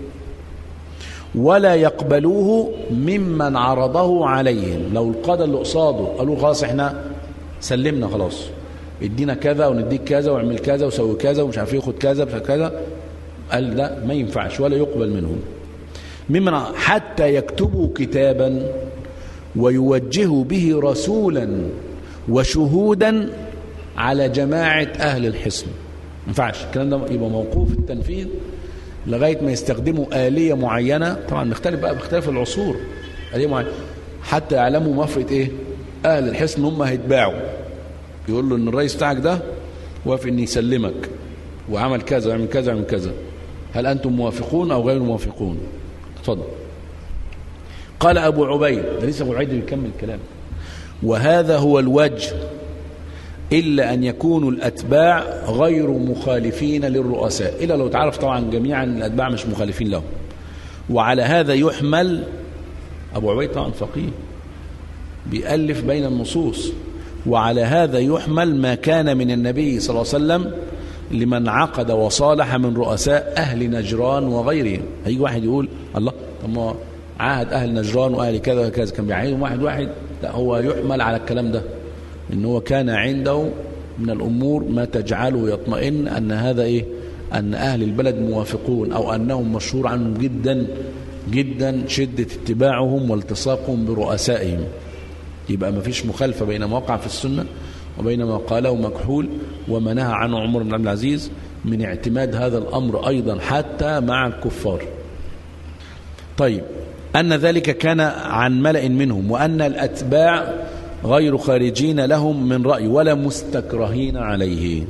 ولا يقبلوه ممن عرضه عليهم لو القادة اللي قصاده قالوا خلاص احنا سلمنا خلاص ادينا كذا ونديك كذا واعمل كذا وسوي كذا ومش عارف ياخد كذا مش عارف كذا قال لا ما ينفعش ولا يقبل منهم ممن حتى يكتبوا كتابا ويوجهوا به رسولا وشهودا على جماعة أهل الحصن ما ينفعش الكلام ده يبقى موقوف التنفيذ لغاية ما يستخدموا آلية معينة طبعا نختلف بقى باختلاف العصور آلية معينة حتى يعلموا موافقة إيه أهل الحصن هم هيتباعوا يقول له إن الرئيس بتاعك ده وافق إن يسلمك وعمل كذا وعمل كذا وعمل كذا هل أنتم موافقون أو غير موافقون اتفضل قال أبو عبيد ده لسه أبو عبيد بيكمل الكلام وهذا هو الوجه إلا أن يكونوا الأتباع غير مخالفين للرؤساء إلا لو تعرف طبعا جميعا الأتباع مش مخالفين لهم وعلى هذا يحمل أبو عبيد طبعا فقيه بيألف بين النصوص وعلى هذا يحمل ما كان من النبي صلى الله عليه وسلم لمن عقد وصالح من رؤساء أهل نجران وغيرهم هيجي واحد يقول الله طب ما عهد أهل نجران وأهل كذا وكذا كان بيعينهم واحد واحد لا هو يحمل على الكلام ده إن هو كان عنده من الأمور ما تجعله يطمئن أن هذا إيه أن أهل البلد موافقون أو أنهم مشهور عنهم جدا جدا شدة اتباعهم والتصاقهم برؤسائهم يبقى ما فيش مخالفة بين ما وقع في السنة وبين ما قاله مكحول وما نهى عنه عمر بن عبد العزيز من اعتماد هذا الأمر أيضا حتى مع الكفار طيب أن ذلك كان عن ملأ منهم وأن الأتباع غير خارجين لهم من رأي ولا مستكرهين عليه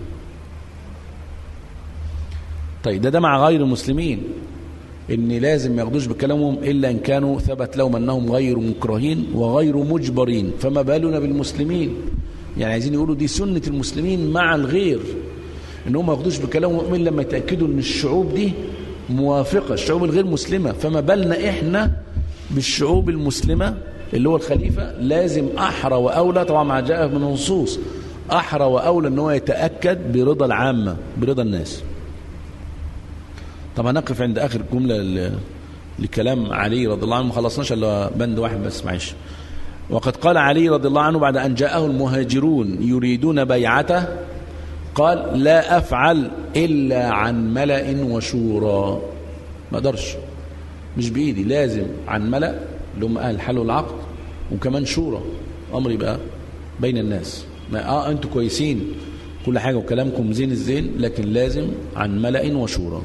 طيب ده ده مع غير المسلمين ان لازم ما ياخدوش بكلامهم الا ان كانوا ثبت لهم انهم غير مكرهين وغير مجبرين فما بالنا بالمسلمين يعني عايزين يقولوا دي سنة المسلمين مع الغير ان هم ما ياخدوش بكلامهم الا لما يتاكدوا ان الشعوب دي موافقة الشعوب الغير مسلمة فما بالنا احنا بالشعوب المسلمة اللي هو الخليفة لازم أحرى وأولى طبعا مع جاء من النصوص أحرى وأولى أن هو يتأكد برضا العامة برضا الناس طبعا نقف عند آخر جملة لكلام علي رضي الله عنه ما خلصناش إلا بند واحد بس معلش وقد قال علي رضي الله عنه بعد أن جاءه المهاجرون يريدون بيعته قال لا أفعل إلا عن ملأ وشورى ما أقدرش مش بإيدي لازم عن ملأ اللي هم أهل الحل والعقد وكمان شورى أمر يبقى بين الناس ما آه أنتوا كويسين كل حاجة وكلامكم زين الزين لكن لازم عن ملأ وشورى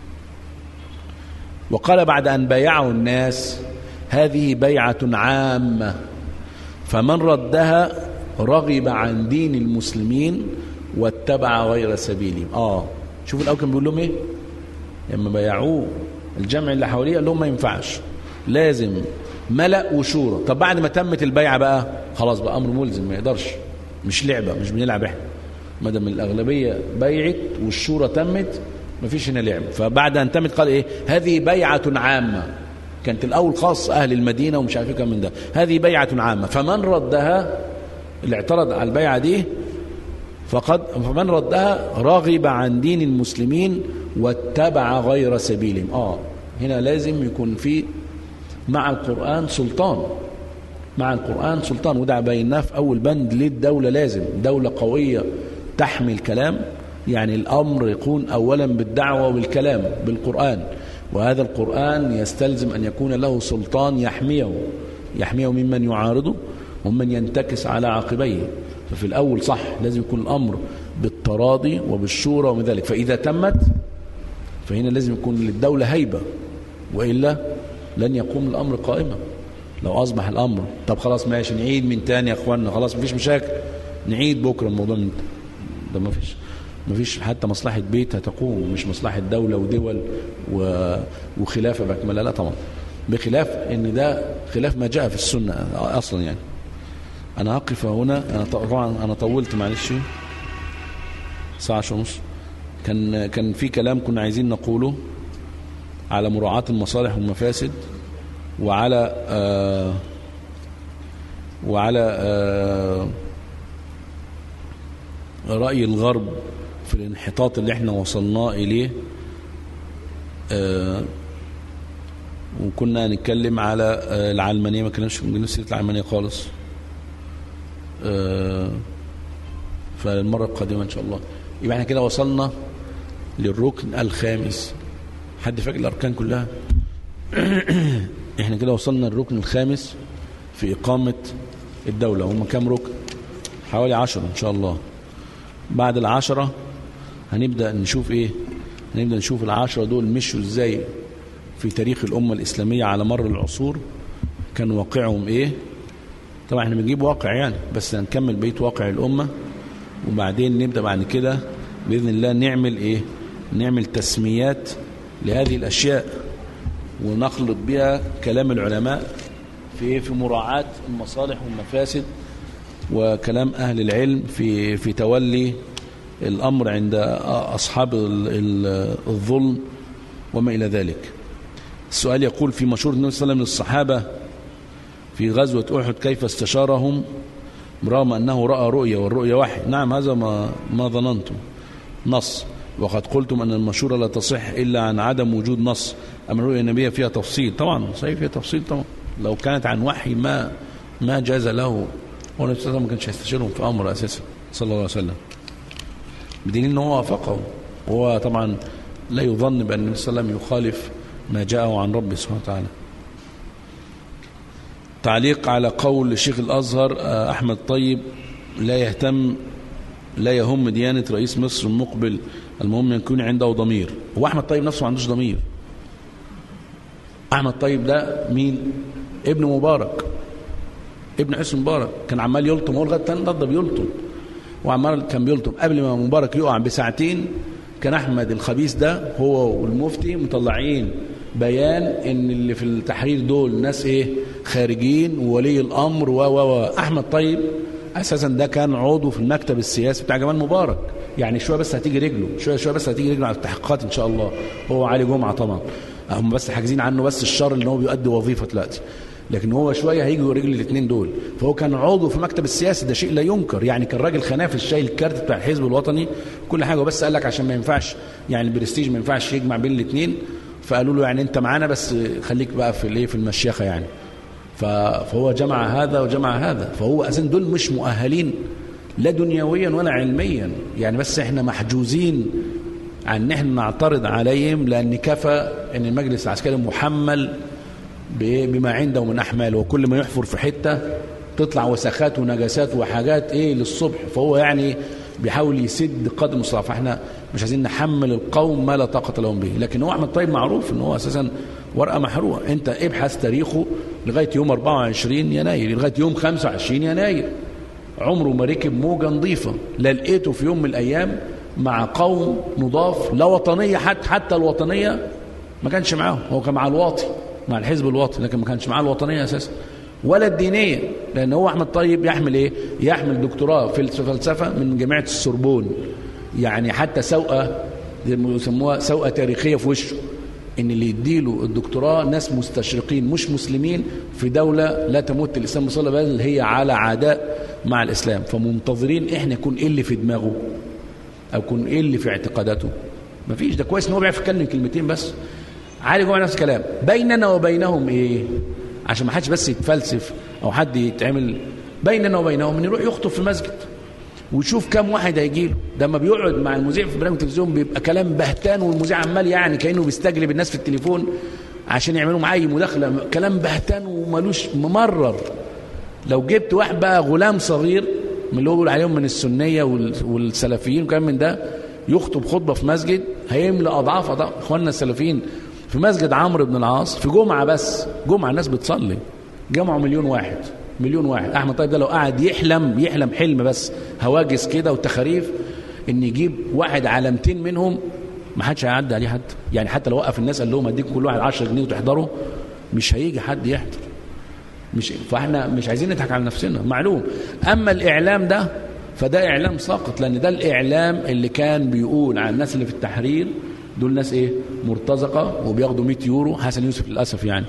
وقال بعد أن بايعه الناس هذه بيعة عامة فمن ردها رغب عن دين المسلمين واتبع غير سبيلهم اه شوف الاول كان بيقول لهم ايه لما بايعوه الجمع اللي حواليه قال لهم ما ينفعش لازم ملأ وشورى طب بعد ما تمت البيعه بقى خلاص بقى امر ملزم ما يقدرش مش لعبه مش بنلعب احنا ما دام الاغلبيه بيعت والشورى تمت ما فيش هنا لعب فبعد ان تمت قال ايه هذه بيعه عامه كانت الاول خاص اهل المدينه ومش عارف ايه كان من ده هذه بيعه عامه فمن ردها اللي اعترض على البيعه دي فقد فمن ردها رغب عن دين المسلمين واتبع غير سبيلهم اه هنا لازم يكون في مع القرآن سلطان مع القرآن سلطان وده بيناه في أول بند ليه الدولة لازم دولة قوية تحمي الكلام يعني الأمر يكون أولا بالدعوة والكلام بالقرآن وهذا القرآن يستلزم أن يكون له سلطان يحميه يحميه ممن يعارضه ومن ينتكس على عقبيه ففي الأول صح لازم يكون الأمر بالتراضي وبالشورى ومن ذلك فإذا تمت فهنا لازم يكون للدولة هيبة وإلا لن يقوم الأمر قائما لو أصبح الأمر طب خلاص ماشي نعيد من تاني يا أخواننا خلاص مفيش مشاكل نعيد بكرة الموضوع من ده مفيش مفيش حتى مصلحة بيت هتقوم مش مصلحة دولة ودول و... وخلافة بأكملها لا طبعا بخلاف ان ده خلاف ما جاء في السنة أصلا يعني أنا أقف هنا أنا طبعا أنا طولت معلش ساعة ونص كان كان في كلام كنا عايزين نقوله على مراعاة المصالح والمفاسد وعلى آه وعلى آه رأي الغرب في الانحطاط اللي احنا وصلنا إليه آه وكنا نتكلم على آه العلمانية ما كناش بنجيب سيرة العلمانية خالص آه فالمرة القادمة إن شاء الله يبقى احنا كده وصلنا للركن الخامس حد فاكر الأركان كلها احنا كده وصلنا للركن الخامس في إقامة الدولة هم كام ركن حوالي عشرة إن شاء الله بعد العشرة هنبدأ نشوف ايه هنبدأ نشوف العشرة دول مشوا ازاي في تاريخ الأمة الإسلامية على مر العصور كان واقعهم ايه طبعا احنا بنجيب واقع يعني بس هنكمل بيت واقع الأمة وبعدين نبدأ بعد كده بإذن الله نعمل ايه نعمل تسميات لهذه الأشياء ونخلط بها كلام العلماء في في مراعاة المصالح والمفاسد وكلام أهل العلم في في تولي الأمر عند أصحاب الظلم وما إلى ذلك السؤال يقول في مشهور النبي صلى الله عليه وسلم للصحابة في غزوة أحد كيف استشارهم رغم أنه رأى رؤيا والرؤيا وحي نعم هذا ما, ما ظننتم نص وقد قلتم أن المشورة لا تصح إلا عن عدم وجود نص أما الرؤيا النبية فيها تفصيل طبعا صحيح فيها تفصيل طبعا لو كانت عن وحي ما ما جاز له هو النبي صلى الله عليه وسلم ما كانش هيستشيرهم في أمر أساسا صلى الله عليه وسلم بدليل أنه هو وافقه وهو طبعا لا يظن بأن النبي صلى الله عليه وسلم يخالف ما جاءه عن ربه سبحانه وتعالى تعليق على قول الشيخ الأزهر أحمد طيب لا يهتم لا يهم ديانة رئيس مصر المقبل المهم يكون عنده ضمير هو أحمد طيب نفسه ما عندوش ضمير أحمد طيب ده مين ابن مبارك ابن حسن مبارك كان عمال يلطم هو لغايه تاني ده بيلطم وعمال كان بيلطم قبل ما مبارك يقع بساعتين كان احمد الخبيث ده هو والمفتي مطلعين بيان ان اللي في التحرير دول ناس ايه خارجين وولي الامر و و احمد طيب اساسا ده كان عضو في المكتب السياسي بتاع جمال مبارك يعني شويه بس هتيجي رجله شويه شويه بس هتيجي رجله على التحقيقات ان شاء الله هو علي جمعه طبعا هم بس حاجزين عنه بس الشر اللي هو بيؤدي وظيفه دلوقتي لكن هو شويه هيجي رجل الاثنين دول فهو كان عضو في مكتب السياسي ده شيء لا ينكر يعني كان راجل خنافس شايل الكارت بتاع الحزب الوطني كل حاجه وبس قال لك عشان ما ينفعش يعني البرستيج ما ينفعش يجمع بين الاثنين فقالوا له يعني انت معانا بس خليك بقى في الايه في المشيخه يعني ف- فهو جمع هذا وجمع هذا فهو اساسا دول مش مؤهلين لا دنيويا ولا علميا يعني بس احنا محجوزين عن ان احنا نعترض عليهم لان كفى ان المجلس العسكري محمل ب- بما عنده من احمال وكل ما يحفر في حته تطلع وسخات ونجاسات وحاجات ايه للصبح فهو يعني بيحاول يسد قدر المستطاع فاحنا مش عايزين نحمل القوم ما لا طاقه لهم به لكن هو احمد طيب معروف ان هو اساسا ورقه محروقه انت ابحث تاريخه لغايه يوم 24 يناير لغايه يوم 25 يناير عمره ما ركب موجه نظيفه لا لقيته في يوم من الايام مع قوم نضاف لا وطنيه حتى حتى الوطنيه ما كانش معاهم هو كان مع الواطي مع الحزب الوطني لكن ما كانش معاه الوطنيه اساسا ولا الدينيه لان هو احمد طيب يحمل ايه يحمل دكتوراه في الفلسفه من جامعه السوربون يعني حتى سوءه زي ما يسموها سوءه تاريخيه في وشه ان اللي يديله الدكتوراه ناس مستشرقين مش مسلمين في دوله لا تمت الاسلام بصله بل هي على عداء مع الاسلام فمنتظرين احنا يكون ايه اللي في دماغه او يكون ايه اللي في اعتقاداته مفيش ده كويس ان هو بيعرف يتكلم كلمتين بس عالي جوه نفس الكلام بيننا وبينهم ايه عشان ما حدش بس يتفلسف او حد يتعمل بيننا وبينهم ان يروح يخطب في المسجد ويشوف كم واحد هيجي له ده لما بيقعد مع المذيع في برنامج التلفزيون بيبقى كلام بهتان والمذيع عمال يعني كانه بيستجلب الناس في التليفون عشان يعملوا معاه اي مداخله كلام بهتان ومالوش ممرر لو جبت واحد بقى غلام صغير من اللي هو بيقول عليهم من السنيه وال- والسلفيين وكلام من ده يخطب خطبه في مسجد هيملى اضعاف اضعاف اخواننا السلفيين في مسجد عمرو بن العاص في جمعه بس جمعه الناس بتصلي جمعوا مليون واحد مليون واحد احمد طيب ده لو قعد يحلم يحلم حلم بس هواجس كده وتخاريف ان يجيب واحد على 200 منهم ما حدش هيعدي عليه حد يعني حتى لو وقف الناس قال لهم اديكم كل واحد 10 جنيه وتحضروا مش هيجي حد يحضر مش فاحنا مش عايزين نضحك على نفسنا معلوم اما الاعلام ده فده اعلام ساقط لان ده الاعلام اللي كان بيقول عن الناس اللي في التحرير دول ناس ايه مرتزقه وبياخدوا 100 يورو حسن يوسف للاسف يعني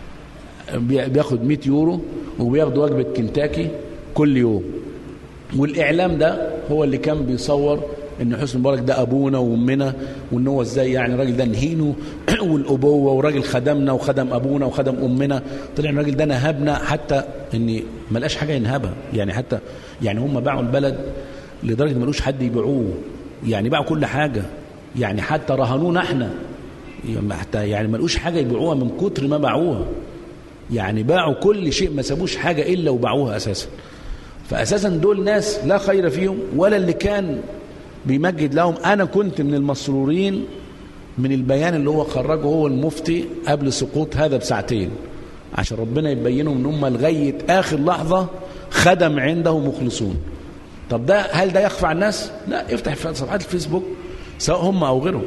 بي- بياخد 100 يورو وبياخدوا وجبه كنتاكي كل يوم والاعلام ده هو اللي كان بيصور ان حسني مبارك ده ابونا وامنا وان هو ازاي يعني الراجل ده نهينه والابوه وراجل خدمنا وخدم ابونا وخدم امنا طلع الراجل ده نهبنا حتى ان ما لقاش حاجه ينهبها يعني حتى يعني هم باعوا البلد لدرجه ما لقوش حد يبيعوه يعني باعوا كل حاجه يعني حتى رهنونا احنا يعني حتى يعني ما لقوش حاجه يبيعوها من كتر ما باعوها يعني باعوا كل شيء ما سابوش حاجه الا وباعوها اساسا فاساسا دول ناس لا خير فيهم ولا اللي كان بيمجد لهم انا كنت من المسرورين من البيان اللي هو خرجه هو المفتي قبل سقوط هذا بساعتين عشان ربنا يبينهم ان هم لغايه اخر لحظه خدم عنده مخلصون طب ده هل ده يخفى على الناس لا افتح في صفحات الفيسبوك سواء هم او غيرهم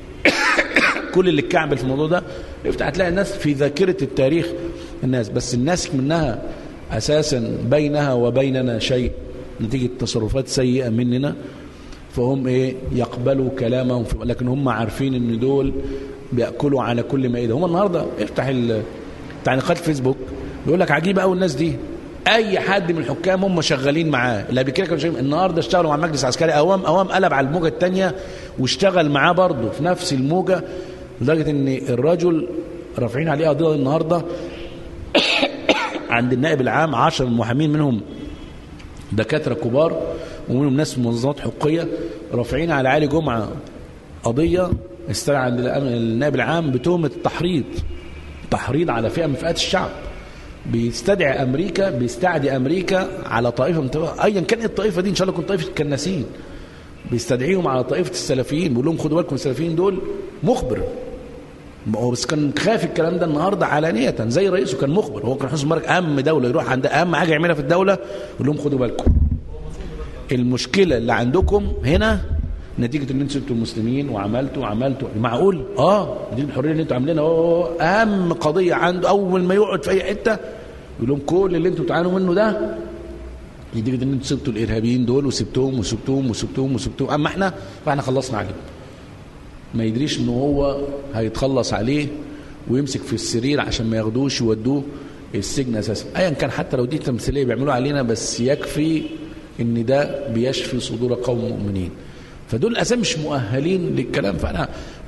كل اللي اتكعبل في الموضوع ده افتح هتلاقي الناس في ذاكره التاريخ الناس بس الناس منها اساسا بينها وبيننا شيء نتيجه تصرفات سيئه مننا فهم ايه يقبلوا كلامهم في لكن هم عارفين ان دول بياكلوا على كل مائده هم النهارده افتح ال- تعليقات الفيسبوك يقول لك عجيبه قوي الناس دي اي حد من الحكام هم شغالين معاه اللي قبل كده كانوا شغالين النهارده اشتغلوا مع المجلس العسكري اوام اوام قلب على الموجه الثانيه واشتغل معاه برضه في نفس الموجه لدرجه ان الرجل رافعين عليه قضيه النهارده عند النائب العام عشر محامين منهم دكاتره كبار ومنهم ناس من منظمات حقوقيه رافعين على علي جمعه قضيه استدعى عند النائب العام بتهمه التحريض تحريض على فئه من فئات الشعب بيستدعي امريكا بيستعدي امريكا على طائفه من طائفة- ايا كان إيه الطائفه دي ان شاء الله تكون طائفه الكناسين بيستدعيهم على طائفه السلفيين بيقول لهم خدوا بالكم السلفيين دول مخبر هو بس كان خاف الكلام ده النهارده علانيه زي رئيسه كان مخبر هو كان حسن مبارك اهم دوله يروح عند اهم حاجه يعملها في الدوله يقول لهم خدوا بالكم المشكله اللي عندكم هنا نتيجه ان انتوا سبتوا المسلمين وعملتوا وعملتوا معقول اه دي الحريه اللي انتوا عاملينها هو اهم قضيه عنده اول ما يقعد في اي حته يقول لهم كل اللي انتوا بتعانوا منه ده نتيجه ان انتوا سبتوا الارهابيين دول وسبتوهم وسبتوهم وسبتوهم وسبتوهم اما احنا فاحنا خلصنا عليهم ما يدريش ان هو هيتخلص عليه ويمسك في السرير عشان ما ياخدوش يودوه السجن اساسا ايا كان حتى لو دي تمثيليه بيعملوها علينا بس يكفي ان ده بيشفي صدور قوم مؤمنين فدول اساسا مش مؤهلين للكلام فانا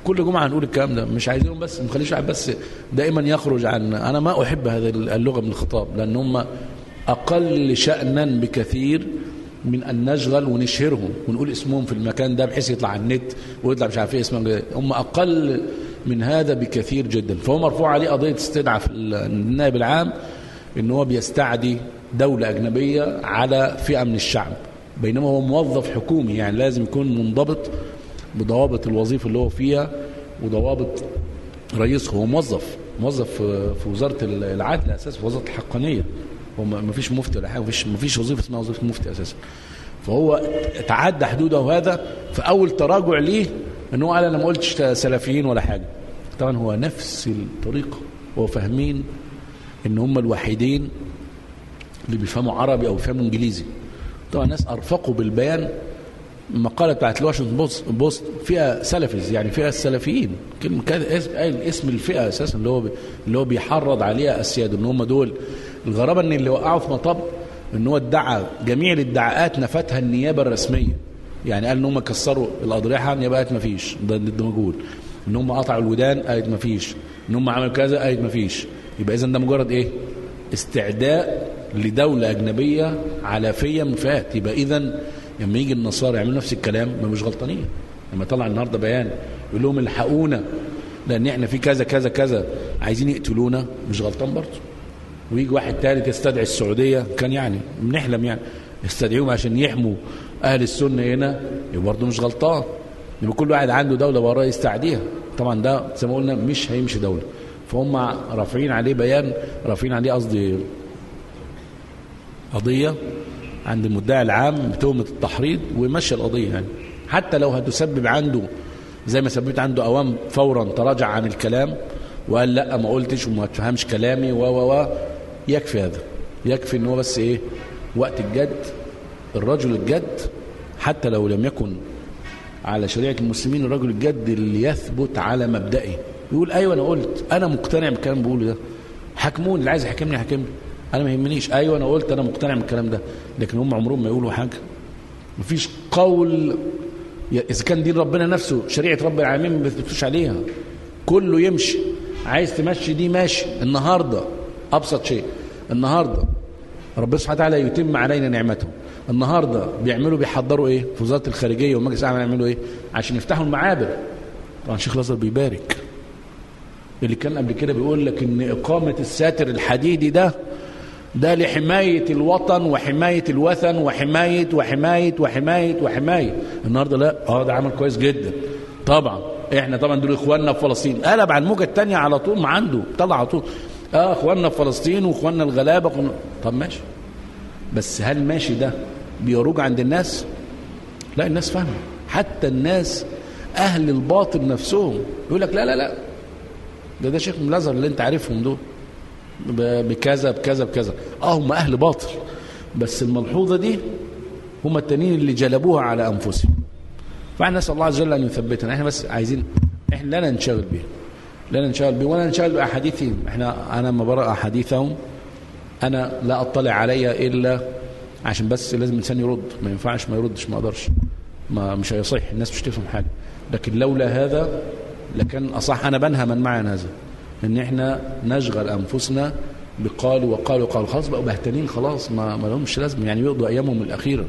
كل جمعه هنقول الكلام ده مش عايزينهم بس ما نخليش واحد بس دائما يخرج عن انا ما احب هذه اللغه من الخطاب لان هم اقل شانا بكثير من ان نشغل ونشهرهم ونقول اسمهم في المكان ده بحيث يطلع على النت ويطلع مش عارف ايه اسمهم هم اقل من هذا بكثير جدا فهو مرفوع عليه قضيه استدعاء في النائب العام ان هو بيستعدي دوله اجنبيه على فئه من الشعب بينما هو موظف حكومي يعني لازم يكون منضبط بضوابط الوظيفه اللي هو فيها وضوابط رئيسه هو موظف موظف في وزاره العدل اساسا في وزاره الحقانيه هو ما فيش مفتي ولا حاجه ما فيش ما فيش وظيفه اسمها وظيفه مفتي اساسا فهو تعدى حدوده هذا فاول تراجع ليه ان هو قال انا ما قلتش سلفيين ولا حاجه طبعا هو نفس الطريقه هو فاهمين ان هم الوحيدين اللي بيفهموا عربي او بيفهموا انجليزي طبعا الناس ارفقوا بالبيان المقالة بتاعت الواشنطن بوست, بوست فيها سلفيز يعني فيها السلفيين كلمة اسم الفئة اساسا اللي هو اللي هو بيحرض عليها السيادة ان هم دول الغرابة ان اللي وقعوا في مطب ان هو ادعى جميع الادعاءات نفتها النيابة الرسمية يعني قال ان هم كسروا الاضرحة النيابة قالت ما فيش ده ده موجود ان هم قطعوا الودان قالت ما فيش ان هم عملوا كذا قالت ما فيش يبقى اذا ده مجرد ايه استعداء لدولة أجنبية علافية من فئات يبقى إذا لما يجي النصارى يعملوا نفس الكلام ما مش غلطانين لما طلع النهارده بيان يقول لهم الحقونا لان احنا في كذا كذا كذا عايزين يقتلونا مش غلطان برضه ويجي واحد ثالث يستدعي السعوديه كان يعني بنحلم يعني يستدعيهم عشان يحموا اهل السنه هنا يبقى برضه مش غلطان يبقى كل واحد عنده دوله وراه يستعديها طبعا ده زي ما قلنا مش هيمشي دوله فهم رافعين عليه بيان رافعين عليه قصدي قضيه عند المدعي العام بتهمة التحريض ويمشي القضية يعني حتى لو هتسبب عنده زي ما سببت عنده أوام فورا تراجع عن الكلام وقال لا ما قلتش وما تفهمش كلامي و و و يكفي هذا يكفي ان هو بس ايه وقت الجد الرجل الجد حتى لو لم يكن على شريعة المسلمين الرجل الجد اللي يثبت على مبدئه يقول ايوه انا قلت انا مقتنع بالكلام اللي بقوله ده حكموني اللي عايز يحكمني يحكمني انا ما يهمنيش ايوه انا قلت انا مقتنع بالكلام ده لكن هم عمرهم ما يقولوا حاجه مفيش قول اذا كان دين ربنا نفسه شريعه رب العالمين ما بيثبتوش عليها كله يمشي عايز تمشي دي ماشي النهارده ابسط شيء النهارده ربنا سبحانه وتعالى يتم علينا نعمته النهارده بيعملوا بيحضروا ايه في وزاره الخارجيه والمجلس الاعلى يعملوا ايه عشان يفتحوا المعابر طبعا الشيخ الازهر بيبارك اللي كان قبل كده بيقول لك ان اقامه الساتر الحديدي ده ده لحماية الوطن وحماية الوثن وحماية وحماية وحماية وحماية النهاردة لا اه ده عمل كويس جدا طبعا احنا طبعا دول اخواننا في فلسطين قلب على الموجة التانية على طول ما عنده طلع على طول اه اخواننا في فلسطين واخواننا الغلابة قلنا. طب ماشي بس هل ماشي ده بيروج عند الناس لا الناس فاهمة حتى الناس اهل الباطل نفسهم يقول لك لا لا لا ده ده شيخ من الازهر اللي انت عارفهم دول بكذا بكذا بكذا اه هم اهل باطل بس الملحوظه دي هم التانيين اللي جلبوها على انفسهم فاحنا نسال الله عز وجل ان يثبتنا احنا بس عايزين احنا لا ننشغل به لا ننشغل به ولا ننشغل باحاديثهم احنا انا لما بقرا احاديثهم انا لا اطلع عليها الا عشان بس لازم الانسان يرد ما ينفعش ما يردش ما اقدرش ما مش هيصح الناس مش تفهم حاجه لكن لولا هذا لكان اصح انا بنهى من معي هذا ان احنا نشغل انفسنا بقالوا وقالوا وقالوا خلاص بقوا بهتانين خلاص ما, ما لهمش لازمه يعني يقضوا ايامهم الاخيره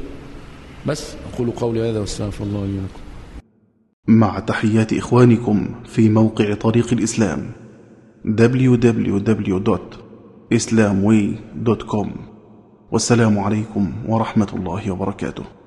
بس اقول قولي هذا واستغفر الله لي ولكم مع تحيات إخوانكم في موقع طريق الإسلام www.islamway.com والسلام عليكم ورحمة الله وبركاته